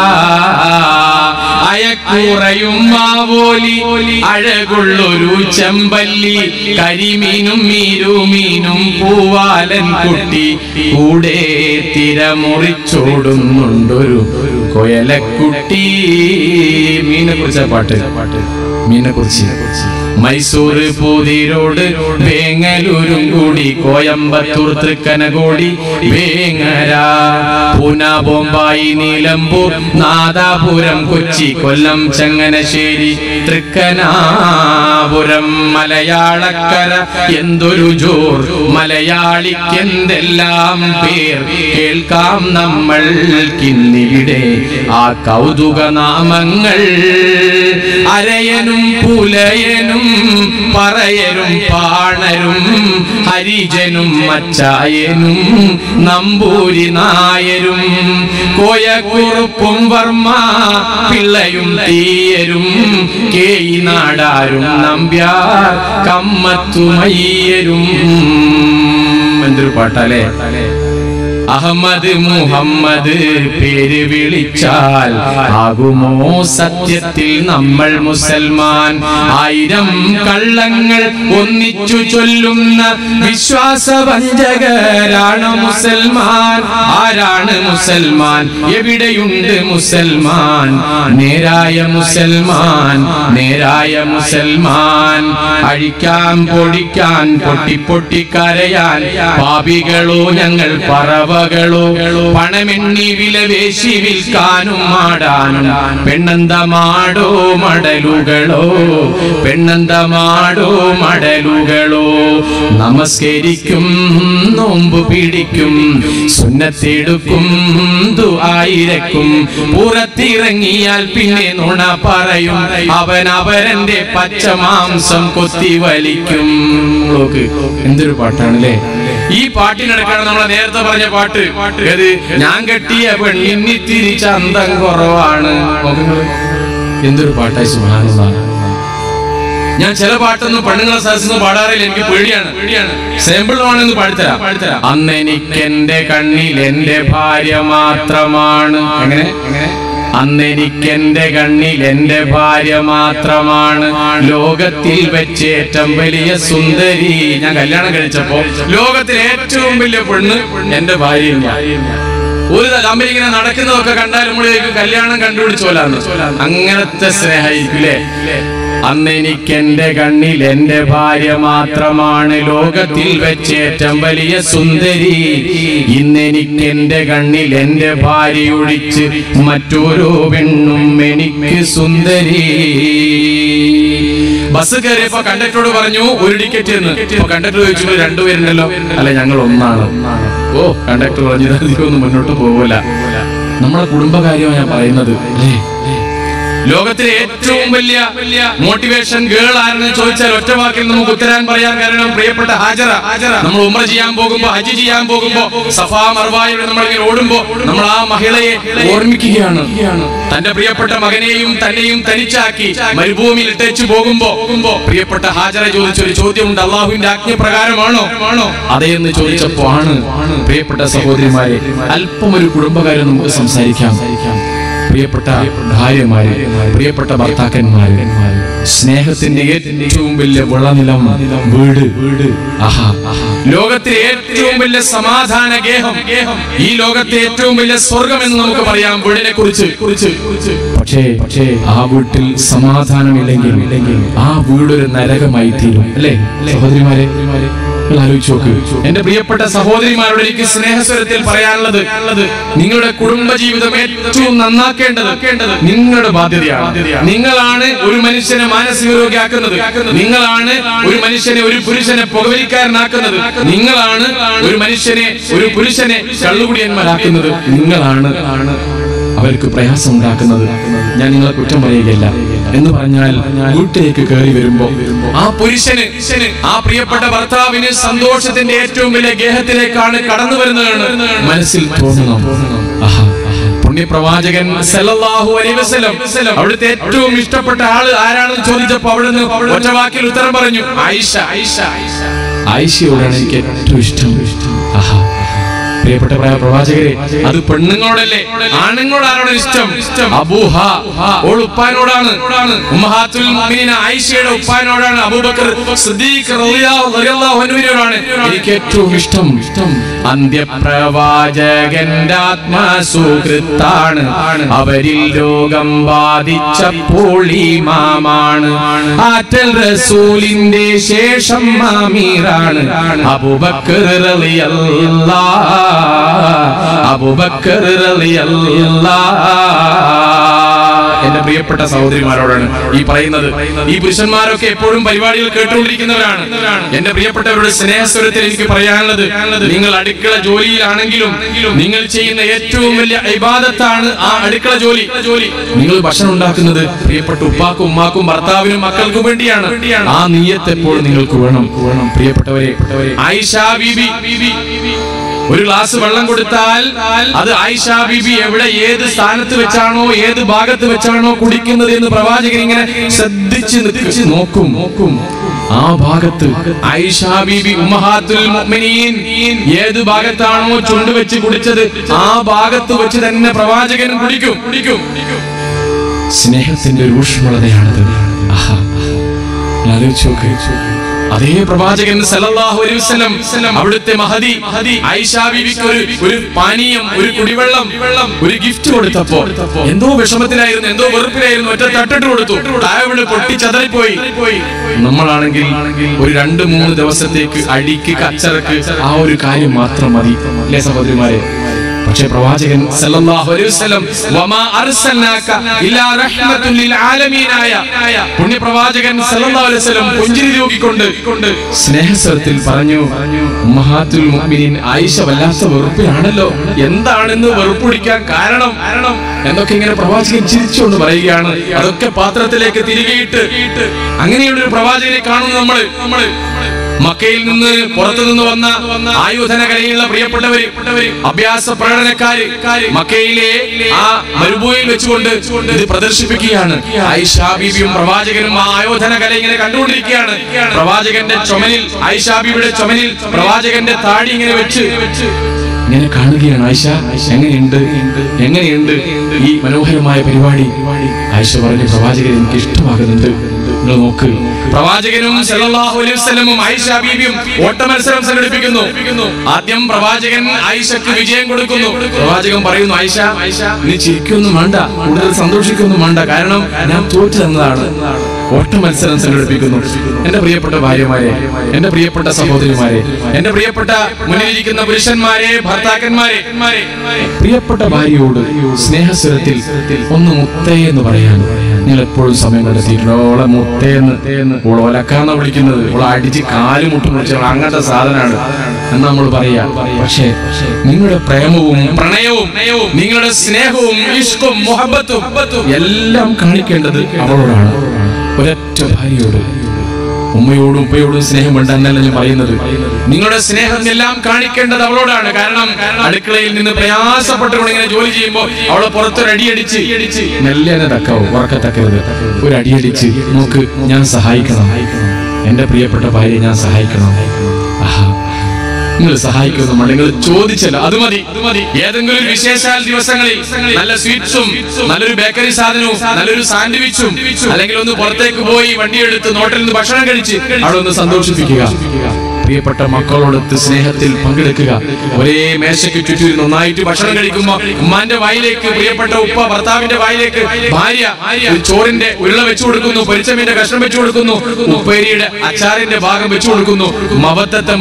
അയക്കൂറയും മാവോലി അഴകുള്ളൊരു ചെമ്പല്ലി കരിമീനും മീരുമീനും പൂവാലൻ കുട്ടി കൂടെ തിരമുറിച്ചോടും മൂളുന്നുണ്ടൊരു കൊയലക്കുട്ടി മീനെ കുറിച്ച പാട്ട് മീനെ കുറിച്ച് മൈസൂർ പൂതിരോട് വേങ്ങലൂരും കൂടി കോയമ്പത്തൂർ തൃക്കനകോടി വേങ്ങര പൂന ബോംബായി നിലമ്പൂർ നാദാപുരം കൊച്ചി കൊല്ലം ചങ്ങനശ്ശേരി തൃക്കനാപുരം മലയാളക്കര എന്തൊരു ജോർ മലയാളിക്കെന്തെല്ലാം പേർ കേൾക്കാം നമ്മൾക്കിന്നിവിടെ ആ കൗതുക നാമങ്ങൾ അരയനും പുലയനും പറയരും പാണരും ഹരിജനും മച്ചായനും നമ്പൂരി നായരും കോയക്കുറുപ്പും വർമ്മ പിള്ളയും തീയരും കേയി നാടാരും നമ്പ്യാർ കമ്മത്തുമയ്യരും എന്തൊരു പാട്ടല്ലേ അഹമ്മദ് മുഹമ്മദ് പേര് വിളിച്ചാൽ ആകുമോ സത്യത്തിൽ നമ്മൾ മുസൽമാൻ ആയിരം കള്ളങ്ങൾ ഒന്നിച്ചു ചൊല്ലുന്ന വിശ്വാസവഞ്ചകരാണ് മുസൽമാൻ ആരാണ് മുസൽമാൻ എവിടെയുണ്ട് മുസൽമാൻ നേരായ മുസൽമാൻ നേരായ മുസൽമാൻ അഴിക്കാൻ പൊടിക്കാൻ പൊട്ടി പൊട്ടി കരയാൻ പാപികളോ ഞങ്ങൾ പറവകളോ പണമെണ്ണി വില വേശി വിൽക്കാനും മാടാനും പെണ്ണെന്ത മാടോ മടലുകളോ പെണ്ണെന്ത മാടോ മടലുകളോ നമസ്കരിക്കും നോമ്പ് പിടിക്കും സുന്നത്തെടുക്കും ദുആയിരക്കും പുറത്തിറങ്ങിയാൽ പിന്നെ നുണ പറയും അവൻ അവരന്റെ പച്ച മാംസം കൊത്തി വലിക്കും നോക്ക് എന്തൊരു പാട്ടാണല്ലേ ഈ പാട്ടിനടക്കാണ് നമ്മളെ നേരത്തെ പറഞ്ഞ പാട്ട് ഏത് ഞാൻ കെട്ടിയ പെണ്ണിന്നി തിരിച്ച അന്തം കുറവാണ് നോക്കുങ്ങള്. എന്തൊരു പാട്ടായി സുഹാനുള്ള ഞാൻ ചില പാട്ടൊന്നും പെണ്ണുങ്ങളെ സദസ്സിന്ന് പാടാറില്ല എനിക്ക് പേടിയാണ് പേടിയാണ് സാമ്പിൾ ആണെന്ന് പാടിത്തരാം പാടിത്തരാം അന്ന് എനിക്ക് എന്റെ കണ്ണിൽ എന്റെ ഭാര്യ മാത്രമാണ് എങ്ങനെ എങ്ങനെ അന്ന് എനിക്ക് എന്റെ കണ്ണിൽ എന്റെ ഭാര്യ മാത്രമാണ് ലോകത്തിൽ വെച്ച് ഏറ്റവും വലിയ സുന്ദരി ഞാൻ കല്യാണം കഴിച്ചപ്പോ ലോകത്തിൽ ഏറ്റവും വലിയ പെണ്ണ് എന്റെ ഭാര്യ ഒരു തമ്മിൽ ഇങ്ങനെ നടക്കുന്നതൊക്കെ കണ്ടാൽ നമ്മൾ വിചാരിക്കും കല്യാണം കണ്ടുപിടിച്ചോലാന്ന് അങ്ങനത്തെ സ്നേഹമായിരിക്കില്ലേ അന്ന് എനിക്ക് എന്റെ കണ്ണിൽ എന്റെ ഭാര്യ മാത്രമാണ് ലോകത്തിൽ വെച്ച് ഏറ്റവും വലിയ സുന്ദരി ഇന്ന് എനിക്ക് എന്റെ കണ്ണിൽ എന്റെ ഭാര്യ ഒഴിച്ച് മറ്റോരോ പെണ്ണും എനിക്ക് സുന്ദരി ബസ് കയറിയപ്പോ കണ്ടക്ടറോട് പറഞ്ഞു ഒരു ടിക്കറ്റ് എന്ന് ഇപ്പൊ കണ്ടക്ടർ ചോദിച്ചു രണ്ടുപേരുണ്ടല്ലോ അല്ല ഞങ്ങൾ ഒന്നാണ് ഓ കണ്ടക്ടർ പറഞ്ഞു "ഇത് അധികം ഒന്നും മുന്നോട്ട് പോകൂല നമ്മളെ കുടുംബകാര്യമാണ് ഞാൻ പറയുന്നത് അല്ലേ ലോകത്തിലെ ഏറ്റവും വലിയ മോട്ടിവേഷൻ ഗേൾ ആരെന്ന് ചോദിച്ചാൽ ഒറ്റ വാക്കിൽ നമുക്ക് ഉത്തരാൻ പറയാൻ കാരണം പ്രിയപ്പെട്ട ഹാജറ നമ്മൾ ഉമ്ര ചെയ്യാൻ പോകുമ്പോ ഹജ്ജ് ചെയ്യാൻ പോകുമ്പോ സഫാ മർവായുടെ നമ്മൾ ഇങ്ങനെ ഓടുമ്പോ നമ്മൾ ആ മഹിളയെ ഓർമ്മിക്കുകയാണ് തന്റെ പ്രിയപ്പെട്ട മകനെയും തന്നെയും തനിച്ചാക്കി മരുഭൂമിയിൽ ഇട്ടേച്ചു പോകുമ്പോ പ്രിയപ്പെട്ട ഹാജറ ചോദിച്ച ഒരു ചോദ്യമുണ്ട് അള്ളാഹുവിന്റെ ആജ്ഞ പ്രകാരമാണോ ആണോ അതേന്ന് ചോദിച്ചപ്പോ ആണ് പ്രിയപ്പെട്ട സഹോദരിമാരെ അല്പം ഒരു കുടുംബകാര്യം നമുക്ക് സംസാരിക്കാം പ്രിയപ്പെട്ട ഭാര്യമാര് പ്രിയപ്പെട്ട ഭർത്താക്കന്മാര് സ്നേഹത്തിന്റെ ഏറ്റവും വലിയ വിളനിലം വീട് വീട് ആഹാ ലോകത്തിലെ ഏറ്റവും വലിയ സമാധാന ഗേഹം ഈ ലോകത്തെ ഏറ്റവും വലിയ സ്വർഗം എന്ന് നമുക്ക് പറയാം വീടിനെ കുറിച്ച് കുറിച്ച് പക്ഷേ പക്ഷേ ആ വീട്ടിൽ സമാധാനമില്ലെങ്കിൽ ആ വീടൊരു നരകമായി തീരും അല്ലേ സഹോദരിമാരെ നിങ്ങൾ ആലോചിച്ച് നോക്ക് എന്റെ പ്രിയപ്പെട്ട സഹോദരിമാരോട് എനിക്ക് സ്നേഹസ്വരത്തിൽ പറയാനുള്ളത് നിങ്ങളുടെ കുടുംബജീവിതം ഏറ്റവും നന്നാക്കേണ്ടത് നിങ്ങളുടെ ബാധ്യതയാണ് നിങ്ങളാണ് ഒരു മനുഷ്യനെ മാനസിക രോഗിയാക്കുന്നത് നിങ്ങളാണ് ഒരു മനുഷ്യനെ ഒരു പുരുഷനെ പുകവലിക്കാരനാക്കുന്നത് നിങ്ങളാണ് ഒരു മനുഷ്യനെ ഒരു പുരുഷനെ കള്ളുകുടിയന്മാരാക്കുന്നത് നിങ്ങളാണ് അവർക്ക് പ്രയാസം ഉണ്ടാക്കുന്നത് ഞാൻ നിങ്ങളെ കുറ്റം പറയുകയല്ല എന്ന് പറഞ്ഞാൽ വീട്ടിലേക്ക് കയറി വരുമ്പോ ആ പുരുഷന് ആ പ്രിയപ്പെട്ട ഭർത്താവിന് സന്തോഷത്തിന്റെ ഏറ്റവും വലിയ ഗേഹത്തിലേക്കാണ് കടന്നു വരുന്നതാണ് മനസ്സിൽ തോന്നണം ആഹാ പുണ്യപ്രവാചകൻ സല്ലല്ലാഹു അലൈഹി വസല്ലം അവിടുത്തെ ഏറ്റവും ഇഷ്ടപ്പെട്ട ആള് ആരാണെന്ന് ചോദിച്ചപ്പോ അവിടുന്ന് ഒറ്റ വാക്കിൽ ഉത്തരം പറഞ്ഞു ആയിഷ ആയിഷ ആയിഷയോടാണ് എനിക്ക് ഏറ്റവും ഇഷ്ടം ആഹാ പ്രിയപ്പെട്ട പ്ര- പ്രവാചകരെ അത് പെണ്ണുങ്ങളോടല്ലേ ആണുങ്ങളോട് ആരോടാണ് ഇഷ്ടം അബൂഹ ഓൾ ഉപ്പാനോടാണ് ഉമ്മഹാത്തുൽ മുഅ്മിനീന ആയിഷയുടെ ഉപ്പാനോടാണ് അബൂബക്കർ സിദ്ദീഖ് റളിയല്ലാഹു റളിയല്ലാഹു അൻഹുവിനോടാണ് എനിക്ക് ഏറ്റവും ഇഷ്ടം ഇഷ്ടം അന്ത്യപ്രവാചകന്റെ ആത്മസുഹൃത്താണ് അവരിൽ രോഗം ബാധിച്ചപ്പോൾ ഇമാമാണ് ആറ്റൽ റസൂലിന്റെ ശേഷം അമീറാണ് അബൂബക്കർ റളിയല്ലാ അബൂബക്കർ റളിയല്ലാ എന്റെ പ്രിയപ്പെട്ട സഹോദരിമാരോടാണ് ഈ പറയുന്നത് ഈ പുരുഷന്മാരൊക്കെ എപ്പോഴും പരിപാടികൾ കേട്ടുകൊണ്ടിരിക്കുന്നവരാണ് എന്റെ പ്രിയപ്പെട്ടവരുടെ സ്നേഹസ്വരത്തിൽ എനിക്ക് പറയാനുള്ളത് നിങ്ങൾ അടുക്കള ജോലിയിലാണെങ്കിലും നിങ്ങൾ ചെയ്യുന്ന ഏറ്റവും വലിയ ഇബാദത്താണ് ആ അടുക്കള ജോലി ജോലി നിങ്ങൾ ഭക്ഷണം ഉണ്ടാക്കുന്നത് പ്രിയപ്പെട്ട ഉപ്പാക്കും ഉമ്മാക്കും ഭർത്താവിനും മക്കൾക്കും വേണ്ടിയാണ് ആ നീയത്ത് എപ്പോഴും നിങ്ങൾക്ക് വേണം വേണം പ്രിയപ്പെട്ടവരെ ആയിഷ ബീബി ഒരു ഗ്ലാസ് വെള്ളം കൊടുത്താൽ അത് ആയിഷ ബീബി എവിടെ ഏത് സ്ഥാനത്ത് വെച്ചാണോ ഏത് ഭാഗത്ത് വെച്ചാണോ കുടിക്കുന്നത് എന്ന് പ്രവാചകൻ ഇങ്ങനെ ശ്രദ്ധിച്ച് നിൽച്ച് നോക്കും നോക്കും ആ ഭാഗത്ത് ആയിഷ ബീബി ഉമ്മഹാത്തുൽ മുഅ്മിനീൻ ഏത് ഭാഗത്താണോ ചുണ്ട് വെച്ച് കുടിച്ചത് ആ ഭാഗത്ത് വെച്ച് തന്നെ പ്രവാചകൻ കുടിക്കും കുടിക്കും സ്നേഹത്തിന്റെ ഒരു ഊഷ്മളതയാണത് ആഹാ ഞാൻ ആലോചിച്ച് നോക്ക്. അതേ പ്രവാചകൻ സല്ലല്ലാഹു അലൈഹി വസല്ലം അവിടുത്തെ മഹദി ആയിഷ ബീവിക്ക് ഒരു ഒരു പാനീയം ഒരു കുടിവെള്ളം ഒരു ഗിഫ്റ്റ് കൊടുത്തപ്പോ എന്തോ വിഷമത്തിലായിരുന്നു എന്തോ വെറുപ്പിലായിരുന്നു ഒറ്റ തട്ടിട്ട് കൊടുത്തു താഴെ പൊട്ടി ചതറിപ്പോയി നമ്മളാണെങ്കിൽ ഒരു രണ്ട് മൂന്ന് ദിവസത്തേക്ക് അടിക്ക് കച്ചറക്ക് ആ ഒരു കാര്യം മാത്രം മതി അല്ലേ സഹോദരിമാരെ പക്ഷേ പ്രവാചകൻ സല്ലല്ലാഹു അലൈഹി വസല്ലം വമാ അർസൽനാക ഇല്ലാ റഹ്മത്തുൽ ലിൽ ആലമീനായ പുണ്യ പ്രവാചകൻ സല്ലല്ലാഹു അലൈഹി വസല്ലം പുഞ്ചിരി തൂക്കിക്കൊണ്ട് സ്നേഹസ്വരത്തിൽ പറഞ്ഞു ഉമ്മഹാത്തുൽ മുഅ്മിനീൻ ആയിഷ വല്ലാത്ത വെറുപ്പിലാണല്ലോ എന്താണെന്ന് വെറുപ്പൊടിക്കാൻ കാരണം കാരണം എന്നൊക്കെ ഇങ്ങനെ പ്രവാചകൻ ചിരിച്ചുകൊണ്ട് പറയുകയാണ് അതൊക്കെ പാത്രത്തിലേക്ക് തിരികെയിട്ട് അങ്ങനെയുള്ള ഒരു പ്രവാചകനെ കാണുന്നു നമ്മള് നമ്മള് മക്കയിൽ നിന്ന് പുറത്തു നിന്ന് വന്ന ആയുധന കലയുള്ള പ്രിയപ്പെട്ടവര് അഭ്യാസ പ്രകടനക്കാര് മക്കയിലെ ആ മരുഭൂമിയിൽ വെച്ചുകൊണ്ട് ഇത് പ്രദർശിപ്പിക്കുകയാണ് ആയിഷാ ബീബിയും പ്രവാചകനും ആ ആയോധന കല ഇങ്ങനെ കണ്ടുകൊണ്ടിരിക്കുകയാണ് പ്രവാചകന്റെ ചുമനിൽ ആയിഷാ ബീബിയുടെ ചുമനിൽ പ്രവാചകന്റെ താടി ഇങ്ങനെ വെച്ച് ഇങ്ങനെ കാണുകയാണ് ആയിഷ എങ്ങനെയുണ്ട് എങ്ങനെയുണ്ട് ഈ മനോഹരമായ പരിപാടി ആയിഷ പറഞ്ഞു പ്രവാചകൻ എനിക്ക് ഇഷ്ടമാകുന്നുണ്ട് നിങ്ങൾ നോക്ക് പ്രവാചകനും സല്ലല്ലാഹു അലൈഹി വസല്ലമും ആയിഷ ബീബിയും ഓട്ട മത്സരം സംഘടിപ്പിക്കുന്നു ആദ്യം പ്രവാചകൻ ആയിഷക്ക് വിജയം കൊടുക്കുന്നു പ്രവാചകൻ പറയുന്നു ആയിഷ നീ ചിരിക്കൊന്നും വേണ്ട കൂടുതൽ സന്തോഷിക്കൊന്നും വേണ്ട കാരണം ഞാൻ തോറ്റു തന്നതാണ് ഓട്ട മത്സരം സംഘടിപ്പിക്കുന്നു എന്റെ പ്രിയപ്പെട്ട ഭാര്യമാരെ എന്റെ പ്രിയപ്പെട്ട സഹോദരിമാരെ എന്റെ പ്രിയപ്പെട്ട മുന്നിലിരിക്കുന്ന പുരുഷന്മാരെ ഭർത്താക്കന്മാരെ പ്രിയപ്പെട്ട ഭാര്യയോട് സ്നേഹസ്വരത്തിൽ ഒന്ന് മുത്തേ എന്ന് പറയാൻ നിങ്ങൾ എപ്പോഴും സമയം കണ്ടെത്തിയിട്ടുണ്ടോ ഓളെ മുത്തേന്ന് ഓൾ ഒലക്കാന്ന വിളിക്കുന്നത് ഓളെ അടിച്ച് കാല് മുട്ടും വിളിച്ചാൽ അങ്ങനത്തെ സാധനമാണ് എന്ന് നമ്മൾ പറയാ പക്ഷേ നിങ്ങളുടെ പ്രേമവും പ്രണയവും നിങ്ങളുടെ സ്നേഹവും ഇഷ്കും മുഹബത്തും എല്ലാം കാണിക്കേണ്ടത് അവളോടാണ് ഒരൊറ്റ ഭാര്യയോട് ഉമ്മയോടും ഉപ്പയോടും സ്നേഹം വേണ്ട എന്നല്ല ഞാൻ പറയുന്നത് നിങ്ങളുടെ സ്നേഹം എല്ലാം കാണിക്കേണ്ടത് അവളോടാണ് കാരണം അടുക്കളയിൽ നിന്ന് പ്രയാസപ്പെട്ടുകൊണ്ട് ഇങ്ങനെ ജോലി ചെയ്യുമ്പോൾ അവളെ പുറത്തൊരു അടിയടിച്ച് മെല്ലെ തക്കാവും ഉറക്കത്തക്കരുത് ഒരു അടിയടിച്ച് നോക്ക് ഞാൻ സഹായിക്കണം എന്റെ പ്രിയപ്പെട്ട ഭാര്യയെ ഞാൻ സഹായിക്കണം ആഹാ നിങ്ങൾ സഹായിക്കുന്നു നിങ്ങൾ ചോദിച്ചല്ലോ അത് മതി ഏതെങ്കിലും ഒരു വിശേഷാൽ ദിവസങ്ങളിൽ നല്ല സ്വീറ്റ്സും നല്ലൊരു ബേക്കറി സാധനവും നല്ലൊരു സാൻഡ്വിച്ചും അല്ലെങ്കിൽ ഒന്ന് പുറത്തേക്ക് പോയി വണ്ടിയെടുത്ത് നോട്ടിൽ നിന്ന് ഭക്ഷണം കഴിച്ച് അവിടെ ഒന്ന് സന്തോഷിപ്പിക്കുക പ്രിയപ്പെട്ട മക്കളോടൊത്ത് സ്നേഹത്തിൽ പങ്കെടുക്കുക ഒരേ മേശയ്ക്ക് ചുറ്റും നന്നായിട്ട് ഭക്ഷണം കഴിക്കുമ്പോ ഉമ്മാന്റെ വായിലേക്ക് പ്രിയപ്പെട്ട ഉപ്പ ഭർത്താവിന്റെ വായിലേക്ക് ഭാര്യ ഒരു ചോറിന്റെ ഉരുള വെച്ചു കൊടുക്കുന്നു പൊരിച്ചമീന്റെ കഷ്ണം വെച്ചു കൊടുക്കുന്നു ഉപ്പേരിയുടെ അച്ചാറിന്റെ ഭാഗം വെച്ചു കൊടുക്കുന്നു മവത്തത്തെ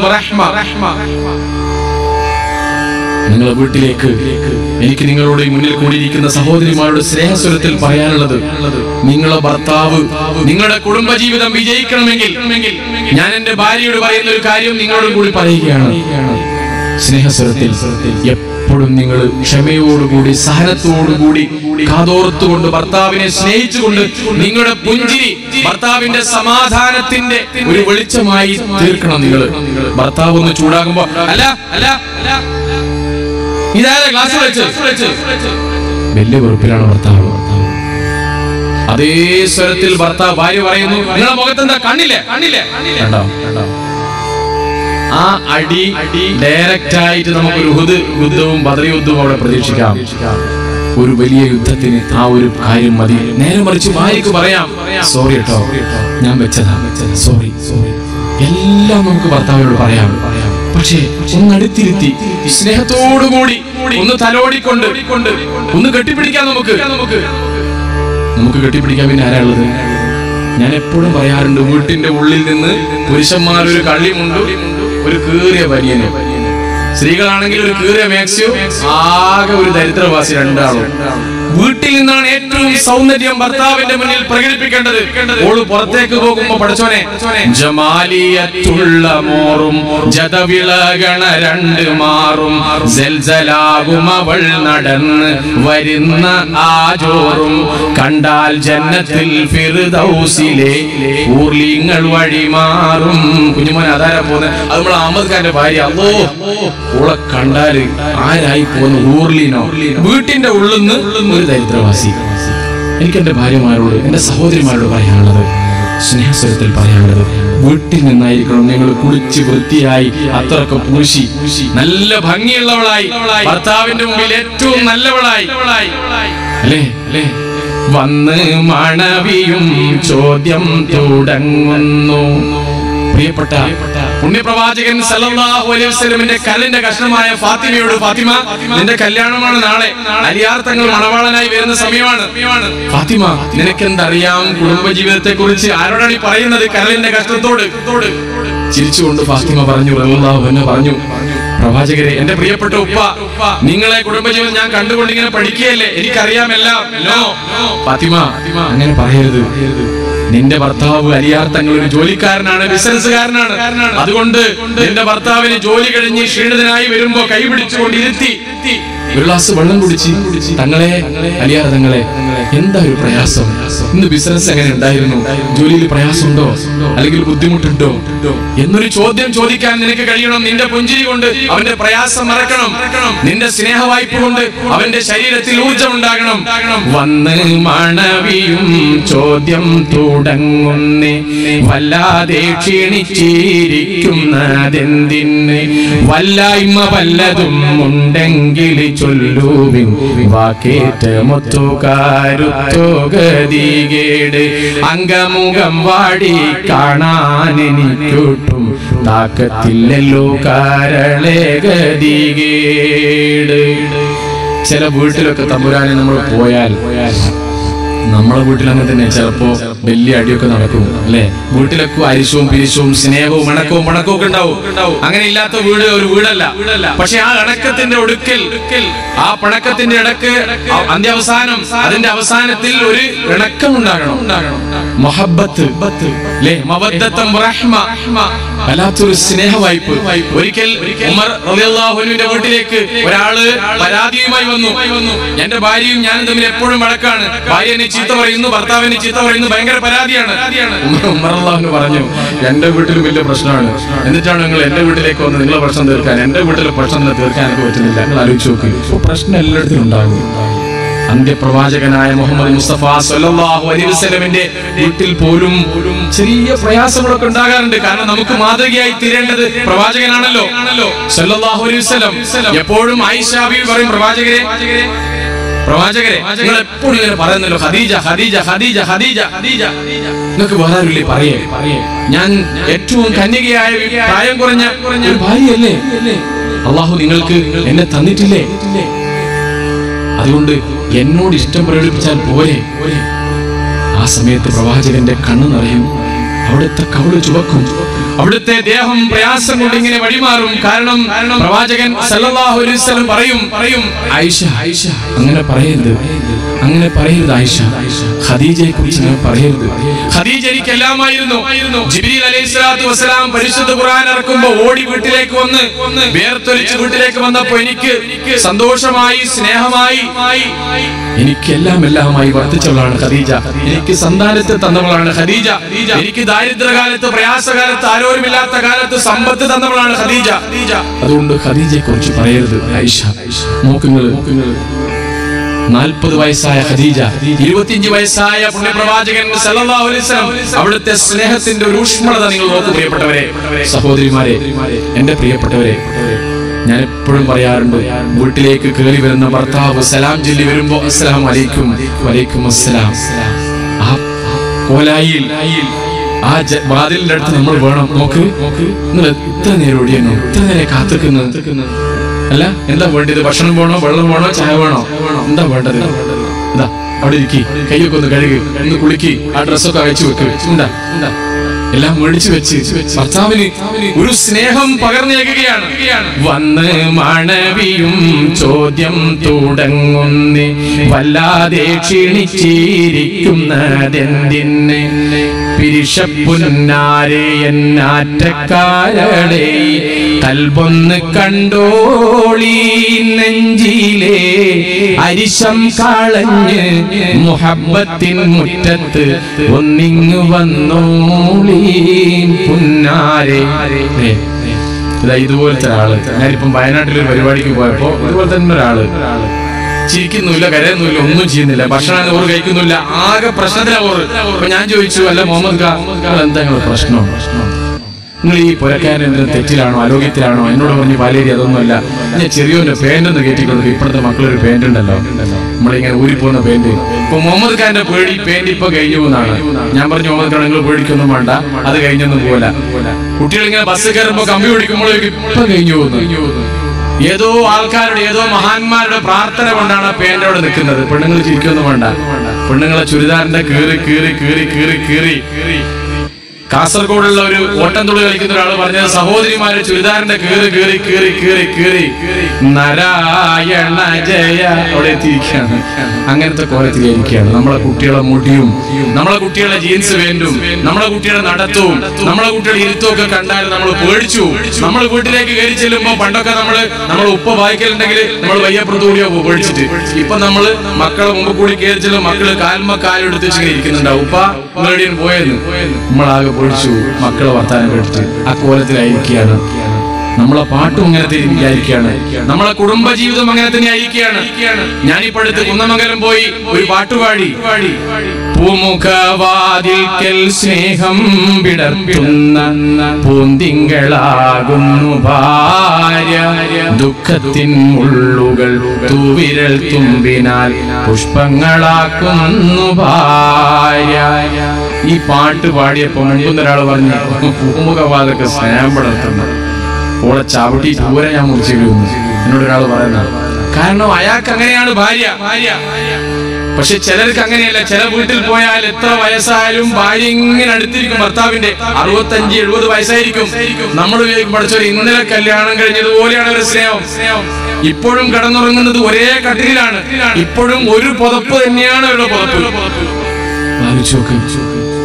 നിങ്ങളെ വീട്ടിലേക്ക് എനിക്ക് നിങ്ങളോട് ഈ മുന്നിൽ കൂടിയിരിക്കുന്ന സഹോദരിമാരുടെ സ്നേഹസ്വരത്തിൽ പറയാനുള്ളത് നിങ്ങളെ ഭർത്താവ് നിങ്ങളുടെ കുടുംബജീവിതം വിജയിക്കണമെങ്കിൽ ഞാൻ എന്റെ ഭാര്യയോട് പറയുന്ന ഒരു കാര്യം നിങ്ങളോട് കൂടി പറയുകയാണ് സ്നേഹസ്വരത്തിൽ എപ്പോഴും നിങ്ങൾ ക്ഷമയോടുകൂടി സഹനത്തോടുകൂടി കാതോർത്തുകൊണ്ട് ഭർത്താവിനെ സ്നേഹിച്ചുകൊണ്ട് നിങ്ങളുടെ പുഞ്ചിരി ഭർത്താവിന്റെ സമാധാനത്തിന്റെ ഒരു വെളിച്ചമായി തീർക്കണം നിങ്ങൾ ഭർത്താവ് ഒന്ന് ചൂടാകുമ്പോ അല്ല അല്ല അല്ല ഇതാരെ ഗ്ലാസ് വെച്ച് വലിയ വെറുപ്പിലാണ് ഭർത്താവ് അതേ സ്വരത്തിൽ ഭർത്താവ് ഭാര്യ പറയുന്നു നിങ്ങളുടെ മുഖത്ത് എന്താ കണ്ണില്ലേ കണ്ണില്ലേ കണ്ടോ ആ അടി ഡയറക്റ്റ് ആയിട്ട് നമുക്ക് ഉഹുദ് യുദ്ധവും ബദർ യുദ്ധവും അവിടെ പ്രതീക്ഷിക്കാം ഒരു വലിയ യുദ്ധത്തിന് ആ ഒരു കാര്യം മതി നേരെ മറിച്ച് ഭാര്യക്ക് പറയാം സോറി കേട്ടോ ഞാൻ വെച്ചതാ സോറി സോറി എല്ലാം നമുക്ക് ഭർത്താവിനോട് പറയാം പക്ഷേ ഒന്ന് അടുത്തിരുത്തി സ്നേഹത്തോടു കൂടി ഒന്ന് തലോടിക്കൊണ്ട് ഒന്ന് കെട്ടിപ്പിടിക്കാം നമുക്ക് നമുക്ക് നമുക്ക് കെട്ടിപ്പിടിക്കാൻ പിന്നെ ആരാ ഉള്ളത് ഞാൻ എപ്പോഴും പറയാറുണ്ട് വീട്ടിന്റെ ഉള്ളിൽ നിന്ന് പുരുഷന്മാർ ഒരു കള്ളിമുണ്ട് ഒരു കീറിയ ബനിയന് സ്ത്രീകളാണെങ്കിൽ ഒരു കീറിയ മാക്സിയോ ആകെ ഒരു ദരിദ്രവാസി രണ്ടാളും വീട്ടിൽ നിന്നാണ് ഏറ്റവും സൗന്ദര്യം ഭർത്താവിന്റെ മുന്നിൽ പ്രകടിപ്പിക്കേണ്ടത് ഓള് പുറത്തേക്ക് പോകുമ്പോ പഠിച്ചോനെ ജമാലിയത്തുള്ള മോറും ജതവിളകണ രണ്ട് മാറും ജൽജലാകും അവൾ നടന്ന് വരുന്ന ആജോറും കണ്ടാൽ ജന്നത്തിൽ ഫിർദൗസിലെ ഊർലിങ്ങൾ വഴി മാറും കുഞ്ഞുമോൻ അതാരാ പോകുന്നത് അത് നമ്മൾ അഹമ്മദ് ഖാന്റെ ഭാര്യ അല്ലോ ഓളെ കണ്ടാല് ആരായി പോകുന്ന ഊർലിനോ വീട്ടിന്റെ ഉള്ളിൽ നിന്ന് ഒരു ദരിദ്രവാസി എനിക്ക് എന്റെ ഭാര്യമാരോട് എന്റെ സഹോദരിമാരോട് പറയാനുള്ളത് സ്നേഹസ്വരത്തിൽ പറയാനുള്ളത് വീട്ടിൽ നിന്നായിരിക്കണം നിങ്ങൾ കുളിച്ച് വൃത്തിയായി അത്രയൊക്കെ പൂശി നല്ല ഭംഗിയുള്ളവളായി ഭർത്താവിന്റെ മുമ്പിൽ ഏറ്റവും നല്ലവളായി അല്ലേ അല്ലേ വന്ന് മണവിയും ചോദ്യം തുടങ്ങുന്നു പ്രിയപ്പെട്ട പുണ്യപ്രവാചകൻ സല്ലല്ലാഹു അലൈഹി വസല്ലമിന്റെ കല്ലിന്റെ കഷ്ണമായ ഫാത്തിമയോട് ഫാത്തിമ നിന്റെ കല്യാണമാണ് നാളെ അലിയാർ തങ്ങൾ മണവാളനായി വരുന്ന സമയമാണ് ഫാത്തിമ നിനക്കെന്തറിയാം കുടുംബജീവിതത്തെ കുറിച്ച് ആരോടാണ് ഈ പറയുന്നത് കല്ലിന്റെ കഷ്ണത്തോട് ചിരിച്ചുകൊണ്ട് ഫാത്തിമ പറഞ്ഞു റളിയല്ലാഹു അൻഹു പറഞ്ഞു പ്രവാചകരെ എന്റെ പ്രിയപ്പെട്ട ഉപ്പ നിങ്ങളെ കുടുംബജീവിതം ഞാൻ കണ്ടുകൊണ്ട് ഇങ്ങനെ പഠിക്കുകയല്ലേ എനിക്കറിയാമെല്ലാം നോ ഫാത്തിമ അങ്ങനെ പറയരുത് നിന്റെ ഭർത്താവ് അലിയാർ തങ്ങൾ ഒരു ജോലിക്കാരനാണ് ബിസിനസ്സുകാരനാണ് അതുകൊണ്ട് നിന്റെ ഭർത്താവിന് ജോലി കഴിഞ്ഞ് ക്ഷീണിതനായി വരുമ്പോ കൈ പിടിച്ചുകൊണ്ട് ഇരുത്തി ഒരു ഗ്ലാസ് വെള്ളം കുടിച്ച് തങ്ങളെ അലിയാർ തങ്ങളെ എന്താ ഒരു പ്രയാസം ഇന്ന് ബിസിനസ് എങ്ങനെ ഉണ്ടായിരുന്നു ജോലിയിൽ പ്രയാസമുണ്ടോ അല്ലെങ്കിൽ ബുദ്ധിമുട്ടുണ്ടോ എന്നൊരു ചോദ്യം ചോദിക്കാൻ നിനക്ക് കഴിയണം നിന്റെ പുഞ്ചിരി കൊണ്ട് അവന്റെ പ്രയാസം മറക്കണം നിന്റെ സ്നേഹ വായ്പ കൊണ്ട് അവന്റെ ശരീരത്തിൽ ഊർജം ഉണ്ടാകണം വന്ന് മണവിയും ചോദ്യം തുടങ്ങുന്നേ വല്ലാതെ ക്ഷീണിച്ചിരിക്കുന്നതെന്തിന് വല്ലായ്മ വല്ലതും ഉണ്ടെങ്കിൽ ചൊല്ലുവിൻ വാക്കേറ്റ മുത്തുകാരുത്തോ ഗതികേട് അംഗമുഖം വാടി കാണാൻ എനിക്കൊട്ടും താക്കത്തില്ലല്ലോ കാരളെ ഗതികേട് ചില വീട്ടിലൊക്കെ തമ്പുരാനെ നമ്മൾ പോയാൽ നമ്മളെ വീട്ടിൽ അങ്ങനെ തന്നെ ചിലപ്പോ വലിയ അടിയൊക്കെ നടക്കും അല്ലെ വീട്ടിലൊക്കെ അരിശവും പിരിശവും സ്നേഹവും ഇണക്കവും പണക്കവും ഒക്കെ ഉണ്ടാവും അങ്ങനെ ഇല്ലാത്ത വീട് ഒരു വീടല്ല പക്ഷെ ആ ഇണക്കത്തിന്റെ ഒടുക്കൽ ആ പണക്കത്തിന്റെ ഇടക്ക് ആ അന്ത്യവസാനം അതിന്റെ അവസാനത്തിൽ ഒരു ഇണക്കം ഉണ്ടാകണം മൊഹബത്ത് അല്ലേ മവദ്ദത്തം റഹ്മ വല്ലാത്തൊരു സ്നേഹ വായ്പ് ഒരിക്കൽ ഉമർ റളിയല്ലാഹുവിന്റെ വീട്ടിലേക്ക് ഒരാള് പരാതിയുമായി വന്നു എന്റെ ഭാര്യയും ഞാനും തമ്മിൽ എപ്പോഴും വഴക്കാണ് ഭാര്യ എന്നെ ചീത്ത പറയുന്നു ഭർത്താവിനെ ചീത്ത പറയുന്നു ഭയങ്കര പരാതിയാണ് ഉമർ ഉമർ അള്ളാഹുവിന് പറഞ്ഞു എന്റെ വീട്ടിലും വലിയ പ്രശ്നമാണ് എന്നിട്ടാണ് നിങ്ങൾ എന്റെ വീട്ടിലേക്ക് വന്ന് നിങ്ങളെ പ്രശ്നം തീർക്കാൻ എന്റെ വീട്ടിലെ പ്രശ്നം തീർക്കാൻ എനിക്ക് പറ്റുന്നില്ല നിങ്ങൾ ആലോചിച്ച് നോക്ക് ഇപ്പൊ പ്രശ്നം എല്ലായിടത്തും ഉണ്ടാകും അന്ത്യപ്രവാചകനായ മുഹമ്മദ് മുസ്തഫ സല്ലല്ലാഹു അലൈഹി വസല്ലമിന്റെ വീട്ടിൽ പോലും ചെറിയ പ്രയാസങ്ങളൊക്കെ ഉണ്ടാകാറുണ്ട് കാരണം നമുക്ക് മാതൃകയായി തീരേണ്ടത് പ്രവാചകനാണല്ലോ സല്ലല്ലാഹു അലൈഹി വസല്ലം എപ്പോഴും ആയിഷ ബീവി പറയും പ്രവാചകരെ പ്രവാചകരെ നിങ്ങൾ എപ്പോഴും ഇങ്ങനെ പറയുന്നല്ലോ ഖദീജ ഖദീജ ഖദീജ ഖദീജ ഖദീജ നിങ്ങൾക്ക് വേറെ ആരുമില്ലേ പറയേ ഞാൻ ഏറ്റവും കന്യകയായ പ്രായം കുറഞ്ഞ ഒരു ഭാര്യയല്ലേ അള്ളാഹു നിങ്ങൾക്ക് എന്നെ തന്നിട്ടില്ലേ അതുകൊണ്ട് എന്നോട് ഇഷ്ടം പ്രകടിപ്പിച്ചാൽ പോരെ ആ സമയത്ത് പ്രവാചകന്റെ കണ്ണു നിറയും അവിടുത്തെ കവിള് ചുവക്കും അവിടുത്തെ ദേഹം പ്രയാസം കൊണ്ട് ഇങ്ങനെ വഴിമാറും കാരണം പ്രവാചകൻ സല്ലല്ലാഹു അലൈഹി വസല്ലം പറയും പറയും ആയിഷ ആയിഷ അങ്ങനെ പറയരുത് അങ്ങനെ പറയരുത് ആയിഷ ഖദീജയെ കുറിച്ച് അങ്ങനെ പറയരുത് ഖദീജ എനിക്ക് എല്ലാമായിരുന്നു ജിബ്രീൽ അലൈഹി സ്വലാത്തു വസ്സലാം പരിശുദ്ധ ഖുർആൻ ഇറക്കുമ്പോ ഓടി വീട്ടിലേക്ക് വന്ന് വേർത്തൊലിച്ച് വീട്ടിലേക്ക് വന്നപ്പോ എനിക്ക് സന്തോഷമായി സ്നേഹമായി എനിക്കെല്ലാം എല്ലാമായി വർദ്ധിച്ചവളാണ് ഖദീജ എനിക്ക് സന്താനത്തെ തന്നവളാണ് ഖദീജ എനിക്ക് ദാരിദ്ര്യകാലത്ത് പ്രയാസകാലത്ത് ആരോരുമില്ലാത്ത കാലത്ത് സമ്പത്ത് തന്നവളാണ് ഖദീജ അതുകൊണ്ട് ഖദീജയെ കുറിച്ച് പറയരുത് ഐഷ നോക്കുങ്ങൾ നാൽപ്പത് വയസ്സായ ഖദീജ ഇരുപത്തിയഞ്ച് വയസ്സായ പുണ്യപ്രവാചകൻ സല്ലല്ലാഹു അലൈഹി വസല്ലം അവിടുത്തെ സ്നേഹത്തിന്റെ ഒരു ഊഷ്മളത നിങ്ങൾ നോക്കൂ പ്രിയപ്പെട്ടവരെ സഹോദരിമാരെ എന്റെ പ്രിയപ്പെട്ടവരെ ഞാൻ എപ്പോഴും പറയാറുണ്ട് വീട്ടിലേക്ക് കയറി വരുന്ന ഭർത്താവ് സലാം ചൊല്ലി വരുമ്പോ അസ്സലാം വലൈക്കും വലൈക്കും അസ്സലാം ആ കോലായിൽ ആ ജ- വാതിലിന്റെ അടുത്ത് നമ്മൾ വേണം നോക്ക് നോക്ക് നിങ്ങൾ എത്ര നേരം ഓടിയെന്നോ എത്ര നേരം കാത്തിക്കുന്നത് അല്ല എന്താ വേണ്ടത് ഭക്ഷണം വേണോ വെള്ളം വേണോ ചായ വേണോ എന്താ വേണ്ടത് ഇതാ അവിടെ ഇരിക്കി കൈയൊക്കെ ഒന്ന് കഴുകി ഒന്ന് കുളിക്കി ആ ഡ്രസ്സൊക്കെ അയച്ചു വെക്ക് ഉണ്ടാ എല്ലാം മേടിച്ചു വെച്ച് ഭർത്താവിന് ഒരു സ്നേഹം പകർന്നേകുകയാണ് വന്ന് മണവിയും ചോദ്യം തുടങ്ങുന്നേ വല്ലാതെ ക്ഷീണിച്ചിരിക്കുന്നതെന്തിന് പിരിശപ്പുന്നാരെ എന്നാറ്റക്കാരടെ കൽബൊന്ന് കണ്ടോളി നെഞ്ചിലെ അരിശം കളഞ്ഞ് മുഹബത്തിൻ മുറ്റത്ത് ഒന്നിങ്ങു വന്നോളി പുന്നാരെ ഏ, ഇതാ ഇതുപോലത്തെ ഒരാള് ഞാനിപ്പം വയനാട്ടിലൊരു പരിപാടിക്ക് പോയപ്പോ ഇതുപോലെ തന്നെ ഒരാള് ചിരിക്കുന്നില്ല കരയുന്നില്ല ഒന്നും ചെയ്യുന്നില്ല ഭക്ഷണം ഓർ കഴിക്കുന്നില്ല ആകെ പ്രശ്നത്തിലാ ഓർ അപ്പൊ ഞാൻ ചോദിച്ചു അല്ല മുഹമ്മദ് ഖാ നിങ്ങൾ എന്താ നിങ്ങളുടെ പ്രശ്നം നിങ്ങൾ ഈ പുരക്കാരൻ എന്തെങ്കിലും തെറ്റിലാണോ ആരോഗ്യത്തിലാണോ എന്നോട് പറഞ്ഞ് പാലേരി അതൊന്നുമല്ല ഞാൻ ചെറിയൊരു പാന്റ് ഒന്ന് കയറ്റിക്കൊടുക്കും ഇപ്പോഴത്തെ മക്കളൊരു പാന്റ് ഉണ്ടല്ലോ നമ്മളിങ്ങനെ ഊരിപ്പോകുന്ന പാന്റ് ഇപ്പൊ മുഹമ്മദ് ഖാന്റെ പേടി പാന്റ് ഇപ്പൊ കഴിഞ്ഞു എന്നാണ് ഞാൻ പറഞ്ഞു മുഹമ്മദ് ഖാൻ നിങ്ങൾ പേടിക്കൊന്നും വേണ്ട അത് കഴിഞ്ഞൊന്നും പോലെ കുട്ടികൾ ഇങ്ങനെ ബസ് കയറുമ്പോ കമ്പി പിടിക്കുമ്പോഴേക്കും ഇപ്പൊ കഴിഞ്ഞു പോകുന്നു ഏതോ ആൾക്കാരുടെ ഏതോ മഹാന്മാരുടെ പ്രാർത്ഥന കൊണ്ടാണ് ആ പേന്റെ അവിടെ നിൽക്കുന്നത് പെണ്ണുങ്ങൾ ചിരിക്കൊന്നും വേണ്ട പെണ്ണുങ്ങളെ ചുരിദാറിന്റെ കീറി കീറി കീറി കീറി കീറി കാസർഗോഡുള്ള ഒരു ഓട്ടംതുള്ളി കളിക്കുന്ന ഒരാൾ പറഞ്ഞത് സഹോദരിമാര് ചുരിദാറിന്റെ കീറി കീറി കീറി കീറി കീറി നാരായണ ജയ അവിടെ എത്തിയിരിക്കുകയാണ് അങ്ങനത്തെ കോലത്തിലിരിക്കുകയാണ് നമ്മളെ കുട്ടികളെ മുടിയും നമ്മളെ കുട്ടികളെ ജീൻസ് വേണ്ടും നമ്മളെ കുട്ടികളെ നടത്തവും നമ്മളെ കുട്ടികളെ ഇരുത്തവും ഒക്കെ കണ്ടാൽ നമ്മൾ പേടിച്ചു നമ്മൾ വീട്ടിലേക്ക് കയറി ചെല്ലുമ്പോ പണ്ടൊക്കെ നമ്മള് നമ്മൾ ഉപ്പ വായിക്കലുണ്ടെങ്കിൽ നമ്മൾ വയ്യപ്പുറത്ത് കൂടിയോ പേടിച്ചിട്ട് ഇപ്പൊ നമ്മള് മക്കളെ മുമ്പ് കൂടി കയറി ചെല്ലും മക്കള് കാൽമ കാലെടുത്ത് വെച്ച് ഇങ്ങനെ ഇരിക്കുന്നുണ്ടാവും ഉപ്പ നിങ്ങളെവിടെയും പോയെന്ന് നമ്മളാകെ പൊഴിച്ചു മക്കളെ വർത്താനം കേട്ടിട്ട് ആ കോലത്തിലായിരിക്കുകയാണ് നമ്മളെ പാട്ടും അങ്ങനെ വിചാരിക്കുകയാണ് നമ്മളെ കുടുംബ ജീവിതം അങ്ങനെ തന്നെ ആയിരിക്കുകയാണ് ഞാനിപ്പോ അടുത്ത് കുന്നമംഗലം പോയി ഒരു പാട്ടുപാടി പൂമുഖവാതിൽക്കൽ സ്നേഹം വിടർത്തുന്ന പൂന്തിങ്കളാകുന്നു ഭാര്യ ദുഃഖത്തിൻ മുള്ളുകൾ തൂവിരൽ തുമ്പിനാൽ പുഷ്പങ്ങളാക്കുന്നു ഭാര്യ ഈ പാട്ട് പാടിയപ്പോ മുമ്പ് ഒരാൾ പറഞ്ഞു പൂമുഖവാതൊക്കെ സ്നേഹം പടർത്തുന്നു ഓളെ ചവിട്ടി ദൂരെ ഞാൻ മുറിച്ചിരുന്നു എന്നോട് ഒരാൾ പറയുന്ന കാരണം അയാൾക്ക് അങ്ങനെയാണ് ഭാര്യ ഭാര്യ പക്ഷെ ചിലർക്ക് അങ്ങനെയല്ല ചില വീട്ടിൽ പോയാൽ എത്ര വയസ്സായാലും ഭാര്യ ഇങ്ങനെ അടുത്തിരിക്കും ഭർത്താവിന്റെ അറുപത്തഞ്ച് എഴുപത് വയസ്സായിരിക്കും നമ്മൾ വിചാരിക്കും പഠിച്ചവർ ഇന്നലെ കല്യാണം കഴിഞ്ഞതുപോലെയാണ് ഒരു സ്നേഹം ഇപ്പോഴും കിടന്നുറങ്ങുന്നത് ഒരേ കട്ടിലാണ് ഇപ്പോഴും ഒരു പുതപ്പ് തന്നെയാണ് അവരുടെ പുതപ്പ് ആലോചിച്ച് നോക്ക്.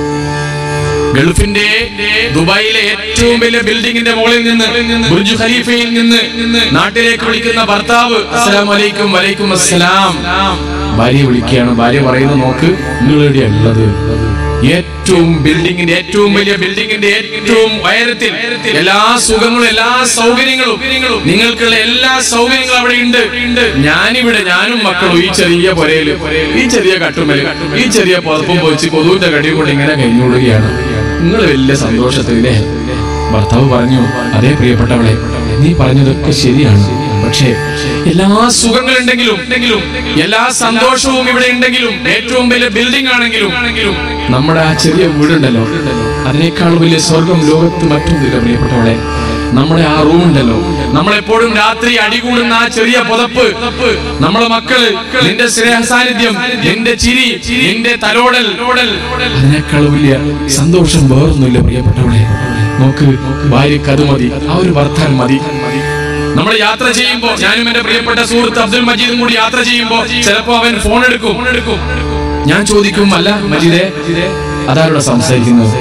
ഗൾഫിന്റെ ദുബായിലെ ഏറ്റവും വലിയ ബിൽഡിങ്ങിന്റെ മുകളിൽ നിന്ന് ബുർജ് ഖലീഫയിൽ നിന്ന് നാട്ടിലേക്ക് വിളിക്കുന്ന ഭർത്താവ് അസ്സലാം വലൈക്കും വലൈക്കും അസ്സലാം ഭാര്യ വിളിക്കുകയാണ് ഭാര്യ പറയുന്നത് നോക്ക് നിങ്ങൾ എവിടെയുള്ളത് ഏറ്റവും ബിൽഡിങ്ങിന്റെ ഏറ്റവും വലിയ ബിൽഡിങ്ങിന്റെ ഏറ്റവും ഉയരത്തിൽ എല്ലാ സുഖങ്ങളും എല്ലാ സൗകര്യങ്ങളും നിങ്ങൾക്കുള്ള എല്ലാ സൗകര്യങ്ങളും അവിടെ ഉണ്ട് ഞാനിവിടെ ഞാനും മക്കളും ഈ ചെറിയ പുരയില് ഈ ചെറിയ കട്ടുമല് ഈ ചെറിയ പുതപ്പും പൊളിച്ച് കൊതുവിന്റെ കടിയും കൊണ്ട് ഇങ്ങനെ കഴിഞ്ഞുകൊടുകയാണ് നിങ്ങൾ വലിയ സന്തോഷത്തിലേ ഭർത്താവ് പറഞ്ഞു അതേ പ്രിയപ്പെട്ടവളെ നീ പറഞ്ഞതൊക്കെ ശരിയാണ് പക്ഷേ എല്ലാ സുഖങ്ങളുണ്ടെങ്കിലും ഉണ്ടെങ്കിലും എല്ലാ സന്തോഷവും ഇവിടെ ഉണ്ടെങ്കിലും ഏറ്റവും വലിയ ബിൽഡിംഗ് ആണെങ്കിലും നമ്മുടെ ആ ചെറിയ വീടുണ്ടല്ലോ അതിനേക്കാൾ വലിയ സ്വർഗം ലോകത്ത് മറ്റൊന്നില്ല പ്രിയപ്പെട്ടവളെ നമ്മുടെ ആ റൂം ഉണ്ടല്ലോ നമ്മളെപ്പോഴും രാത്രി അടികൂടുന്ന ആ ചെറിയ പുതപ്പ് നമ്മളെ മക്കള് നിന്റെ സ്നേഹ സാന്നിധ്യം നിന്റെ ചിരി നിന്റെ തലോടൽ അതിനേക്കാൾ വലിയ സന്തോഷം വേറൊന്നുമില്ല പ്രിയപ്പെട്ടവളെ നോക്ക് ഭാര്യക്ക് അത് മതി ആ ഒരു വർത്താനം മതി നമ്മൾ യാത്ര ചെയ്യുമ്പോ ഞാനും എന്റെ പ്രിയപ്പെട്ട സുഹൃത്ത് അബ്ദുൽ മജീദും കൂടി യാത്ര ചെയ്യുമ്പോ ചിലപ്പോ അവൻ ഫോൺ എടുക്കും ഞാൻ ചോദിക്കും അല്ല മജീദേ അതാരോടെ സംസാരിക്കുന്നത്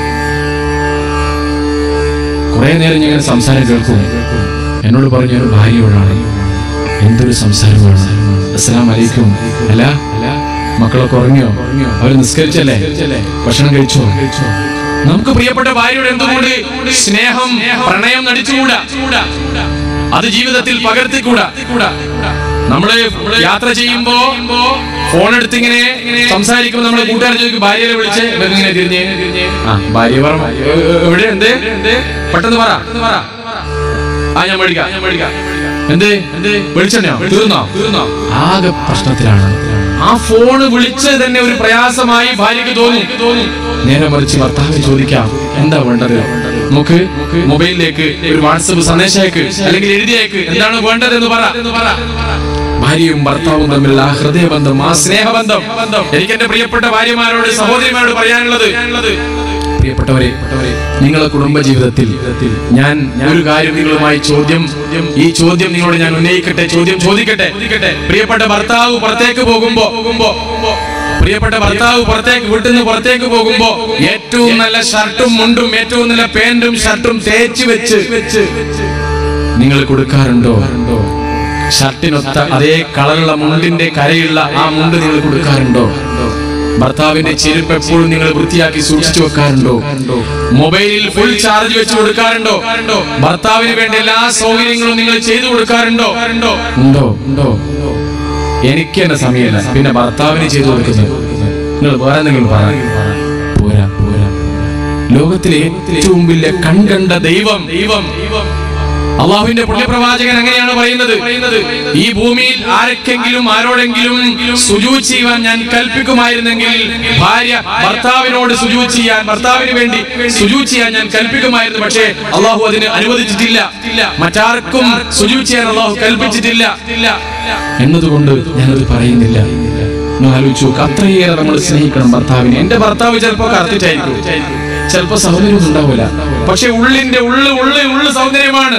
കുറെ നേരം ഞാൻ ഇങ്ങനെ സംസാരം കേൾക്കും എന്നോട് പറഞ്ഞു ഒരു ഭാര്യയോടാണ് എന്തൊരു സംസാരമാണ് അസ്സലാം വലൈക്കും അല്ല മക്കളൊക്കെ ഉറങ്ങിയോ അവര് നിസ്കരിച്ചല്ലേ ഭക്ഷണം കഴിച്ചോ നമുക്ക് പ്രിയപ്പെട്ട ഭാര്യയോട് എന്തുകൊണ്ട് സ്നേഹം പ്രണയം നടിച്ചുകൂടാ അത് ജീവിതത്തിൽ പകർത്തിക്കൂടാ നമ്മള് യാത്ര ചെയ്യുമ്പോ ഫോൺ എടുത്ത് ഇങ്ങനെ സംസാരിക്കുമ്പോ നമ്മളെ കൂട്ടുകാർ ചോദിക്കും ഭാര്യയെ വിളിച്ച് ഇവർക്ക് ഇങ്ങനെ തിരിഞ്ഞ് ആ ഭാര്യ പറ എ- എ- എവിടെ എന്ത് പെട്ടെന്ന് പറ പറ ആ ഞാൻ മേടിക്കാം ഞാൻ മേടിക്കാം എന്ത് എന്ത് വെളിച്ചെണ്ണയോ തീർന്നോ തീർന്നോ ആകെ പ്രശ്നത്തിലാണ് ആ ഫോണ് വിളിച്ച് തന്നെ ഒരു പ്രയാസമായി ഭാര്യക്ക് തോന്നും തോന്നും നേരെ മറിച്ച് ഭർത്താവിന് ചോദിക്കാം എന്താ വേണ്ടത് നമുക്ക് മൊബൈലിലേക്ക് ഒരു വാട്സപ്പ് സന്ദേശം അയക്ക് അല്ലെങ്കിൽ എഴുതിയേക്ക് എന്താണ് വേണ്ടത് എന്ന് പറ എന്ന് പറ ഭാര്യയും ഭർത്താവും തമ്മിലുള്ള ആ ഹൃദയബന്ധം ആ സ്നേഹബന്ധം എനിക്ക് എന്റെ പ്രിയപ്പെട്ട ഭാര്യമാരോട് സഹോദരിമാരോട് പറയാനുള്ളത് പ്രിയപ്പെട്ടവരെ നിങ്ങളുടെ കുടുംബ ജീവിതത്തിൽ ഞാൻ ഒരു കാര്യം നിങ്ങളുമായി ചോദ്യം ഈ ചോദ്യം നിങ്ങളോട് ഞാൻ ഉന്നയിക്കട്ടെ ചോദ്യം ചോദിക്കട്ടെ പ്രിയപ്പെട്ട ഭർത്താവ് പുറത്തേക്ക് പോകുമ്പോ പോകുമ്പോ പ്രിയപ്പെട്ട ഭർത്താവ് പുറത്തേക്ക് വീട്ടിൽ നിന്ന് പുറത്തേക്ക് പോകുമ്പോ ഏറ്റവും നല്ല ഷർട്ടും മുണ്ടും ഏറ്റവും നല്ല പാന്റും ഷർട്ടും തേച്ച് വെച്ച് വെച്ച് നിങ്ങൾ കൊടുക്കാറുണ്ടോ ഷർട്ടിനൊത്ത അതേ കളറുള്ള മുണ്ടിന്റെ കരയുള്ള ആ മുണ്ട് നിങ്ങൾ കൊടുക്കാറുണ്ടോ ഭർത്താവിന്റെ ചെരുപ്പ് എപ്പോഴും നിങ്ങൾ വൃത്തിയാക്കി സൂക്ഷിച്ചു വെക്കാറുണ്ടോ മൊബൈലിൽ ഫുൾ ചാർജ് വെച്ച് കൊടുക്കാറുണ്ടോ ഭർത്താവിന് വേണ്ട എല്ലാ സൗകര്യങ്ങളും നിങ്ങൾ ചെയ്തു കൊടുക്കാറുണ്ടോ ഉണ്ടോ ഉണ്ടോ എനിക്ക് എന്നെ സമയമില്ല പിന്നെ ഭർത്താവിന് ചെയ്തു കൊടുക്കുന്നത് നിങ്ങൾ വേറെ എന്തെങ്കിലും പറ പോരാ പോരാ ലോകത്തിലെ ഏറ്റവും വലിയ കൺകണ്ട ദൈവം ദൈവം അള്ളാഹുവിന്റെ പുണ്യപ്രവാചകൻ അങ്ങനെയാണ് പറയുന്നത് ഈ ഭൂമിയിൽ ആർക്കെങ്കിലും ആരോടെങ്കിലും സുജൂ ചെയ്യുവാൻ ഞാൻ കൽപ്പിക്കുമായിരുന്നെങ്കിൽ ഭാര്യ ഭർത്താവിനോട് സുജൂ ചെയ്യാൻ ഭർത്താവിന് വേണ്ടി സുജൂ ചെയ്യാൻ ഞാൻ കൽപ്പിക്കുമായിരുന്നു പക്ഷേ അള്ളാഹു അതിന് അനുവദിച്ചിട്ടില്ല മറ്റാർക്കും സുജൂ ചെയ്യാൻ അള്ളാഹു കൽപ്പിച്ചിട്ടില്ല എന്നതുകൊണ്ട് ഞാനത് പറയുന്നില്ല നിങ്ങൾ ആലോചിച്ചു നോക്ക്, അത്രയേറെ നമ്മൾ സ്നേഹിക്കണം ഭർത്താവിനെ എന്റെ ഭർത്താവ് ചിലപ്പോ കറുത്തിട്ടായിരിക്കും ചിലപ്പോ സൗന്ദര്യം ഉണ്ടാവില്ല പക്ഷെ ഉള്ളിന്റെ ഉള്ളു ഉള്ളു ഉള്ളു സൗന്ദര്യമാണ്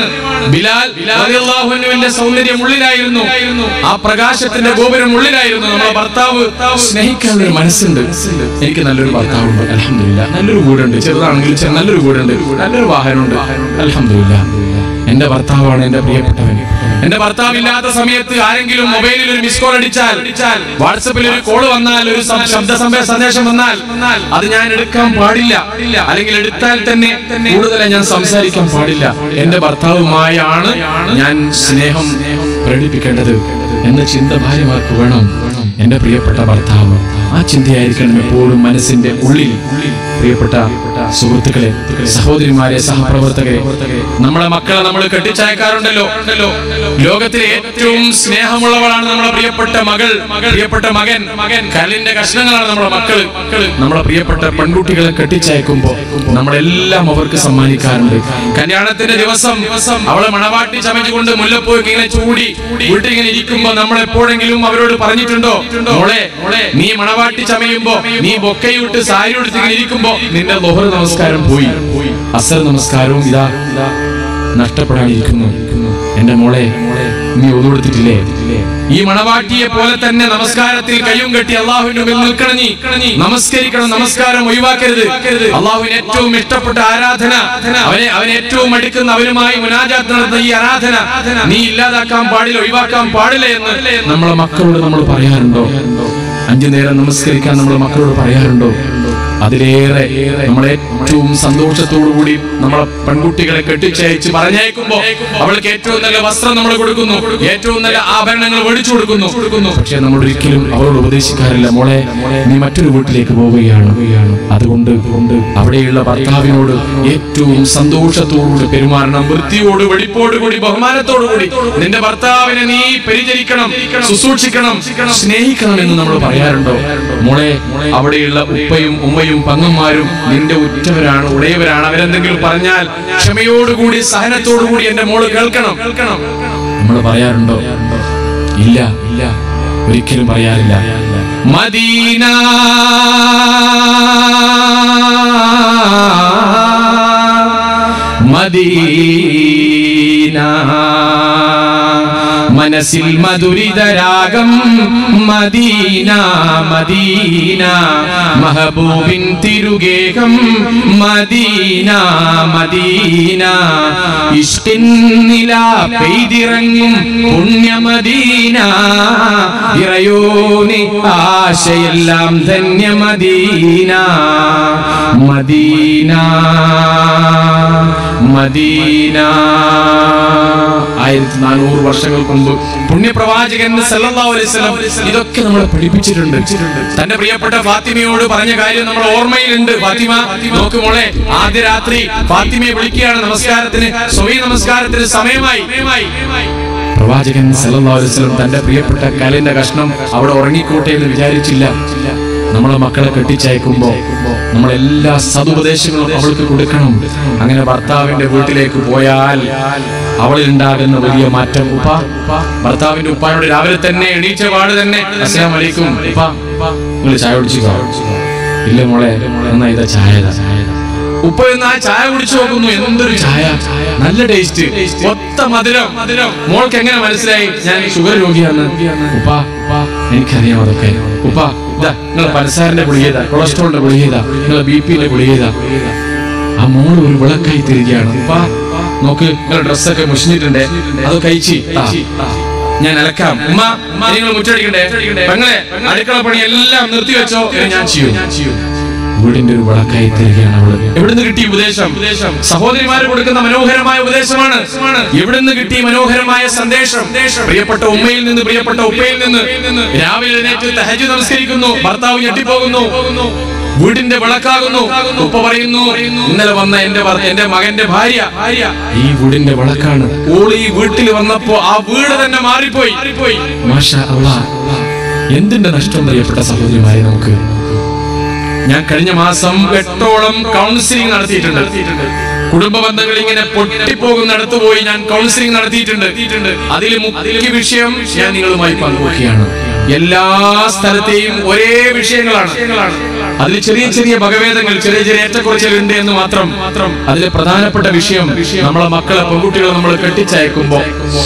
ബിലാൽ റളിയല്ലാഹുവിന്റെ സൗന്ദര്യം ഉള്ളിലായിരുന്നു ആ പ്രകാശത്തിന്റെ ഗോപുരം ഉള്ളിലായിരുന്നു നമ്മളെ ഭർത്താവ് സ്നേഹിക്കാനുള്ള ഒരു മനസ്സുണ്ട് എനിക്ക് നല്ലൊരു ഭർത്താവുണ്ട് അലഹമില്ല നല്ലൊരു വീടുണ്ട് ചെറുതാണെങ്കിലും ചെറു- നല്ലൊരു വീടുണ്ട് നല്ലൊരു വാഹനമുണ്ട് അലഹമില്ല എന്റെ ഭർത്താവാണ് എന്റെ പ്രിയപ്പെട്ടവൻ എന്റെ ഭർത്താവ് ഇല്ലാത്ത സമയത്ത് ആരെങ്കിലും മൊബൈലിൽ ഒരു മിസ് കോൾ അടിച്ചാൽ വാട്സപ്പിൽ ഒരു കോൾ വന്നാൽ ഒരു സം- ശബ്ദ സംഭവ സന്ദേശം വന്നാൽ അത് ഞാൻ എടുക്കാൻ പാടില്ല അല്ലെങ്കിൽ എടുത്താൽ തന്നെ കൂടുതലായി ഞാൻ സംസാരിക്കാൻ പാടില്ല എന്റെ ഭർത്താവുമായാണ് ഞാൻ സ്നേഹം പ്രകടിപ്പിക്കേണ്ടത് എന്ന ചിന്ത ഭാര്യമാർക്ക് വേണം എന്റെ പ്രിയപ്പെട്ട ഭർത്താവ് ആ ചിന്തയായിരിക്കണം എപ്പോഴും മനസ്സിന്റെ ഉള്ളിൽ പ്രിയപ്പെട്ട സുഹൃത്തുക്കളെ സഹോദരിമാരെ സഹപ്രവർത്തകരെ നമ്മളെ മക്കളെ നമ്മൾ കെട്ടിച്ചയക്കാറുണ്ടല്ലോ ലോകത്തിലെ ഏറ്റവും സ്നേഹമുള്ളവളാണ് നമ്മളെ പ്രിയപ്പെട്ട മകൾ പ്രിയപ്പെട്ട മകൻ മകൻ കല്ലിന്റെ കഷ്ണങ്ങളാണ് നമ്മളെ മക്കള് നമ്മളെ പ്രിയപ്പെട്ട പെൺകുട്ടികളെ കെട്ടിച്ചയക്കുമ്പോ നമ്മളെല്ലാം അവർക്ക് സമ്മാനിക്കാറുണ്ട് കല്യാണത്തിന്റെ ദിവസം അവളെ മണവാട്ടി ചമച്ചുകൊണ്ട് മുല്ലപ്പൂക്ക് ഇങ്ങനെ ചൂടി വീട്ടിൽ ഇങ്ങനെ ഇരിക്കുമ്പോ നമ്മൾ എപ്പോഴെങ്കിലും അവരോട് പറഞ്ഞിട്ടുണ്ടോ മോളെ മോളെ നീ മണവാട്ടി ചമയുമ്പോ നീ ബൊക്കയിട്ട് സാരി എടുത്ത് ഇങ്ങനെ ഇരിക്കുമ്പോ നിന്റെ ലോഹർ നമസ്കാരം പോയി അസർ നമസ്കാരവും ഇതാ ഇതാ നഷ്ടപ്പെടാനിരിക്കുന്നു എന്റെ മോളെ നീ ഒതുകൊടുത്തിട്ടില്ലേ ഈ മണവാട്ടിയെ പോലെ തന്നെ നമസ്കാരത്തിൽ കയ്യും കെട്ടി അള്ളാഹുവിന്റെ മുമ്പിൽ നിൽക്കണം നീ നമസ്കരിക്കണം നമസ്കാരം ഒഴിവാക്കരുത് അള്ളാഹുവിന് ഏറ്റവും ഇഷ്ടപ്പെട്ട ആരാധന അവനെ അവൻ ഏറ്റവും അടുക്കുന്ന അവനുമായി മുനാജാത്ത് നടത്തുന്ന ഈ ആരാധന നീ ഇല്ലാതാക്കാൻ പാടില്ല ഒഴിവാക്കാൻ പാടില്ല എന്ന് നമ്മളെ മക്കളോട് നമ്മൾ പറയാറുണ്ടോ അഞ്ചു നേരം നമസ്കരിക്കാൻ നമ്മൾ മക്കളോട് പറയാറുണ്ടോ അതിലേറെ നമ്മളെ ഏറ്റവും സന്തോഷത്തോടു കൂടി നമ്മളെ പെൺകുട്ടികളെ കെട്ടിച്ചയച്ച് പറഞ്ഞയക്കുമ്പോ അവൾക്ക് ഏറ്റവും നല്ല വസ്ത്രം നമ്മൾ കൊടുക്കുന്നു ഏറ്റവും നല്ല ആഭരണങ്ങൾ മേടിച്ചു കൊടുക്കുന്നു പക്ഷെ നമ്മൾ ഒരിക്കലും അവളോട് ഉപദേശിക്കാറില്ല മോളെ നീ മറ്റൊരു വീട്ടിലേക്ക് പോവുകയാണ് അതുകൊണ്ട് കൊണ്ട് അവിടെയുള്ള ഭർത്താവിനോട് ഏറ്റവും സന്തോഷത്തോടുകൂടി പെരുമാറണം വൃത്തിയോട് വെടിപ്പോട് കൂടി ബഹുമാനത്തോടു കൂടി നിന്റെ ഭർത്താവിനെ നീ പരിചരിക്കണം ശുശ്രൂഷിക്കണം സ്നേഹിക്കണം എന്ന് നമ്മൾ പറയാറുണ്ടോ മോളെ അവിടെയുള്ള ഉപ്പയും ഉമ്മയും പങ്ങന്മാരും നിന്റെ ഉറ്റവരാണ് ഉടയവരാണ് അവരെന്തെങ്കിലും പറഞ്ഞാൽ ക്ഷമയോടുകൂടി സഹനത്തോടുകൂടി എന്റെ മോള് കേൾക്കണം കേൾക്കണം നമ്മൾ പറയാറുണ്ടോ ഇല്ല ഇല്ല ഒരിക്കലും പറയാറില്ല മദീന മദീന മനസ്സിൽ മധുരിതരാഗം മദീന മദീന മഹബൂബിൻ തിരുഗേഹം മദീന മദീന ഇഷ്ടിൻ നില പെയ്തിറങ്ങും പുണ്യമദീന ഇറയോനി ആശയെല്ലാം ധന്യമദീന മദീന മദീന ആയിരത്തി നാനൂറ് വർഷങ്ങൾക്ക് മുമ്പ് പുണ്യപ്രവാചകൻ സല്ലല്ലാഹു അലൈഹി വസല്ലം ഇതൊക്കെ നമ്മളെ പഠിപ്പിച്ചിട്ടുണ്ട് തന്റെ പ്രിയപ്പെട്ട ഫാത്തിമയോട് പറഞ്ഞ കാര്യം നമ്മുടെ ഓർമ്മയിലുണ്ട് ഫാത്തിമ നോക്ക് മോളെ ആദ്യ രാത്രി ഫാത്തിമയെ വിളിക്കുകയാണ് നമസ്കാരത്തിന് സ്വയം നമസ്കാരത്തിന് സമയമായി പ്രവാചകൻ സല്ലല്ലാഹു അലൈഹി വസല്ലം തന്റെ പ്രിയപ്പെട്ട കലിന്റെ കഷ്ണം അവിടെ ഉറങ്ങിക്കോട്ടെ എന്ന് വിചാരിച്ചില്ല നമ്മളെ മക്കളെ കെട്ടിച്ചയക്കുമ്പോ നമ്മൾ എല്ലാ സതുപദേശങ്ങളും അവൾക്ക് കൊടുക്കണം അങ്ങനെ ഭർത്താവിന്റെ വീട്ടിലേക്ക് പോയാൽ അവളിൽ ഉണ്ടാകുന്ന വലിയ മാറ്റം ഉപ്പ ഭർത്താവിന്റെ ഉപ്പാനോട് രാവിലെ തന്നെ എണീച്ച പാട് തന്നെ അസ്സലാം വലൈക്കും ഉപ്പ നിങ്ങൾ ചായ കുടിച്ചോ ഇല്ല മോളെ എന്നാ ഇതാ ചായ ഇതാ. ഉപ്പ ഇന്ന് ആ ചായ കുടിച്ചു നോക്കുന്നു എന്തൊരു ചായ നല്ല ടേസ്റ്റ് ഒത്ത മധുരം മധുരം മോൾക്ക് എങ്ങനെ മനസ്സിലായി ഞാൻ ഷുഗർ രോഗിയാണ് ഉപ്പ ഉപ്പ, എനിക്കറിയാം അതൊക്കെ ഉപ്പ ഇതാ നിങ്ങൾ പഞ്ചസാരന്റെ ഗുളിക ഇതാ കൊളസ്ട്രോളിന്റെ ഗുളിക ഇതാ നിങ്ങൾ ബി പിന്റെ ഗുളിക ഇതാ ആ മോള് ഒരു വിളക്കായി തിരികെയാണ് ഉപ്പ നോക്ക് നിങ്ങൾ ഡ്രസ്സൊക്കെ മുഷിഞ്ഞിട്ടുണ്ട് അത് കഴിച്ച് താ. ഞാൻ അലക്കാം ഉമ്മ നിങ്ങൾ മുറ്റടിക്കണ്ടേ പെങ്ങളെ അടുക്കള പണി എല്ലാം നിർത്തിവെച്ചോ എന്ന് ഞാൻ ചെയ്യും വീടിന്റെ ഒരു വിളക്കായി തരികയാണ് അവള് എവിടുന്ന് കിട്ടിയ ഉപദേശം സഹോദരിമാര് കൊടുക്കുന്ന മനോഹരമായ ഉപദേശമാണ് എവിടുന്ന് കിട്ടിയ മനോഹരമായ സന്ദേശം പ്രിയപ്പെട്ട ഉമ്മയിൽ നിന്ന് പ്രിയപ്പെട്ട ഉപ്പയിൽ നിന്ന് രാവിലെ എഴുന്നേറ്റ് തഹജ് നമസ്കരിക്കുന്നു ഭർത്താവ് ഞെട്ടിപ്പോകുന്നു വീടിന്റെ വിളക്കാകുന്നു ഉപ്പ പറയുന്നു ഇന്നലെ വന്ന എന്റെ ഭർ- എന്റെ മകന്റെ ഭാര്യ ഈ വീടിന്റെ വിളക്കാണ് ഓള് ഈ വീട്ടിൽ വന്നപ്പോ ആ വീട് തന്നെ മാറിപ്പോയി മാഷാ അല്ലാ എന്തിന്റെ നഷ്ടം പ്രിയപ്പെട്ട സഹോദരിമാരെ നമുക്ക് ഞാൻ കഴിഞ്ഞ മാസം എട്ടോളം കൗൺസിലിംഗ് നടത്തിയിട്ടുണ്ട് കുടുംബ ബന്ധങ്ങൾ ഇങ്ങനെ പൊട്ടിപ്പോകുന്നിടത്ത് പോയി ഞാൻ കൗൺസിലിംഗ് നടത്തിയിട്ടുണ്ട് അതിൽ മുഖ്യ വിഷയം ഞാൻ നിങ്ങളുമായി പങ്കുവയ്ക്കുകയാണ് എല്ലാ സ്ഥലത്തെയും ഒരേ വിഷയങ്ങളാണ് അതിൽ ചെറിയ ചെറിയ ഭഗവേദങ്ങൾ ചെറിയ ചെറിയ ഏറ്റക്കുറച്ചിലുണ്ട് എന്ന് മാത്രം അതിലെ പ്രധാനപ്പെട്ട വിഷയം നമ്മളെ മക്കളെ പെൺകുട്ടികളെ നമ്മൾ കെട്ടിച്ചയക്കുമ്പോ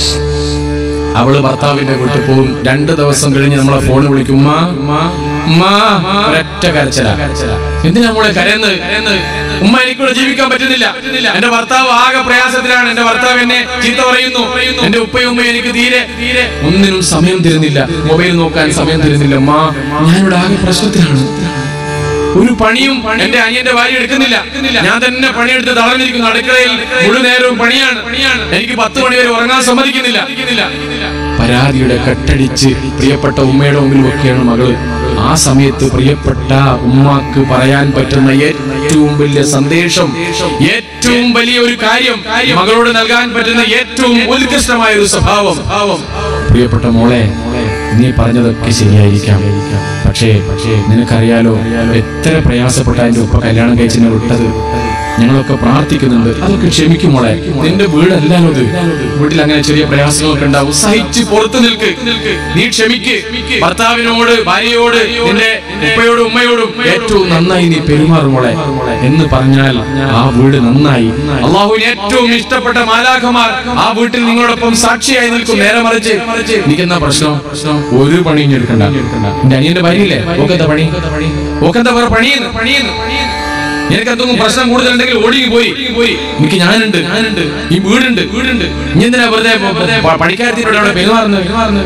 അവള് ഭർത്താവിന്റെ വീട്ടിൽ പോകും രണ്ടു ദിവസം കഴിഞ്ഞ് നമ്മളെ ഫോൺ വിളിക്കും ഉമ്മ ഉമ്മ ഉമ്മ ഒരൊറ്റ കരച്ചില എന്തിനാ നമ്മളെ കരയുന്നത് ഉമ്മ എനിക്കൂടെ ജീവിക്കാൻ പറ്റുന്നില്ല എന്റെ ഭർത്താവ് ആകെ പ്രയാസത്തിലാണ് എന്റെ ഭർത്താവ് എന്നെ ചീത്ത പറയുന്നു എന്റെ ഉപ്പയും ഉമ്മയും എനിക്ക് തീരെ തീരെ ഒന്നിനും സമയം തരുന്നില്ല മൊബൈൽ നോക്കാൻ സമയം തരുന്നില്ല ഉമ്മ ഞാനിവിടെ ആകെ പ്രശ്നത്തിലാണ് ഒരു പണിയും എന്റെ അനിയന്റെ ഭാര്യ എടുക്കുന്നില്ല ഞാൻ തന്നെ പണിയെടുത്ത് തളർന്നിരിക്കുന്നു അടുക്കളയിൽ മുഴു നേരവും പണിയാണ് എനിക്ക് പത്ത് മണി വരെ ഉറങ്ങാൻ സമ്മതിക്കുന്നില്ല പരാതിയുടെ കെട്ടടിച്ച് പ്രിയപ്പെട്ട ഉമ്മയുടെ മുമ്പിൽ വെക്കുകയാണ് മകള് ആ സമയത്ത് പ്രിയപ്പെട്ട ഉമ്മാക്ക് പറയാൻ പറ്റുന്ന ഏറ്റവും വലിയ സന്ദേശം ഏറ്റവും വലിയ ഒരു കാര്യം മകളോട് നൽകാൻ പറ്റുന്ന ഏറ്റവും ഉത്കൃഷ്ടമായ ഒരു സ്വഭാവം പ്രിയപ്പെട്ട മോളെ നീ പറഞ്ഞതൊക്കെ ശരിയായിരിക്കാം പക്ഷേ പക്ഷേ നിനക്കറിയാലോ എത്ര പ്രയാസപ്പെട്ട എന്റെ ഉപ്പ കല്യാണം കഴിച്ചിനെ വിട്ടത് ഞങ്ങളൊക്കെ പ്രാർത്ഥിക്കുന്നുണ്ട് അതൊക്കെ ക്ഷമിക്കും മോളെ നിന്റെ വീടല്ലാലോ ഇത് വീട്ടിൽ അങ്ങനെ ചെറിയ പ്രയാസങ്ങളൊക്കെ ഉണ്ടാവും സഹിച്ച് പുറത്തു നിൽക്ക് നീ ക്ഷമിക്ക് ഭർത്താവിനോട് ഭാര്യയോട് നിന്റെ ഉപ്പയോടും ഉമ്മയോടും ഏറ്റവും നന്നായി നീ പെരുമാറും മോളെ എന്ന് പറഞ്ഞാൽ ആ വീട് നന്നായി അള്ളാഹുവിന് ഏറ്റവും ഇഷ്ടപ്പെട്ട മാലാഖമാർ ആ വീട്ടിൽ നിങ്ങളോടൊപ്പം സാക്ഷിയായി നിൽക്കും നേരെ മറിച്ച് എനിക്കെന്നാ പ്രശ്നം ഒരു പണിയും എടുക്കണ്ട എന്റെ അനിയന്റെ ഭാര്യയില്ലേ ഓക്കെന്താ പണി ഓക്കെന്താ വേറെ പണിയെന്ന് പണിയെന്ന് നിനക്ക് എന്തെങ്കിലും പ്രശ്നം കൂടുതലുണ്ടെങ്കിൽ ഓടി പോയി പോയി എനിക്ക് ഞാനുണ്ട് ഞാനുണ്ട് ഈ വീടുണ്ട് വീടുണ്ട് ഇനി എന്തിനാ വെറുതെ പ- പണിക്കാരത്തിനോട് അവിടെ പെരുമാറുന്നത് പെരുമാറുന്നത്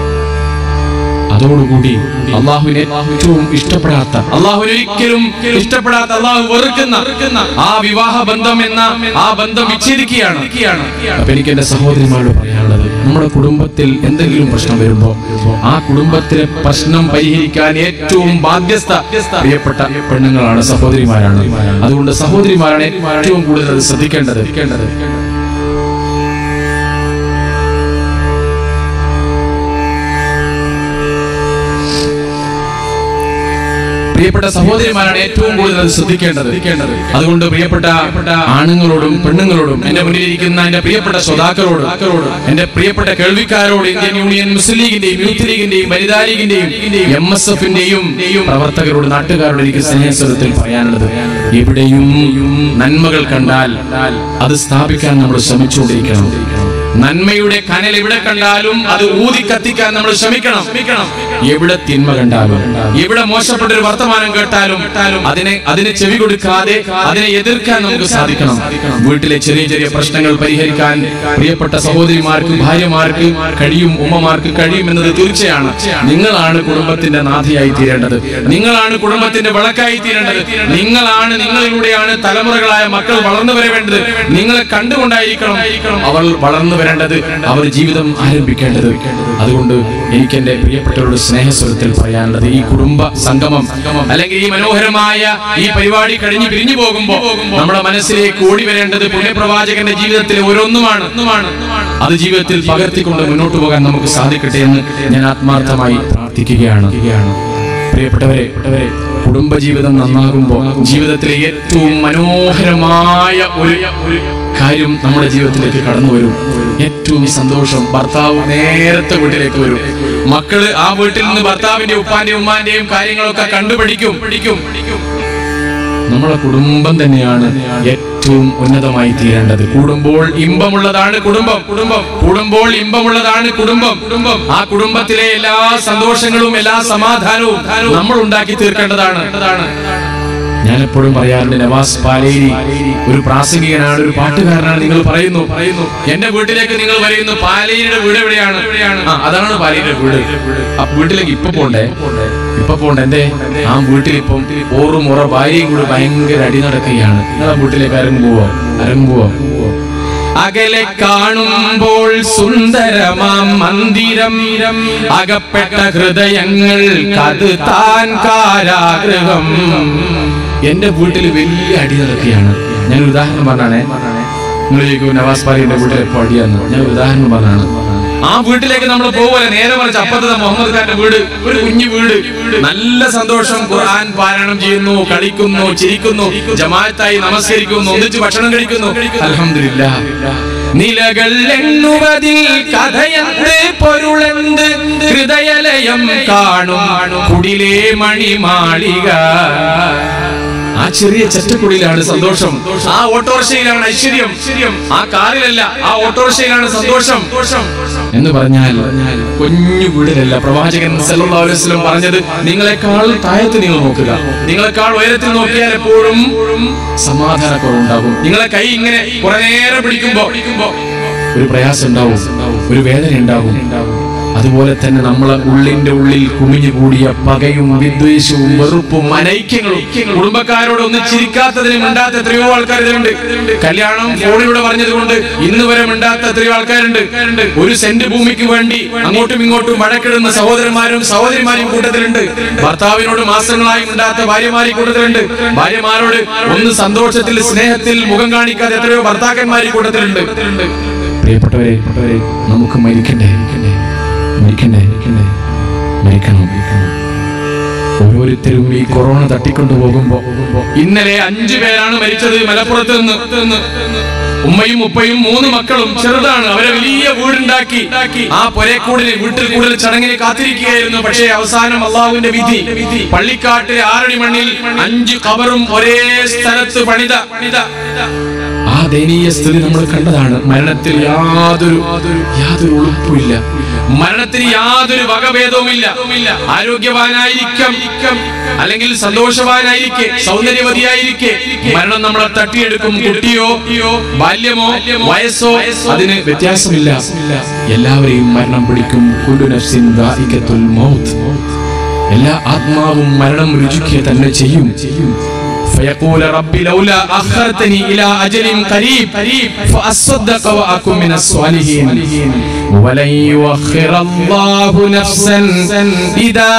അതോടുകൂടി അള്ളാഹുവിനെ ഏറ്റവും ഇഷ്ടപ്പെടാത്ത അള്ളാഹുവിന് ഒരിക്കലും ഇഷ്ടപ്പെടാത്ത അള്ളാഹു വെറുക്കുന്ന ആ വിവാഹ ബന്ധം എന്ന ആ ബന്ധം വിച്ഛേദിക്കുകയാണ് അപ്പൊ എനിക്ക് എന്റെ സഹോദരിമാരോട് പറയാനുള്ളത് നമ്മുടെ കുടുംബത്തിൽ എന്തെങ്കിലും പ്രശ്നം വരുമ്പോ ആ കുടുംബത്തിലെ പ്രശ്നം പരിഹരിക്കാൻ ഏറ്റവും ബാധ്യസ്ഥ പ്രിയപ്പെട്ട പെണ്ണുങ്ങളാണ് സഹോദരിമാരാണ് അതുകൊണ്ട് സഹോദരിമാരാണ് ഏറ്റവും കൂടുതൽ അത് ശ്രദ്ധിക്കേണ്ടത് പ്രിയപ്പെട്ട സഹോദരിമാരാണ് ഏറ്റവും കൂടുതൽ അത് ശ്രദ്ധിക്കേണ്ടത് അതുകൊണ്ട് പ്രിയപ്പെട്ട ആണുങ്ങളോടും പെണ്ണുങ്ങളോടും എന്റെ മുന്നിലിരിക്കുന്ന എന്റെ പ്രിയപ്പെട്ട ശ്രോതാക്കളോട് എന്റെ പ്രിയപ്പെട്ട കേൾവിക്കാരോട് ഇന്ത്യൻ യൂണിയൻ മുസ്ലിം ലീഗിന്റെയും യൂത്ത് ലീഗിന്റെയും വനിതാ ലീഗിന്റെയും എം എസ് എഫിന്റെയും പ്രവർത്തകരോട് നാട്ടുകാരോട് എനിക്ക് സ്നേഹസ്വരത്തിൽ പറയാനുള്ളത് എവിടെയും നന്മകൾ കണ്ടാൽ അത് സ്ഥാപിക്കാൻ നമ്മൾ ശ്രമിച്ചുകൊണ്ടിരിക്കണം നന്മയുടെ കനൽ എവിടെ കണ്ടാലും അത് ഊതി കത്തിക്കാൻ നമ്മൾ ശ്രമിക്കണം എവിടെ തിന്മ കണ്ടാലും എവിടെ മോശപ്പെട്ട ഒരു വർത്തമാനം കേട്ടാലും അതിനെ അതിനെ ചെവി കൊടുക്കാതെ അതിനെ എതിർക്കാൻ നമുക്ക് സാധിക്കണം വീട്ടിലെ ചെറിയ ചെറിയ പ്രശ്നങ്ങൾ പരിഹരിക്കാൻ പ്രിയപ്പെട്ട സഹോദരിമാർക്ക് ഭാര്യമാർക്ക് കഴിയും ഉമ്മമാർക്ക് കഴിയും എന്നത് തീർച്ചയാണ് നിങ്ങളാണ് കുടുംബത്തിന്റെ നാഥിയായി തീരേണ്ടത് നിങ്ങളാണ് കുടുംബത്തിന്റെ വിളക്കായി തീരേണ്ടത് നിങ്ങളാണ് നിങ്ങളിലൂടെയാണ് തലമുറകളായ മക്കൾ വളർന്നു വരേണ്ടത് നിങ്ങളെ കണ്ടുകൊണ്ടായിരിക്കണം അവർ വളർന്നു വരേണ്ടത് അവർ ജീവിതം ആരംഭിക്കേണ്ടത് അതുകൊണ്ട് എനിക്ക് എന്റെ പ്രിയപ്പെട്ടവരുടെ സ്നേഹസ്വരത്തിൽ പറയാനുള്ളത് ഈ കുടുംബ സംഗമം അല്ലെങ്കിൽ ഈ മനോഹരമായ ഈ പരിപാടി കഴിഞ്ഞ് പിരിഞ്ഞു പോകുമ്പോ നമ്മുടെ മനസ്സിലേക്ക് ഓടി വരേണ്ടത് പുണ്യപ്രവാചകന്റെ ജീവിതത്തിലെ ഓരോന്നുമാണ് അത് ജീവിതത്തിൽ പകർത്തിക്കൊണ്ട് മുന്നോട്ട് പോകാൻ നമുക്ക് സാധിക്കട്ടെ എന്ന് ഞാൻ ആത്മാർത്ഥമായി പ്രാർത്ഥിക്കുകയാണ് പ്രിയപ്പെട്ടവരെ കുടുംബജീവിതം നന്നാകുമ്പോൾ ജീവിതത്തിലെ ഏറ്റവും മനോഹരമായ ഒരു ഒരു കാര്യം നമ്മുടെ ജീവിതത്തിലേക്ക് കടന്നു വരും ഏറ്റവും സന്തോഷം ഭർത്താവ് നേരത്തെ വീട്ടിലേക്ക് വരും മക്കള് ആ വീട്ടിൽ നിന്ന് ഭർത്താവിന്റെ ഉപ്പാന്റെയും ഉമ്മാന്റെയും കാര്യങ്ങളൊക്കെ കണ്ടുപിടിക്കും പിടിക്കും നമ്മളെ കുടുംബം തന്നെയാണ് ഏറ്റവും ഉന്നതമായി തീരേണ്ടത് കൂടുമ്പോൾ ഇമ്പമുള്ളതാണ് കുടുംബം കുടുംബം കൂടുമ്പോൾ ഇമ്പമുള്ളതാണ് കുടുംബം കുടുംബം ആ കുടുംബത്തിലെ എല്ലാ സന്തോഷങ്ങളും എല്ലാ സമാധാനവും നമ്മൾ ഉണ്ടാക്കി തീർക്കേണ്ടതാണ് ഞാൻ എപ്പോഴും പറയാറുണ്ട് നവാസ് പാലേരി ഒരു പ്രാസംഗികനാണ് ഒരു പാട്ടുകാരനാണ് നിങ്ങൾ പറയുന്നു പറയുന്നു എന്റെ വീട്ടിലേക്ക് നിങ്ങൾ പറയുന്നു പാലേരിയുടെ വീട് എവിടെയാണ് ആ, അതാണ് പാലേരിയുടെ വീട് ആ വീട്ടിലേക്ക് ഇപ്പൊ പോണ്ടേ ഇപ്പൊ പോണ്ടേ എന്തേ ആ വീട്ടിൽ ഇപ്പം ഓറും ഉറ ഭാര്യയും കൂടി ഭയങ്കര അടി നടക്കുകയാണ് നിങ്ങൾ ആ വീട്ടിലേക്ക് അരങ്ങ് പോവോ അരങ്ങ് പോവോ അകലെ കാണുമ്പോൾ സുന്ദരമാം മന്ദിരം അകപ്പെട്ട ഹൃദയങ്ങൾ കത് താൻ കാരാഗ്രഹം എന്റെ വീട്ടിൽ വലിയ അടി നടക്കുകയാണ് ഞാൻ ഒരു ഉദാഹരണം പറഞ്ഞാണേ നിങ്ങൾ ചോദിക്കും നവാസ് പാലിന്റെ വീട്ടിൽ എപ്പോ അടിയാന്ന് ഞാൻ ഒരു ഉദാഹരണം പറഞ്ഞാണ് ആ വീട്ടിലേക്ക് നമ്മൾ പോപോലെ നേരെ മറിച്ച് അപ്പത്തത്തെ മുഹമ്മദ് ഖാന്റെ വീട് ഒരു കുഞ്ഞു വീട് നല്ല സന്തോഷം ഖുർആൻ പാരായണം ചെയ്യുന്നു കളിക്കുന്നു ചിരിക്കുന്നു ജമാഅത്തായി നമസ്കരിക്കുന്നു ഒന്നിച്ച് ഭക്ഷണം കഴിക്കുന്നു അൽഹംദുലില്ലാ നിലകൾ എണ്ണുവതിൽ കഥയെന്ത് പൊരുളെന്ത് ഹൃദയലയം കാണും കുടിലേ മണിമാളിക ആ ചെറിയ ചെറ്റക്കുടിയിലാണ് സന്തോഷം ആ ഓട്ടോറിക്ഷയിലാണ് ഐശ്വര്യം ആ കാറിലല്ല ആ ഓട്ടോറിക്ഷയിലാണ് സന്തോഷം എന്ന് പറഞ്ഞാൽ കുഞ്ഞു വീടിലല്ല പ്രവാചകൻ സല്ലല്ലാഹു അലൈഹി വസല്ലം പറഞ്ഞത് നിങ്ങളെക്കാൾ താഴത്ത് നിങ്ങൾ നോക്കുക നിങ്ങളെക്കാൾ ഉയരത്തിൽ നോക്കിയാൽ എപ്പോഴും സമാധാനക്കുറവുണ്ടാകും നിങ്ങളെ കൈ ഇങ്ങനെ കുറെ നേരം പിടിക്കുമ്പോ ഒരു പ്രയാസം ഉണ്ടാവും ഒരു വേദന ഉണ്ടാകും അതുപോലെ തന്നെ നമ്മളെ ഉള്ളിന്റെ ഉള്ളിൽ കുമിഞ്ഞു കൂടിയ പകയും വിദ്വേഷവും വെറുപ്പും അനൈക്യങ്ങളും കുടുംബക്കാരോട് ഒന്ന് ചിരിക്കാത്തതിന് മിണ്ടാത്ത എത്രയോ ആൾക്കാരുണ്ട് കല്യാണം ഫോണിലൂടെ പറഞ്ഞത് കൊണ്ട് ഇന്ന് വരെ മിണ്ടാത്ത എത്രയോ ആൾക്കാരുണ്ട് ഒരു സെന്റ് ഭൂമിക്ക് വേണ്ടി അങ്ങോട്ടും ഇങ്ങോട്ടും വഴക്കിടുന്ന സഹോദരന്മാരും സഹോദരിമാരും കൂട്ടത്തിലുണ്ട് ഭർത്താവിനോട് മാസങ്ങളായി മിണ്ടാത്ത ഭാര്യമാരി കൂട്ടത്തിലുണ്ട് ഭാര്യമാരോട് ഒന്ന് സന്തോഷത്തിൽ സ്നേഹത്തിൽ മുഖം കാണിക്കാതെ എത്രയോ ഭർത്താക്കന്മാരി കൂട്ടത്തിലുണ്ട് പ്രിയപ്പെട്ടവരെ നമുക്ക് മരിക്കണ്ടേ മരിക്കണ്ടേ മരിക്കണ്ടേ മരിക്കണം ഓരോരുത്തരും ഈ കൊറോണ തട്ടിക്കൊണ്ടു പോകുമ്പോ ഇന്നലെ അഞ്ചു പേരാണ് മരിച്ചത് മലപ്പുറത്ത് നിന്ന് ഉമ്മയും ഉപ്പയും മൂന്ന് മക്കളും ചെറുതാണ് അവരെ വലിയ വീടുണ്ടാക്കി ആ പൊരേക്കൂടിന് വീട്ടിൽ കൂടുതൽ ചടങ്ങിന് കാത്തിരിക്കുകയായിരുന്നു പക്ഷേ അവസാനം അള്ളാഹുവിന്റെ വിധി പള്ളിക്കാട്ടിലെ ആറടി മണ്ണിൽ അഞ്ച് കബറും ഒരേ സ്ഥലത്ത് പണിത പണിത ആ ദയനീയ സ്ഥിതി നമ്മൾ കണ്ടതാണ് മരണത്തിൽ യാതൊരു യാതൊരു ഉളുപ്പുമില്ല മരണത്തിന് യാതൊരു വകഭേദവുമില്ല ആരോഗ്യവാനായിരിക്കാം അല്ലെങ്കിൽ സന്തോഷവാനായിരിക്കെ സൗന്ദര്യവതിയായിരിക്കെ മരണം നമ്മളെ തട്ടിയെടുക്കും കുട്ടിയോ ബാല്യമോ വയസ്സോ അതിന് വ്യത്യാസമില്ല എല്ലാവരെയും മരണം പിടിക്കും കുല്ലു നഫ്സിൻ ദാഇഖത്തുൽ മൗത്ത് എല്ലാ ആത്മാവും മരണം രുചിക്കുക തന്നെ ചെയ്യും فيقول رب لولا أخرتني إلى أجل قريب فأصدق وأكن من الصالحين ولن يؤخر الله نفسا إذا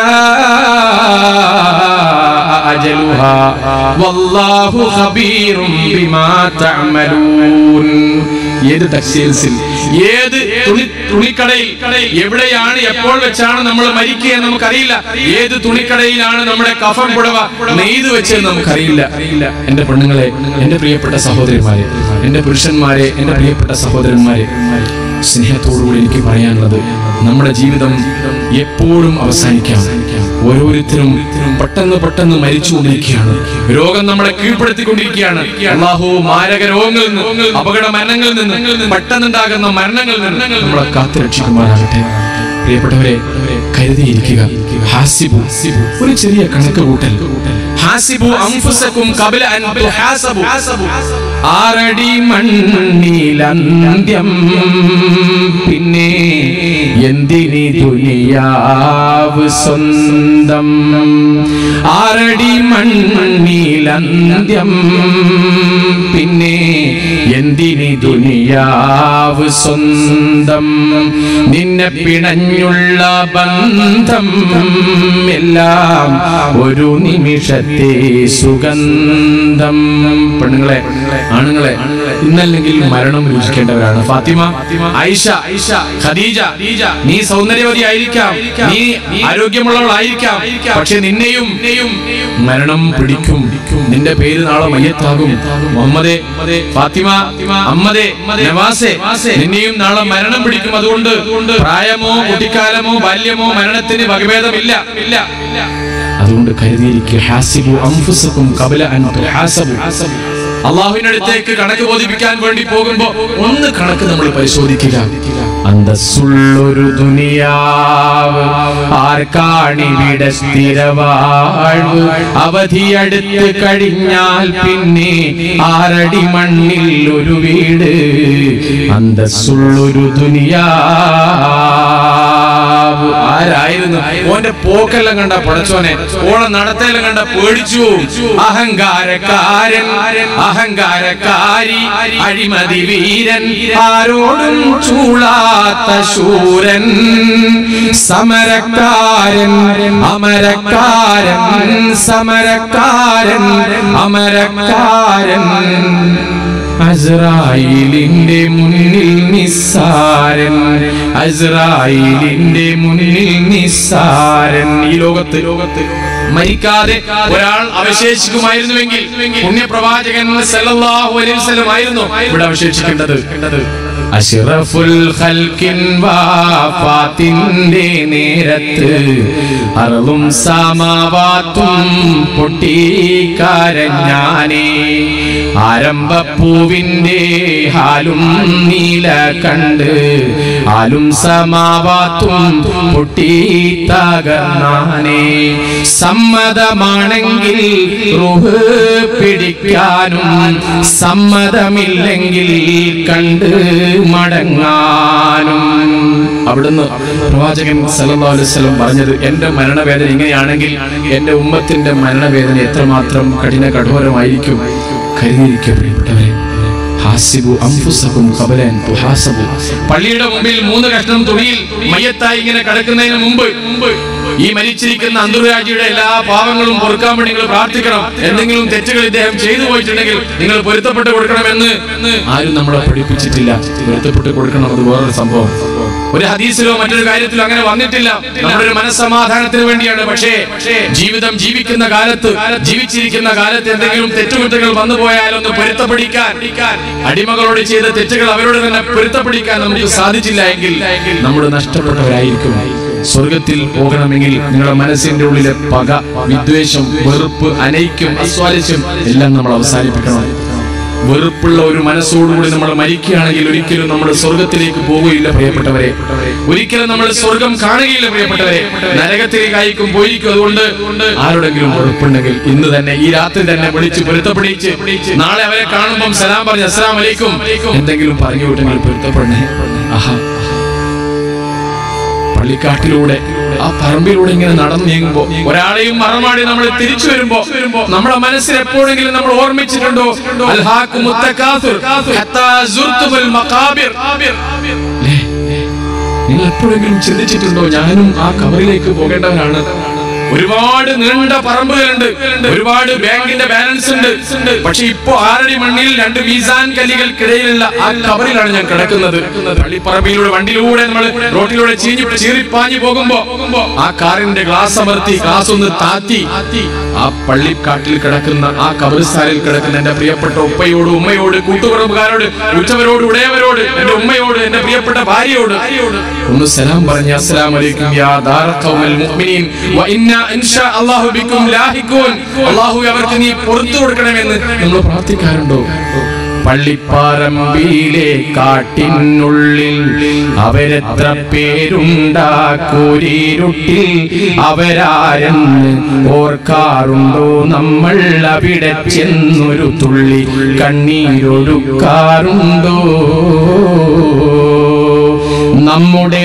جاء أجلها والله خبير بما تعملون ഏത് ടെക്സ്റ്റൈൽസിൽ ഏത് തുണി തുണിക്കടയിൽ എവിടെയാണ് എപ്പോൾ വെച്ചാണ് നമ്മൾ മരിക്കുക എന്ന് നമുക്കറിയില്ല ഏത് തുണിക്കടയിലാണ് നമ്മുടെ കഫം പുടവ നെയ്ത് വെച്ചെന്ന് നമുക്കറിയില്ല എന്റെ പെണ്ണുങ്ങളെ എന്റെ പ്രിയപ്പെട്ട സഹോദരിമാരെ എന്റെ പുരുഷന്മാരെ എന്റെ പ്രിയപ്പെട്ട സഹോദരന്മാരെ സ്നേഹത്തോടുകൂടി എനിക്ക് പറയാനുള്ളത് നമ്മുടെ ജീവിതം എപ്പോഴും അവസാനിക്കാം ഓരോരുത്തരും പെട്ടെന്ന് പെട്ടെന്ന് മരിച്ചുകൊണ്ടിരിക്കുകയാണ് രോഗം നമ്മളെ കീഴ്പ്പെടുത്തിക്കൊണ്ടിരിക്കുകയാണ് അള്ളാഹു മാരക രോഗങ്ങളിൽ നിന്ന് അപകട മരണങ്ങളിൽ നിന്ന് പെട്ടെന്നുണ്ടാകുന്ന മരണങ്ങളിൽ നിന്ന് നമ്മളെ കാത്തുരക്ഷിക്കുമാറാകട്ടെ പ്രിയപ്പെട്ടവരെ കരുതിയിരിക്കുക ഹാസിബു ഒരു ചെറിയ കണക്ക് കൂട്ടൽ ഹാസിബു അംഫുസക്കും കബല അൻ തുഹാസബു ആറടി മണ്ണിലന്ത്യം പിന്നെ എന്തിനി ദുനിയാവ് സ്വന്തം ആറടി മണ്ണിലന്ത്യം പിന്നെ എന്തിനി ദുനിയാവ് സ്വന്തം നിന്നെ പിണഞ്ഞുള്ള ബന്ധം എല്ലാം ഒരു നിമിഷത്തെ സുഗന്ധം പെണ്ണുങ്ങളെ ആണുങ്ങളെ ഇന്നല്ലെങ്കിൽ മരണം രുചിക്കേണ്ടവരാണ് ഫാത്തിമ ഐഷ ഖദീജ നീ സൗന്ദര്യവതി ആയിരിക്കാം നീ ആരോഗ്യമുള്ളവളായിരിക്കാം പക്ഷെ നിന്നെയും മരണം പിടിക്കും നിന്റെ പേര് നാളെ മയ്യത്താകും മുഹമ്മദേ ഫാത്തിമ അമ്മദേ നവാസേ നിന്നെയും നാളെ മരണം പിടിക്കും അതുകൊണ്ട് പ്രായമോ കുട്ടിക്കാലമോ ബാല്യമോ മരണത്തിന് വകഭേദമില്ല ഇല്ല അതുകൊണ്ട് കരുതിയിരിക്കുക ഹാസിബു അംഫുസക്കും കബല അൻ തുഹാസബു അള്ളാഹുവിന്റെ അടുത്തേക്ക് കണക്ക് ബോധിപ്പിക്കാൻ വേണ്ടി പോകുമ്പോ ഒന്ന് കണക്ക് നമ്മൾ പരിശോധിക്കുക അന്തസ്സുള്ളൊരു ദുനിയാവ് ആർക്കാണിവിടെ സ്ഥിരവാഴ്വ് അവധിയടുത്ത് കഴിഞ്ഞാൽ പിന്നെ ആറടി മണ്ണിൽ ഒരു വീട് അന്തസ്സുള്ളൊരു ദുനിയാവ് ആരായിരുന്നു ഓന്റെ പോക്കെല്ലാം കണ്ട പടച്ചോനെ ഓളെ നടത്തേലും കണ്ട പേടിച്ചു അഹങ്കാരക്കാരൻ അഹങ്കാരക്കാരി അഴിമതി വീരൻ ആരോടും ചൂളാത്ത ശൂരൻ സമരക്കാരൻ അമരക്കാരൻ സമരക്കാരൻ അമരക്കാരൻ അസ്രായിലിന്റെ മുന്നിൽ നിസ്സാരൻ അസ്രായിലിന്റെ മുന്നിൽ നിസ്സാരൻ ഈ ലോകത്ത് ലോകത്ത് മരിക്കാതെ ഒരാൾ അവശേഷിക്കുമായിരുന്നുവെങ്കിൽ പുണ്യപ്രവാചകൻ സല്ലല്ലാഹു അലൈഹി വസല്ലം ആയിരുന്നു ഇവിടെ അവശേഷിക്കേണ്ടത് അഷ്റഫുൽ ഖൽക്കിൻ വാഫാത്തിന്റെ നേരത്ത് അറളും സമാവാത്തും പൊട്ടിക്കാരഞ്ഞാനേ ആരംഭപ്പൂവിന്റെ ഹാലും നീല കണ്ട് ആലും സമാവാത്തും പൊട്ടിത്തകർന്നാനേ സമ്മതമാണെങ്കിൽ റുഹ് പിടിക്കാനും സമ്മതമില്ലെങ്കിൽ കണ്ട് മടങ്ങാനും അവിടുന്ന് പ്രവാചകൻ സല്ലല്ലാഹു അലൈഹി വസല്ലം പറഞ്ഞത് എന്റെ മരണവേദന ഇങ്ങനെയാണെങ്കിൽ എന്റെ ഉമ്മത്തിന്റെ മരണവേദന എത്രമാത്രം കഠിന കഠോരമായിരിക്കും കരുതിയിരിക്കുക പ്രിയപ്പെട്ടവരെ ഹാസിബു അംഫുസകും ഖബലൻ തുഹാസബു പള്ളിയുടെ മുമ്പിൽ മൂന്ന് കഷ്ണം തുണിയിൽ മയ്യത്തായി ഇങ്ങനെ കിടക്കുന്നതിന് മുമ്പ് മുമ്പ് ഈ മരിച്ചിരിക്കുന്ന അന്തർരാജ്യയുടെ എല്ലാ പാവങ്ങളും പൊറുക്കാൻ വേണ്ടി നിങ്ങൾ പ്രാർത്ഥിക്കണം എന്തെങ്കിലും തെറ്റുകൾ ഇദ്ദേഹം ചെയ്തു പോയിട്ടുണ്ടെങ്കിൽ നിങ്ങൾ പൊരുത്തപ്പെട്ട് കൊടുക്കണമെന്ന് ആരും നമ്മളെ പഠിപ്പിച്ചിട്ടില്ല പൊരുത്തപ്പെട്ട് കൊടുക്കണം അത് വേറൊരു സംഭവം ഒരു ഹദീസിലോ മറ്റൊരു കാര്യത്തിലോ അങ്ങനെ വന്നിട്ടില്ല നമ്മുടെ ഒരു മനസ്സമാധാനത്തിന് വേണ്ടിയാണ് പക്ഷേ ജീവിതം ജീവിക്കുന്ന കാലത്ത് ജീവിച്ചിരിക്കുന്ന കാലത്ത് എന്തെങ്കിലും തെറ്റുകുറ്റങ്ങൾ വന്നു പോയാലൊന്ന് പൊരുത്തപ്പെടിക്കാൻ അടിമകളോട് ചെയ്ത തെറ്റുകൾ അവരോട് തന്നെ പൊരുത്തപ്പെടിക്കാൻ നമുക്ക് സാധിച്ചില്ല എങ്കിൽ നമ്മൾ നഷ്ടപ്പെട്ടവരായിരിക്കും സ്വർഗത്തിൽ പോകണമെങ്കിൽ നിങ്ങളുടെ മനസ്സിന്റെ ഉള്ളിലെ പക വിദ്വേഷം വെറുപ്പ് അനൈക്യം അസ്വാരസ്യം എല്ലാം നമ്മൾ അവസാനിപ്പിക്കണം വെറുപ്പുള്ള ഒരു മനസ്സോടുകൂടി നമ്മൾ മരിക്കുകയാണെങ്കിൽ ഒരിക്കലും നമ്മൾ സ്വർഗത്തിലേക്ക് പോവുകയില്ല പ്രിയപ്പെട്ടവരെ ഒരിക്കലും നമ്മൾ സ്വർഗം കാണുകയില്ല പ്രിയപ്പെട്ടവരെ നരകത്തിലേക്ക് അയക്കും പോയിരിക്കും അതുകൊണ്ട് ആരോടെങ്കിലും വെറുപ്പുണ്ടെങ്കിൽ ഇന്ന് തന്നെ ഈ രാത്രി തന്നെ വിളിച്ച് പൊരുത്തപ്പെടിച്ച് നാളെ അവരെ കാണുമ്പോൾ സലാം പറഞ്ഞ് അസ്സലാം വലൈക്കും എന്തെങ്കിലും പറഞ്ഞു വിട്ടെങ്കിൽ പൊരുത്തപ്പെടണേ ആഹാ പള്ളിക്കാട്ടിലൂടെ ആ പറമ്പിലൂടെ ഇങ്ങനെ നടന്നു നീങ്ങുമ്പോ ഒരാളെയും മറമാടി നമ്മൾ തിരിച്ചു വരുമ്പോ നമ്മുടെ മനസ്സിൽ എപ്പോഴെങ്കിലും നമ്മൾ ഓർമ്മിച്ചിട്ടുണ്ടോ അൽഹാഖു മുത്തകാസുർ ഹത്താ സുർത്തുൽ മഖാബിർ ലേ, നിങ്ങൾ എപ്പോഴെങ്കിലും ചിന്തിച്ചിട്ടുണ്ടോ ഞാനും ആ കബറിലേക്ക് പോകേണ്ടവനാണ് ഒരുപാട് നീണ്ട പറമ്പുകളുണ്ട് ഒരുപാട് ബാങ്കിന്റെ ബാലൻസ് ഉണ്ട് പക്ഷെ ഇപ്പോ ആറടി മണ്ണിൽ രണ്ട് മീസാൻ കല്ലികൾക്കിടയിലുള്ള ആ കബറിലാണ് ഞാൻ കിടക്കുന്നത് പള്ളിപ്പറമ്പിലൂടെ വണ്ടിയിലൂടെ നമ്മൾ റോട്ടിലൂടെ ചീഞ്ഞു ചീറിപ്പാഞ്ഞു പോകുമ്പോ ആ കാറിന്റെ ഗ്ലാസ് അമർത്തി ഗ്ലാസ് ഒന്ന് താത്തി ആ പള്ളിക്കാട്ടിൽ കിടക്കുന്ന ആ കബറിസ്ഥാനിൽ കിടക്കുന്ന എന്റെ പ്രിയപ്പെട്ട ഉപ്പയോട് ഉമ്മയോട് കൂട്ടുകുറമ്പുകാരോട് ഉറ്റവരോട് ഉടയവരോട് എന്റെ ഉമ്മയോട് എന്റെ പ്രിയപ്പെട്ട ഭാര്യയോട് ഒന്ന് സലാം പറഞ്ഞ അസ്സലാം അലൈക്കും യാ ദാറ ഖൗമൽ മുഅ്മിനീൻ വ ഇന്ന ഇൻഷാ അല്ലാഹു ബിക്കും ലാഹിഖൂൻ അല്ലാഹു അവർക്ക് നീ പുറത്തു കൊടുക്കണമെന്ന് നമ്മൾ പ്രാർത്ഥിക്കാറുണ്ടോ പള്ളിപ്പാറമ്പിയിലെ കാട്ടിനുള്ളിൽ അവരെത്ര പേരുണ്ടാക്കൂരിരുട്ടിൽ അവരാരെന്ന് ഓർക്കാറുണ്ടോ നമ്മൾ അവിടെ ചെന്നൊരു തുള്ളി കണ്ണീരൊടുക്കാറുണ്ടോ നമ്മുടെ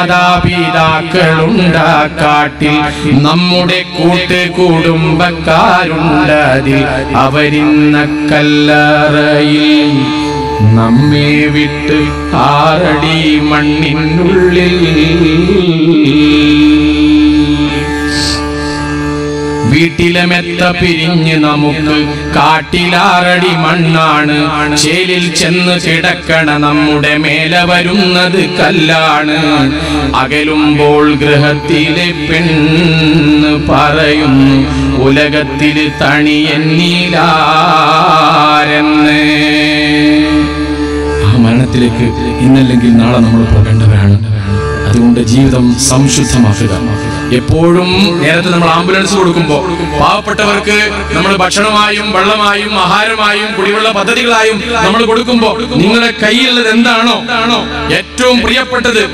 മാതാപിതാക്കളുണ്ടാക്കാട്ടിൽ നമ്മുടെ കൂട്ട് കുടുംബക്കാരുണ്ടതിൽ അവരിന്ന കല്ലറയിൽ നമ്മെ വിട്ട് ആറടി മണ്ണിനുള്ളിൽ വീട്ടിലെ മെത്ത പിരിഞ്ഞ് നമുക്ക് കാട്ടിലാറടി മണ്ണാണ് ചേലിൽ ചെന്ന് കിടക്കണ നമ്മുടെ മേലെ വരുന്നത് കല്ലാണ് അകലുമ്പോൾ ഗൃഹത്തിലെ പെണ്ണ് പറയുന്നു ഉലകത്തില് തണിയെന്നീലാരെന്ന് ആ മരണത്തിലേക്ക് ഇന്നല്ലെങ്കിൽ നാളെ നമ്മൾ പോകേണ്ടവരാണ് അതുകൊണ്ട് ജീവിതം സംശുദ്ധമാക്കുക എപ്പോഴും നേരത്തെ നമ്മൾ ആംബുലൻസ് കൊടുക്കുമ്പോൾ പാവപ്പെട്ടവർക്ക് നമ്മൾ ഭക്ഷണമായും വെള്ളമായും ആഹാരമായും കുടിവെള്ള പദ്ധതികളായും നമ്മൾ കൊടുക്കുമ്പോൾ നിങ്ങളുടെ കയ്യിലുള്ളത് എന്താണോ ഏറ്റവും പ്രിയപ്പെട്ടത്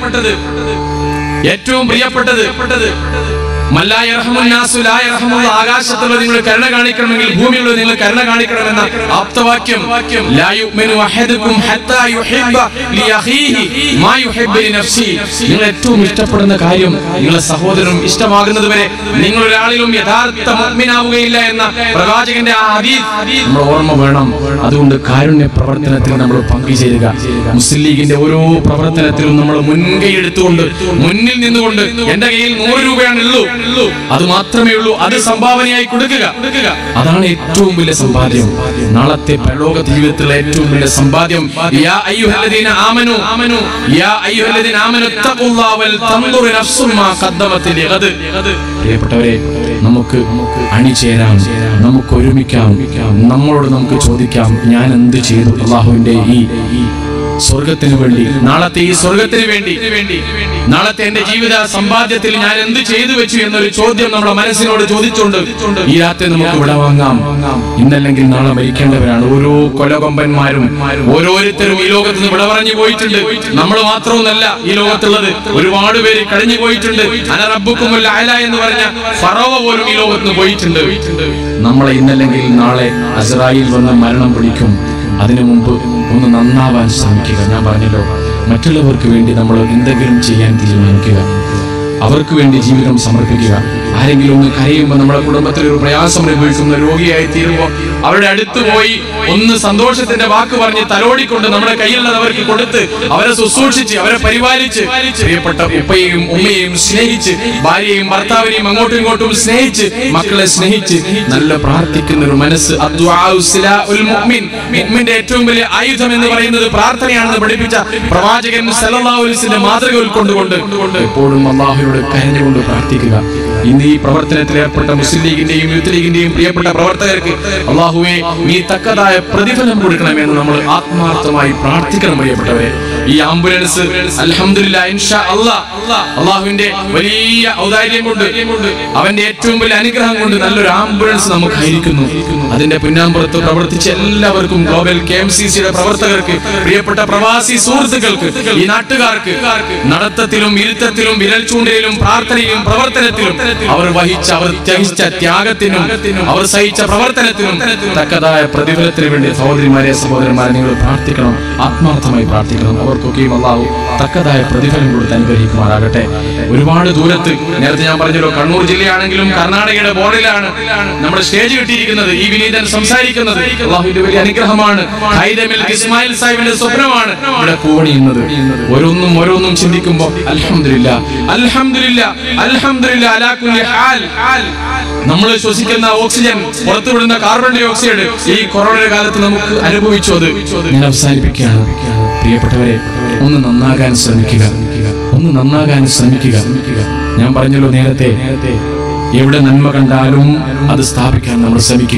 ഏറ്റവും പ്രിയപ്പെട്ടത് മല്ലായ റഹ്മുന്നാസു ലാ യർഹമുള്ള ആകാശത്തുള്ള നിങ്ങൾ കരുണ കാണിക്കണമെങ്കിൽ ഭൂമിയിലുള്ള നിങ്ങൾ കരുണ കാണിക്കണമെന്ന ആപ്തവാക്യം ലാ യുഅ്മിനു അഹദുക്കും ഹത്താ യുഹിബ്ബ ലിഅഖീഹി മാ യുഹിബ്ബു ലിനഫ്സി നിങ്ങൾ ഏറ്റവും ഇഷ്ടപ്പെടുന്ന കാര്യം നിങ്ങളുടെ സഹോദരനും ഇഷ്ടമാകുന്നത് വരെ നിങ്ങൾ ഒരാളിലും യഥാർത്ഥ മുഅ്മിനാവുകയില്ല എന്ന പ്രവാചകന്റെ ആ ഹദീസ് നമ്മൾ ഓർമ്മ വേണം അതുകൊണ്ട് കാരുണ്യ പ്രവർത്തനത്തിൽ നമ്മൾ പങ്കുചേരുക മുസ്ലിം ലീഗിന്റെ ഓരോ പ്രവർത്തനത്തിലും നമ്മൾ മുൻകൈ എടുത്തുകൊണ്ട് മുന്നിൽ നിന്നുകൊണ്ട് എന്റെ കയ്യിൽ നൂറ് രൂപയാണ് ഉള്ളൂ അത് മാത്രമേ ഉള്ളൂ അത് സംഭാവനയായി കൊടുക്കുക അതാണ് ഏറ്റവും വലിയ സമ്പാദ്യം നാളത്തെ പരലോക ജീവിതത്തിലെ ഏറ്റവും വലിയ സമ്പാദ്യം യാ അയ്യുഹല്ലദീന ആമനു ആമനു യാ അയ്യുഹല്ലദീന ആമനു തഖുല്ലാഹ വൽ തൻദുർ നഫ്സും മാ ഖദ്ദമത് ലിഗദ് പ്രിയപ്പെട്ടവരെ നമുക്ക് അണിചേരാം നമുക്ക് ഒരുമിക്കാം നമ്മളോട് നമുക്ക് ചോദിക്കാം ഞാൻ എന്ത് ചെയ്തു അള്ളാഹുവിന്റെ ഈ സ്വർഗത്തിന് വേണ്ടി നാളത്തെ ഈ സ്വർഗത്തിന് വേണ്ടി നാളത്തെ എന്റെ ജീവിത സമ്പാദ്യത്തിൽ ഞാൻ എന്ത് ചെയ്തു വെച്ചു എന്നൊരു ചോദ്യം നമ്മുടെ മനസ്സിനോട് ചോദിച്ചുകൊണ്ട് ഈ രാത്രി നമുക്ക് വിട വാങ്ങാം ഇന്നല്ലെങ്കിൽ നാളെ മരിക്കേണ്ടവരാണ് ഓരോ കൊലകൊമ്പന്മാരും ഓരോരുത്തരും ഈ ലോകത്ത് നിന്ന് വിട പറഞ്ഞു പോയിട്ടുണ്ട് നമ്മൾ മാത്രമൊന്നല്ല ഈ ലോകത്തുള്ളത് ഒരുപാട് പേര് കഴിഞ്ഞു പോയിട്ടുണ്ട് അനറബുക്കുമല്ല അയല എന്ന് പറഞ്ഞ ഫറവ പോലും ഈ ലോകത്ത് നിന്ന് പോയിട്ടുണ്ട് നമ്മളെ ഇന്നല്ലെങ്കിൽ നാളെ അസറായിൽ വന്ന് മരണം പിടിക്കും അതിനു മുമ്പ് ഒന്ന് നന്നാവാൻ ശ്രമിക്കുക ഞാൻ പറഞ്ഞല്ലോ മറ്റുള്ളവർക്ക് വേണ്ടി നമ്മൾ എന്തെങ്കിലും ചെയ്യാൻ തീരുമാനിക്കുക അവർക്ക് വേണ്ടി ജീവിതം സമർപ്പിക്കുക ആരെങ്കിലും ഒന്ന് കരയുമ്പോൾ നമ്മുടെ കുടുംബത്തിൽ ഒരു പ്രയാസം അനുഭവിക്കുന്ന രോഗിയായി തീരുമ്പോൾ അവരുടെ അടുത്ത് പോയി ഒന്ന് സന്തോഷത്തിന്റെ വാക്ക് പറഞ്ഞ് തലോടിക്കൊണ്ട് നമ്മുടെ കയ്യിലുള്ളത് അവർക്ക് കൊടുത്ത് അവരെ ശുശ്രൂഷിച്ച് അവരെ പരിപാലിച്ച് പ്രിയപ്പെട്ട ഉപ്പയെയും ഉമ്മയെയും സ്നേഹിച്ച് ഭാര്യയെയും ഭർത്താവിനെയും അങ്ങോട്ടും ഇങ്ങോട്ടും സ്നേഹിച്ച് മക്കളെ സ്നേഹിച്ച് നല്ല പ്രാർത്ഥിക്കുന്ന ഒരു മനസ്സ് അദ്ദുആഉ സിലാഉൽ മുഅ്മിൻ മുഅ്മിന്റെ ഏറ്റവും വലിയ ആയുധം എന്ന് പറയുന്നത് പ്രാർത്ഥനയാണെന്ന് പഠിപ്പിച്ച പ്രവാചകൻ സല്ലല്ലാഹു അലൈഹി വസല്ലം മാതൃക ഉൾക്കൊണ്ടുകൊണ്ട് എപ്പോഴും അള്ളാഹുയോട് കരഞ്ഞുകൊണ്ട് പ്രാർത്ഥിക്കുക ഇന്ന് ഈ പ്രവർത്തനത്തിൽ ഏർപ്പെട്ട മുസ്ലിം ലീഗിന്റെയും യൂത്ത് ലീഗിന്റെയും പ്രിയപ്പെട്ട പ്രവർത്തകർക്ക് അള്ളാഹുവെ നീ തക്കതായ പ്രതിഫലം കൊടുക്കണമെന്ന് നമ്മൾ ആത്മാർത്ഥമായി പ്രാർത്ഥിക്കണം പ്രിയപ്പെട്ടവരെ ഈ ആംബുലൻസ് അൽഹംദുലില്ലാ ഇൻഷാ അല്ലാ അള്ളാഹുവിന്റെ വലിയ ഔദാര്യം കൊണ്ട് അവന്റെ ഏറ്റവും വലിയ അനുഗ്രഹം കൊണ്ട് നല്ലൊരു ആംബുലൻസ് നമുക്കായിരിക്കുന്നു അതിന്റെ പിന്നാമ്പുറത്ത് പ്രവർത്തിച്ച എല്ലാവർക്കും ഗ്ലോബൽ കെ എം സി സിയുടെ പ്രവർത്തകർക്ക് പ്രിയപ്പെട്ട പ്രവാസി സുഹൃത്തുക്കൾക്ക് ഈ നാട്ടുകാർക്ക് നടത്തത്തിലും ഇരുത്തത്തിലും വിരൽ ചൂണ്ടയിലും പ്രാർത്ഥനയിലും പ്രവർത്തനത്തിലും അവർ വഹിച്ച അവർ ത്യജിച്ച ത്യാഗത്തിനും അവർ സഹിച്ച പ്രവർത്തനത്തിനും തക്കതായ പ്രതിഫലത്തിന് വേണ്ടി സഹോദരിമാരെ സഹോദരന്മാരെ നിങ്ങൾ പ്രാർത്ഥിക്കണം ആത്മാർത്ഥമായി പ്രാർത്ഥിക്കണം അവർക്കൊക്കെയും അള്ളാഹു തക്കതായ പ്രതിഫലം കൊടുത്ത് അനുഗ്രഹിക്കുമാറാകട്ടെ ഒരുപാട് ദൂരത്ത് നേരത്തെ ഞാൻ പറഞ്ഞല്ലോ കണ്ണൂർ ജില്ലയാണെങ്കിലും കർണാടകയുടെ ബോർഡിലാണ് നമ്മുടെ സ്റ്റേജ് കിട്ടിയിരിക്കുന്നത് ഈ വിനീതൻ സംസാരിക്കുന്നത് അള്ളാഹുവിന്റെ വലിയ അനുഗ്രഹമാണ് ഹൈദമിൽ ഇസ്മായിൽ സാഹിബിന്റെ സ്വപ്നമാണ് ഇവിടെ പൂവണിയുന്നത് ഓരോന്നും ഓരോന്നും ചിന്തിക്കുമ്പോൾ അൽഹംദുലില്ലാ അൽഹംദുലില്ലാ അൽഹംദുലില്ലാ അലാ കുല്ലി ഹാൽ നമ്മൾ ശ്വസിക്കുന്ന ഓക്സിജൻ പുറത്തുവിടുന്ന കാർബൺ ഡൈ ഓക്സൈഡ് ഈ കൊറോണയുടെ കാലത്ത് നമുക്ക് അനുഭവിച്ചു അത് ഞാൻ അവസാനിപ്പിക്കുകയാണ് പ്രിയപ്പെട്ടവരെ ഒന്ന് നന്നാകാൻ ശ്രമിക്കുക ഒന്ന് നന്നാകാൻ ശ്രമിക്കുക ഞാൻ പറഞ്ഞല്ലോ നേരത്തെ എവിടെ നന്മ കണ്ടാലും അത് സ്ഥാപിക്കാൻ നമ്മൾ ശ്രമിക്കുക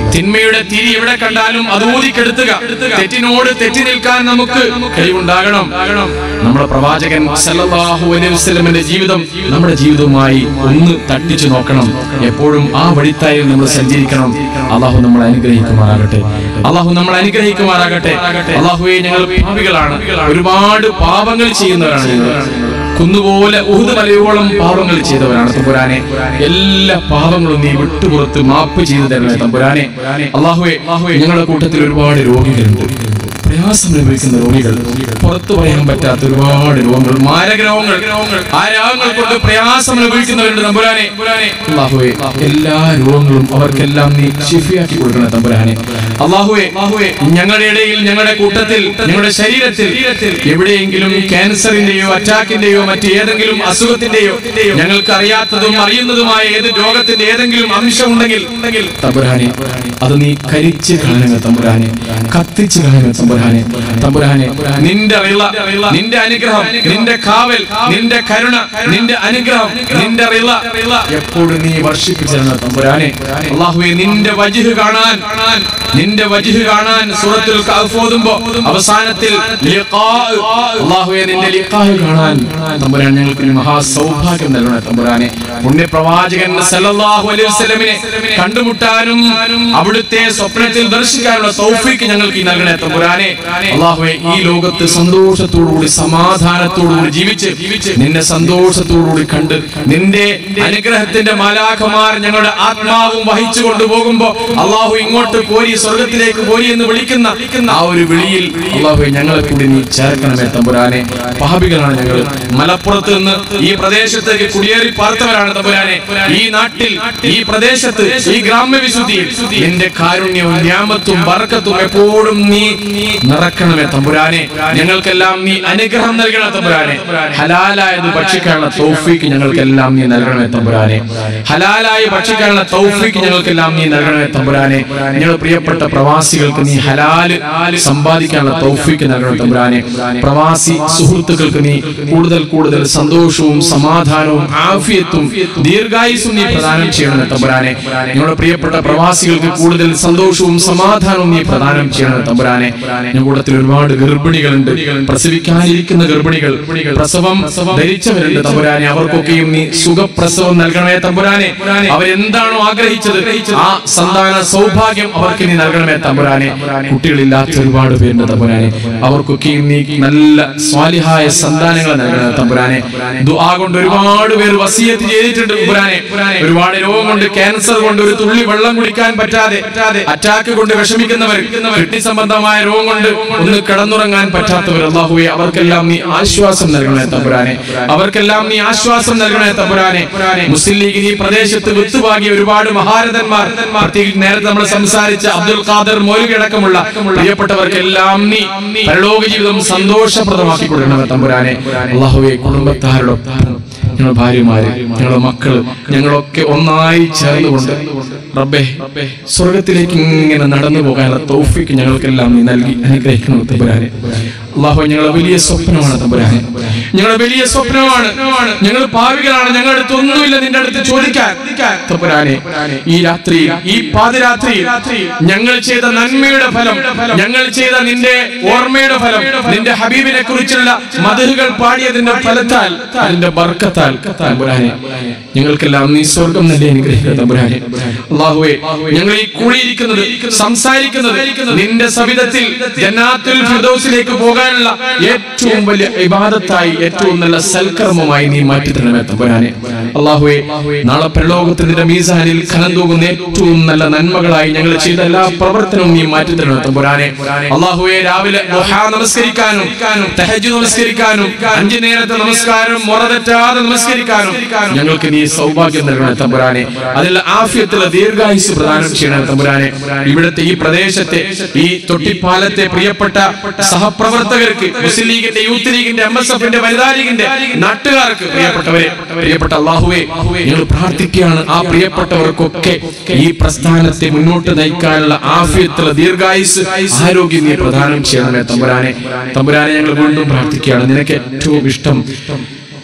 തിന്മയുടെ തിരി എവിടെ കണ്ടാലും അത് ഊതിക്കെടുത്തുക തെറ്റിനോട് തെറ്റി നിൽക്കാൻ നമുക്ക് കഴിവുണ്ടാകണം നമ്മുടെ പ്രവാചകൻ സല്ലല്ലാഹു അലൈഹി വസല്ലമയുടെ ജീവിതം നമ്മുടെ ജീവിതവുമായി ഒന്ന് തട്ടിച്ചു നോക്കണം എപ്പോഴും ആ വഴിത്തായിൽ നമ്മൾ സഞ്ചരിക്കണം അള്ളാഹു നമ്മളെ അനുഗ്രഹിക്കുമാറാകട്ടെ അള്ളാഹു നമ്മളെ അനുഗ്രഹിക്കുമാറാകട്ടെ അള്ളാഹുവെ ഞങ്ങൾ പാപികളാണ് ഒരുപാട് പാപങ്ങൾ ചെയ്യുന്നവരാണ് ഞങ്ങൾ കുന്നുപോലെ ഉഹുദ് മലയോളം പാപങ്ങൾ ചെയ്തവരാണ് തമ്പുരാനെ എല്ലാ പാപങ്ങളും നീ വിട്ടുപുറത്ത് മാപ്പ് ചെയ്തു തരണേ തമ്പുരാനെ അള്ളാഹുവെ ഞങ്ങളുടെ കൂട്ടത്തിൽ ഒരുപാട് രോഗികളുണ്ട് പ്രയാസം അനുഭവിക്കുന്ന രോഗികൾ പുറത്തു പറയാൻ പറ്റാത്ത ഒരുപാട് രോഗങ്ങൾ മാരക രോഗങ്ങൾ ആ രോഗങ്ങൾ കൊണ്ട് പ്രയാസം അനുഭവിക്കുന്നവരുണ്ട് തമ്പുരാനെ അള്ളാഹുവെ എല്ലാ രോഗങ്ങളും അവർക്കെല്ലാം നീ ഷിഫിയാക്കി കൊടുക്കണം തമ്പുരാനെ അള്ളാഹുവെ ഞങ്ങളുടെ ഇടയിൽ ഞങ്ങളുടെ കൂട്ടത്തിൽ ഞങ്ങളുടെ ശരീരത്തിൽ എവിടെയെങ്കിലും ക്യാൻസറിന്റെയോ അറ്റാക്കിന്റെയോ മറ്റ് ഏതെങ്കിലും അസുഖത്തിന്റെയോ ഞങ്ങൾക്ക് അറിയാത്തതും അറിയുന്നതുമായ ഏത് രോഗത്തിന്റെ ഏതെങ്കിലും അംശം ഉണ്ടെങ്കിൽ തമ്പുരാനെ അത് നീ കരിച്ച് കളയുക തമ്പുരാനെ കത്തിച്ച് കളയുക തമ്പുരാനെ തമ്പുരാനെ നിന്റെ റിള നിന്റെ അനുഗ്രഹം നിന്റെ കാവൽ നിന്റെ കരുണ നിന്റെ അനുഗ്രഹം നിന്റെ റിള എപ്പോഴും നീ വർഷിപ്പിച്ചിരുന്ന തമ്പുരാനെ അള്ളാഹുവെ നിന്റെ വജിഹ് കാണാൻ നിന്റെ വജിഹ് കാണാൻ സൂറത്തുൽ കഹ്ഫ് ഓതുമ്പോ അവസാനത്തിൽ ലിഖാ അള്ളാഹുവെ നിന്റെ ലിഖാഹ് കാണാൻ തമ്പുരാൻ ഞങ്ങൾക്ക് ഒരു മഹാ സൗഭാഗ്യം നൽകണേ തമ്പുരാനെ പുണ്യ പ്രവാചകൻ സല്ലല്ലാഹു അലൈഹി വസല്ലമിനെ കണ്ടുമുട്ടാനും അവിടുത്തെ സ്വപ്നത്തിൽ ദർശിക്കാനുള്ള തൗഫീക്ക് ഞങ്ങൾക്ക് ഈ നൽകണേ തമ്പുരാനെ അള്ളാഹുവെ ഈ ലോകത്ത് സന്തോഷത്തോടുകൂടി സമാധാനത്തോടുകൂടി ജീവിച്ച് നിന്നെ സന്തോഷത്തോടുകൂടി കണ്ട് നിന്റെ അനുഗ്രഹത്തിന്റെ മാലാഖമാർ ഞങ്ങളുടെ ആത്മാവും വഹിച്ചു കൊണ്ടുപോകുമ്പോ അള്ളാഹു ഇങ്ങോട്ട് പോരി സ്വർഗത്തിലേക്ക് പോരി എന്ന് വിളിക്കുന്ന ആ ഒരു വിളിയിൽ അള്ളാഹു ഞങ്ങളെ കൂടി നീ ചേർക്കണമേ തമ്പുരാനെ പാപികളാണ് ഞങ്ങൾ മലപ്പുറത്ത് നിന്ന് ഈ പ്രദേശത്തേക്ക് കുടിയേറി പാർത്തവരാണ് തമ്പുരാനെ ഈ നാട്ടിൽ ഈ പ്രദേശത്ത് ഈ ഗ്രാമ്യവിശുദ്ധിയിൽ നിന്റെ കാരുണ്യവും ന്യാമത്തും ബർക്കത്തും എപ്പോഴും നീ നിറക്കണമേ തമ്പുരാനെ ഞങ്ങൾക്കെല്ലാം നീ അനുഗ്രഹം നൽകണം തമ്പുരാനെ ഹലാലായത് ഭക്ഷിക്കാനുള്ള തൗഫീക്ക് ഞങ്ങൾക്കെല്ലാം നീ നൽകണമേ തമ്പുരാനെ ഹലാലായി ഭക്ഷിക്കാനുള്ള തൗഫീക്ക് ഞങ്ങൾക്കെല്ലാം നീ നൽകണമേ തമ്പുരാനെ ഞങ്ങൾ പ്രിയപ്പെട്ട പ്രവാസികൾക്ക് നീ ഹലാല് സമ്പാദിക്കാനുള്ള തൗഫീക്ക് നൽകണം തമ്പുരാനെ പ്രവാസി സുഹൃത്തുക്കൾക്ക് നീ കൂടുതൽ കൂടുതൽ സന്തോഷവും സമാധാനവും ആഫിയത്തും ദീർഘായുസും നീ പ്രദാനം ചെയ്യണമേ തമ്പുരാനെ ഞങ്ങളുടെ പ്രിയപ്പെട്ട പ്രവാസികൾക്ക് കൂടുതൽ സന്തോഷവും സമാധാനവും നീ പ്രദാനം ചെയ്യണമേ തമ്പുരാനെ ഞങ്ങളുടെ കൂട്ടത്തിൽ ഒരുപാട് ഗർഭിണികളുണ്ട് പ്രസവിക്കാനിരിക്കുന്ന ഗർഭിണികൾ പ്രസവം ധരിച്ചവരുണ്ട് തമ്പുരാനെ അവർക്കൊക്കെയും നീ സുഖപ്രസവം നൽകണമേ തമ്പുരാനെ അവരെന്താണോ ആഗ്രഹിച്ചത് ആ സന്താന സൗഭാഗ്യം അവർക്ക് നീ നൽകണമേ തമ്പുരാനെ കുട്ടികളില്ലാത്ത ഒരുപാട് പേരുണ്ട് തമ്പുരാനെ അവർക്കൊക്കെയും നീ നല്ല സ്വാലിഹായ സന്താനങ്ങൾ നൽകണമേ തമ്പുരാനെ ദുആ കൊണ്ട് ഒരുപാട് പേർ വസിയത്ത് ചെയ്തിട്ടുണ്ട് തമ്പുരാനെ ഒരുപാട് രോഗം കൊണ്ട് ക്യാൻസർ കൊണ്ട് ഒരു തുള്ളി വെള്ളം കുടിക്കാൻ പറ്റാതെ അറ്റാക്ക് കൊണ്ട് വിഷമിക്കുന്നവർ കിഡ്നി സംബന്ധമായ രോഗം കൊണ്ട് ഒന്ന് കിടന്നുറങ്ങാൻ പറ്റാത്തവർ അള്ളാഹുവെ അവർക്കെല്ലാം നീ ആശ്വാസം നൽകണേ തമ്പുരാനെ അവർക്കെല്ലാം നീ ആശ്വാസം നൽകണേ തമ്പുരാനെ മുസ്ലിം ലീഗിന് ഈ പ്രദേശത്ത് വിത്തുവാങ്ങിയ ഒരുപാട് മഹാരഥന്മാർ പ്രത്യേകിച്ച് നേരത്തെ നമ്മൾ സംസാരിച്ച അബ്ദുൽ ഖാദർ മൗലവി അടക്കമുള്ള പ്രിയപ്പെട്ടവർക്കെല്ലാം നീ പരലോക ജീവിതം സന്തോഷപ്രദമാക്കി കൊടുക്കണമേ തമ്പുരാനെ അള്ളാഹുവെ കുടുംബത്താരോടൊപ്പം ഞങ്ങളുടെ ഭാര്യമാര് ഞങ്ങളുടെ മക്കള് ഞങ്ങളൊക്കെ ഒന്നായി ചേർന്നുകൊണ്ട് റബ്ബേ സ്വർഗത്തിലേക്ക് ഇങ്ങനെ നടന്നു പോകാനുള്ള തൗഫിക്ക് ഞങ്ങൾക്കെല്ലാം നീ നൽകി അനുഗ്രഹിക്കണം തമ്പുരാനെ അള്ളാഹു ഞങ്ങളെ വലിയ സ്വപ്നമാണ് തമ്പുരാനെ ഞങ്ങളുടെ വലിയ സ്വപ്നമാണ് ഞങ്ങൾ ഭാവികളാണ് ഞങ്ങളുടെ അടുത്ത് ഒന്നുമില്ല നിന്റെ അടുത്ത് ചോദിക്കാൻ തമ്പുരാനെ ഈ രാത്രി ഈ പാതിരാത്രി ഞങ്ങൾ ചെയ്ത നന്മയുടെ ഫലം ഞങ്ങൾ ചെയ്ത നിന്റെ ഓർമ്മയുടെ ഫലം നിന്റെ ഹബീബിനെ കുറിച്ചുള്ള മധുകൾ പാടിയതിന്റെ ഫലത്താൽ അതിന്റെ ബർക്കത്താൽ തമ്പുരാനെ ഞങ്ങൾക്കെല്ലാം നീ സ്വർഗം നൽകി അനുഗ്രഹിക്കുക തമ്പുരാനെ അള്ളാഹുവെ ഞങ്ങൾ ഈ കൂടിയിരിക്കുന്നത് സംസാരിക്കുന്നത് നിന്റെ സവിധത്തിൽ ജന്നാത്തുൽ ഫിർദൗസിലേക്ക് പോകാനുള്ള ഏറ്റവും വലിയ ഇബാദത്തായി ഏറ്റവും നല്ല സൽക്കർമ്മമായി നീ മാറ്റി തരണമേ തമ്പുരാനെ അള്ളാഹുവെ നാളെ പ്രലോകത്തിന്റെ മീസാനിൽ ഖനം തൂകുന്ന ഏറ്റവും നല്ല നന്മകളായി ഞങ്ങൾ ചെയ്ത എല്ലാ പ്രവർത്തനവും നീ മാറ്റി തരണമേ തമ്പുരാനെ അള്ളാഹുവെ രാവിലെ ദുഹാ നമസ്കരിക്കാനും തഹജ്ജുദ് നമസ്കരിക്കാനും അഞ്ചു നേരത്തെ നമസ്കാരം മുറതെറ്റാതെ നമസ്കരിക്കാനും ഞങ്ങൾക്ക് നീ സൗഭാഗ്യം നൽകണേ തമ്പുരാനെ അതിൽ ആഫ്യത്തിലെ ദീർഘായുസ് പ്രദാനം ചെയ്യണേ തമ്പുരാനെ ഇവിടുത്തെ ഈ പ്രദേശത്തെ ഈ തൊട്ടിപ്പാലത്തെ പ്രിയപ്പെട്ട സഹപ്രവർത്തകർക്ക് മുസ്ലിം ലീഗിന്റെ യൂത്ത് ലീഗിന്റെ എം എസ് എഫിന്റെ വനിതാ ലീഗിന്റെ നാട്ടുകാർക്ക് പ്രിയപ്പെട്ടവരെ പ്രിയപ്പെട്ട അള്ളാഹുവെ ഞങ്ങൾ പ്രാർത്ഥിക്കുകയാണ് ആ പ്രിയപ്പെട്ടവർക്കൊക്കെ ഈ പ്രസ്ഥാനത്തെ മുന്നോട്ട് നയിക്കാനുള്ള ആഫ്യത്തിലെ ദീർഘായുസ് ആരോഗ്യം നീ പ്രദാനം ചെയ്യണമേ തമ്പുരാനെ തമ്പുരാനെ ഞങ്ങൾ വീണ്ടും പ്രാർത്ഥിക്കുകയാണ് നിനക്ക് ഏറ്റവും ഇഷ്ടം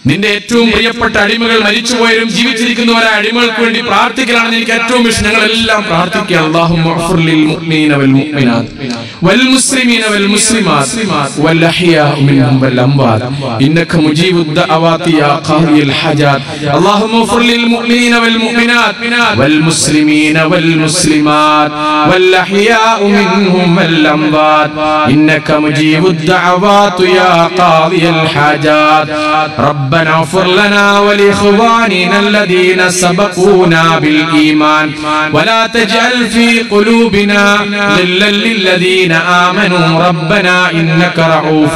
നിന്റെ ഏറ്റവും പ്രിയപ്പെട്ട അടിമകൾ മരിച്ചുപോയവരും ജീവിച്ചിരിക്കുന്നവരായ അടിമകൾക്ക് വേണ്ടി പ്രാർത്ഥിക്കലാണ് എനിക്ക് ഏറ്റവും ഇഷ്ടം ഞങ്ങൾ എല്ലാം പ്രാർത്ഥിക്കുക അല്ലാഹുമ്മ അഗ്ഫിർ ലിൽ മുഅ്മിനീന വൽ മുഅ്മിനാത്ത് വൽ മുസ്ലിമീന വൽ മുസ്ലിമാത്ത് വൽ അഹ്യാഇ മിൻഹും വൽ അംവാത് ഇന്നക മുജീബുദ് ദഅവാതി യാ ഖാദിയൽ ഹജാത്ത് അല്ലാഹുമ്മ അഗ്ഫിർ ലിൽ മുഅ്മിനീന വൽ മുഅ്മിനാത്ത് വൽ മുസ്ലിമീന വൽ മുസ്ലിമാത്ത് വൽ അഹ്യാഇ മിൻഹും വൽ അംവാത് ഇന്നക മുജീബുദ് ദഅവാതി യാ ഖാദിയൽ ഹജാത്ത് ربنا اغفر لنا ولإخواننا الذين سبقونا بالإيمان ولا تجعل في قلوبنا غلا للذين آمنوا ربنا إنك رؤوف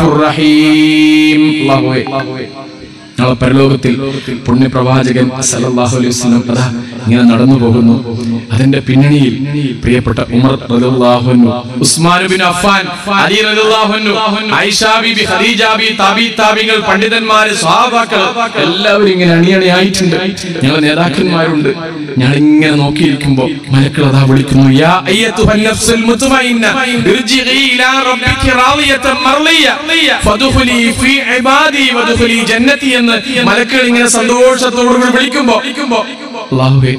رحيم الله നാളെ പരലോകത്തിൽ പുണ്യപ്രവാചകൻ സല്ലല്ലാഹു അലൈഹി വസല്ലം അതാ ഇങ്ങനെ നടന്നു പോകുന്നു അതിന്റെ പിന്നണിയിൽ പ്രിയപ്പെട്ട ഉമർ റളിയല്ലാഹു അൻഹു ഉസ്മാൻ ബിൻ അഫ്ഫാൻ അലി റളിയല്ലാഹു അൻഹു ആയിഷ ബിബി ഖദീജ ബി താബി താബികൾ പണ്ഡിതന്മാര് സ്വഹാബാക്കൾ എല്ലാവരും ഇങ്ങനെ അണിയണിയായിട്ടുണ്ട് ഞങ്ങൾ നേതാക്കന്മാരുണ്ട് ഞങ്ങൾ ഇങ്ങനെ നോക്കിയിരിക്കുമ്പോൾ മലക്കൾ അതാ വിളിക്കുന്നു യാ അയ്യത്തുഹൻ നഫ്സുൽ മുത്മഇന്ന ഇർജിഇ ഇലാ റബ്ബിക റാളിയതൻ മർളിയ ഫദ്ഖുലി ഫീ ഇബാദി വദ്ഖുലി ജന്നതി എന്ന് മലക്കുകൾ ഇങ്ങനെ സന്തോഷത്തോടുകൂടി വിളിക്കുമ്പോ അല്ലാഹുവേ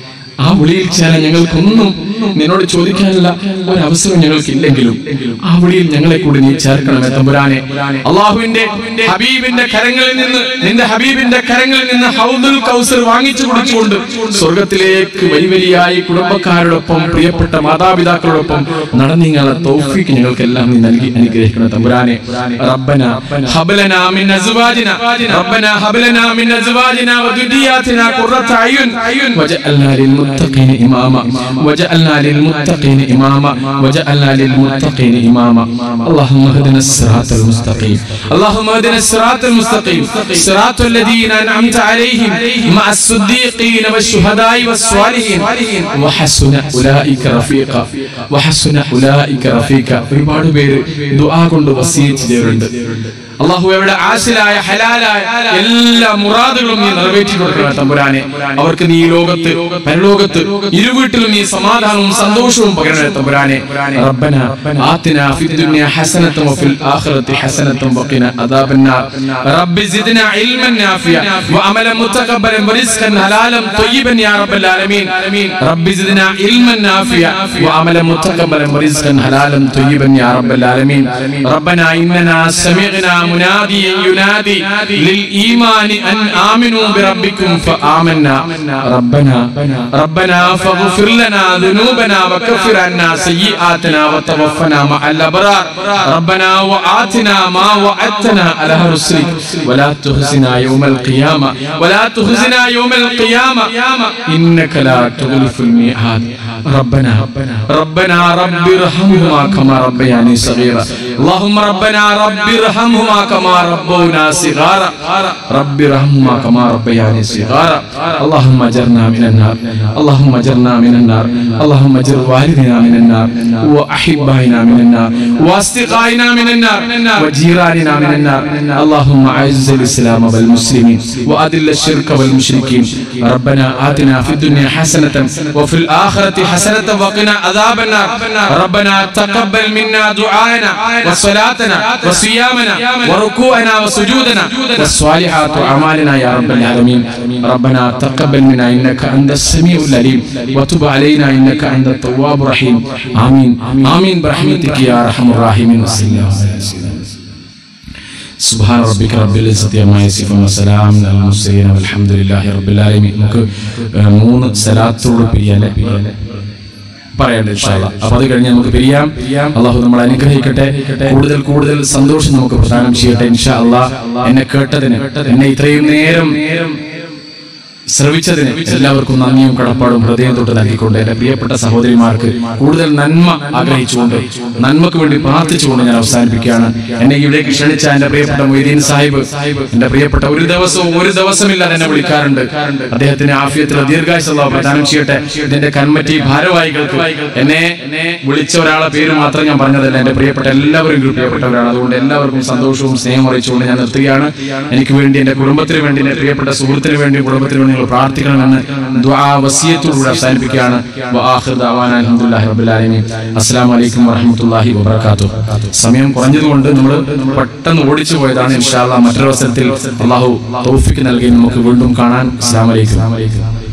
ആ വിളിയിൽ ചേരാൻ ഞങ്ങൾക്കൊന്നും നിന്നോട് ചോദിക്കാനുള്ള ഒരു അവസരം ഞങ്ങൾക്കില്ലെങ്കിലും ആ വിളിയിൽ ഞങ്ങളെ കൂടി നീ ചേർക്കണമേ തമ്പുരാനെ അള്ളാഹുവിന്റെ ഹബീബിന്റെ കരങ്ങളിൽ നിന്ന് നിന്റെ ഹബീബിന്റെ കരങ്ങളിൽ നിന്ന് ഹൗദുൽ കൗസർ വാങ്ങിച്ചു കുടിച്ചുകൊണ്ട് സ്വർഗത്തിലേക്ക് വരി വരിയായി കുടുംബക്കാരോടൊപ്പം പ്രിയപ്പെട്ട മാതാപിതാക്കളോടൊപ്പം നടന്നീങ്ങളെ തൗഫീക്ക് ഞങ്ങൾക്കെല്ലാം നീ നൽകി അനുഗ്രഹിക്കണം തമ്പുരാനെ റബ്ബന ഹബലന മിൻ അസ്വാജിന റബ്ബന ഹബലന മിൻ അസ്വാജിന വദുരിയാതിന ഖുറത അയുൻ വജഅൽനാ للمتقين إماما وجعلنا للمتقين إماما وجعلنا للمتقين إماما اللهم اهدنا الصراط المستقيم اللهم اهدنا الصراط المستقيم صراط الذين أنعمت عليهم مع الصديقين والشهداء والصالحين وحسن أولئك رفيقا وحسن أولئك رفيقا ഒരുപാട് പേര് ദുആ കൊണ്ട് വസീയത്ത് ചെയ്തിട്ടുണ്ട് അള്ളാഹു എവിടെ ആശിലായ ഹലാലായ എല്ലാ മുറാദുകളും നീ നിറവേറ്റി കൊടുക്കണം തമ്പുരാനെ അവർക്ക് നീ ഈ ലോകത്ത് പരലോകത്ത് ഇരുവീട്ടിലും നീ സമാധാനവും സന്തോഷവും പകരണേ തമ്പുരാനെ റബ്ബന ആതിന ഫിദ് ദുനിയ ഹസനത വഫിൽ ആഖിറതി ഹസനത വഖിന അദാബന്നാർ റബ്ബി സിദ്ന ഇൽമൻ നാഫിയ വഅമല മുതഖബ്ബലൻ വറിസ്കൻ ഹലാലൻ طيبا يا رب العالمين رب زدنا علما نافعا وعملا متقبلا ورزقا حلالا طيبا يا رب العالمين ربنا اننا سمعنا مناديا ينادي للايمان ان امنوا بربكم فامنا ربنا ربنا فاغفر لنا ذنوبنا وكفر عنا سيئاتنا وتوفنا مع الابرار ربنا واتنا ما وعدتنا على رسلك ولا تخزنا يوم القيامه ولا تخزنا يوم القيامه انك لا تخلف الميعاد ربنا ربنا رب ارحمهما كما ربياني صغيرا اللهم ربنا رب ارحمهما كما ربونا صغارا رب ارحمهما كما ربياني صغارا اللهم اجرنا من النار اللهم اجرنا من النار اللهم اجر والدنا من النار واحبائنا من النار واصدقائنا من النار وجيراننا من النار اللهم اعز الاسلام والمسلمين واذل الشرك والمشركين ربنا آتنا في الدنيا حسنة وفي الآخرة حسنة وقنا عذاب النار ربنا تقبل منا دعاءنا وصلاتنا وصيامنا وركوعنا وسجودنا والصالحات أعمالنا يا رب العالمين ربنا تقبل منا إنك أنت السميع العليم وتب علينا إنك أنت التواب الرحيم آمين آمين برحمتك يا أرحم الراحمين وصلى الله عليه وسلم സുബ്ഹാന റബ്ബിക റബ്ബിൽ ഇസ്സതി അമ്മാ യസിഫൂൻ വസലാം അലൽ മുർസലീൻ വൽഹംദുലില്ലാഹി റബ്ബിൽ ആലമീൻ നമുക്ക് ഏഹ്, മൂന്ന് സലാത്തോട് പിരിയാലെ പറയണ്ട ഇൻഷാല്ലാ അപ്പൊ അത് കഴിഞ്ഞ് നമുക്ക് പിരിയാം അള്ളാഹു നമ്മളെ അനുഗ്രഹിക്കട്ടെ കൂടുതൽ കൂടുതൽ സന്തോഷം നമുക്ക് പ്രദാനം ചെയ്യട്ടെ ഇൻഷാ അള്ളാഹ് എന്നെ കേട്ടതിന് എന്നെ ഇത്രയും നേരം ശ്രവിച്ചതിന് എല്ലാവർക്കും നന്ദിയും കടപ്പാടും ഹൃദയം തൊട്ട് നൽകിക്കൊണ്ട് എന്റെ പ്രിയപ്പെട്ട സഹോദരിമാർക്ക് കൂടുതൽ നന്മ ആഗ്രഹിച്ചുകൊണ്ട് നന്മക്ക് വേണ്ടി പ്രാർത്ഥിച്ചുകൊണ്ട് ഞാൻ അവസാനിപ്പിക്കുകയാണ് എന്നെ ഇവിടേക്ക് ക്ഷണിച്ച എന്റെ പ്രിയപ്പെട്ട മൊയ്തീൻ സാഹിബ് എന്റെ പ്രിയപ്പെട്ട ഒരു ദിവസവും ഒരു ദിവസമില്ലാതെ എന്നെ വിളിക്കാറുണ്ട് അദ്ദേഹത്തിന് ആഫിയത്തിൽ ദീർഘായുസുള്ള പ്രദാനം ചെയ്യട്ടെ ഇതിന്റെ കൺമറ്റി ഭാരവാഹികൾക്ക് എന്നെ വിളിച്ച ഒരാളെ പേര് മാത്രം ഞാൻ പറഞ്ഞതല്ല എന്റെ പ്രിയപ്പെട്ട എല്ലാവരും പ്രിയപ്പെട്ടവരാണ് അതുകൊണ്ട് എല്ലാവർക്കും സന്തോഷവും സ്നേഹം അറിയിച്ചുകൊണ്ട് ഞാൻ നിർത്തുകയാണ് എനിക്ക് വേണ്ടി എന്റെ കുടുംബത്തിന് വേണ്ടി എന്റെ പ്രിയപ്പെട്ട സുഹൃത്തിന് വേണ്ടി കുടുംബത്തിന് വേണ്ടി നിങ്ങൾ പ്രാർത്ഥിക്കണമെന്ന് ദുആ വസിയത്തോടുകൂടി അവസാനിപ്പിക്കുകയാണ് വആഖിർ ദഅവാന അൽഹംദുലില്ലാഹി റബ്ബിൽ ആലമീൻ അസ്സലാമു അലൈക്കും വറഹ്മത്തുള്ളാഹി വബറകാതുഹു സമയം കുറഞ്ഞതുകൊണ്ട് നമ്മൾ പെട്ടെന്ന് ഓടിച്ചു പോയതാണ് ഇൻഷാ അല്ലാഹ് മറ്റൊരു അവസരത്തിൽ അള്ളാഹു തൗഫീഖ് നൽകി നമുക്ക് വീണ്ടും കാണാൻ അസ്സലാമു അലൈക്കും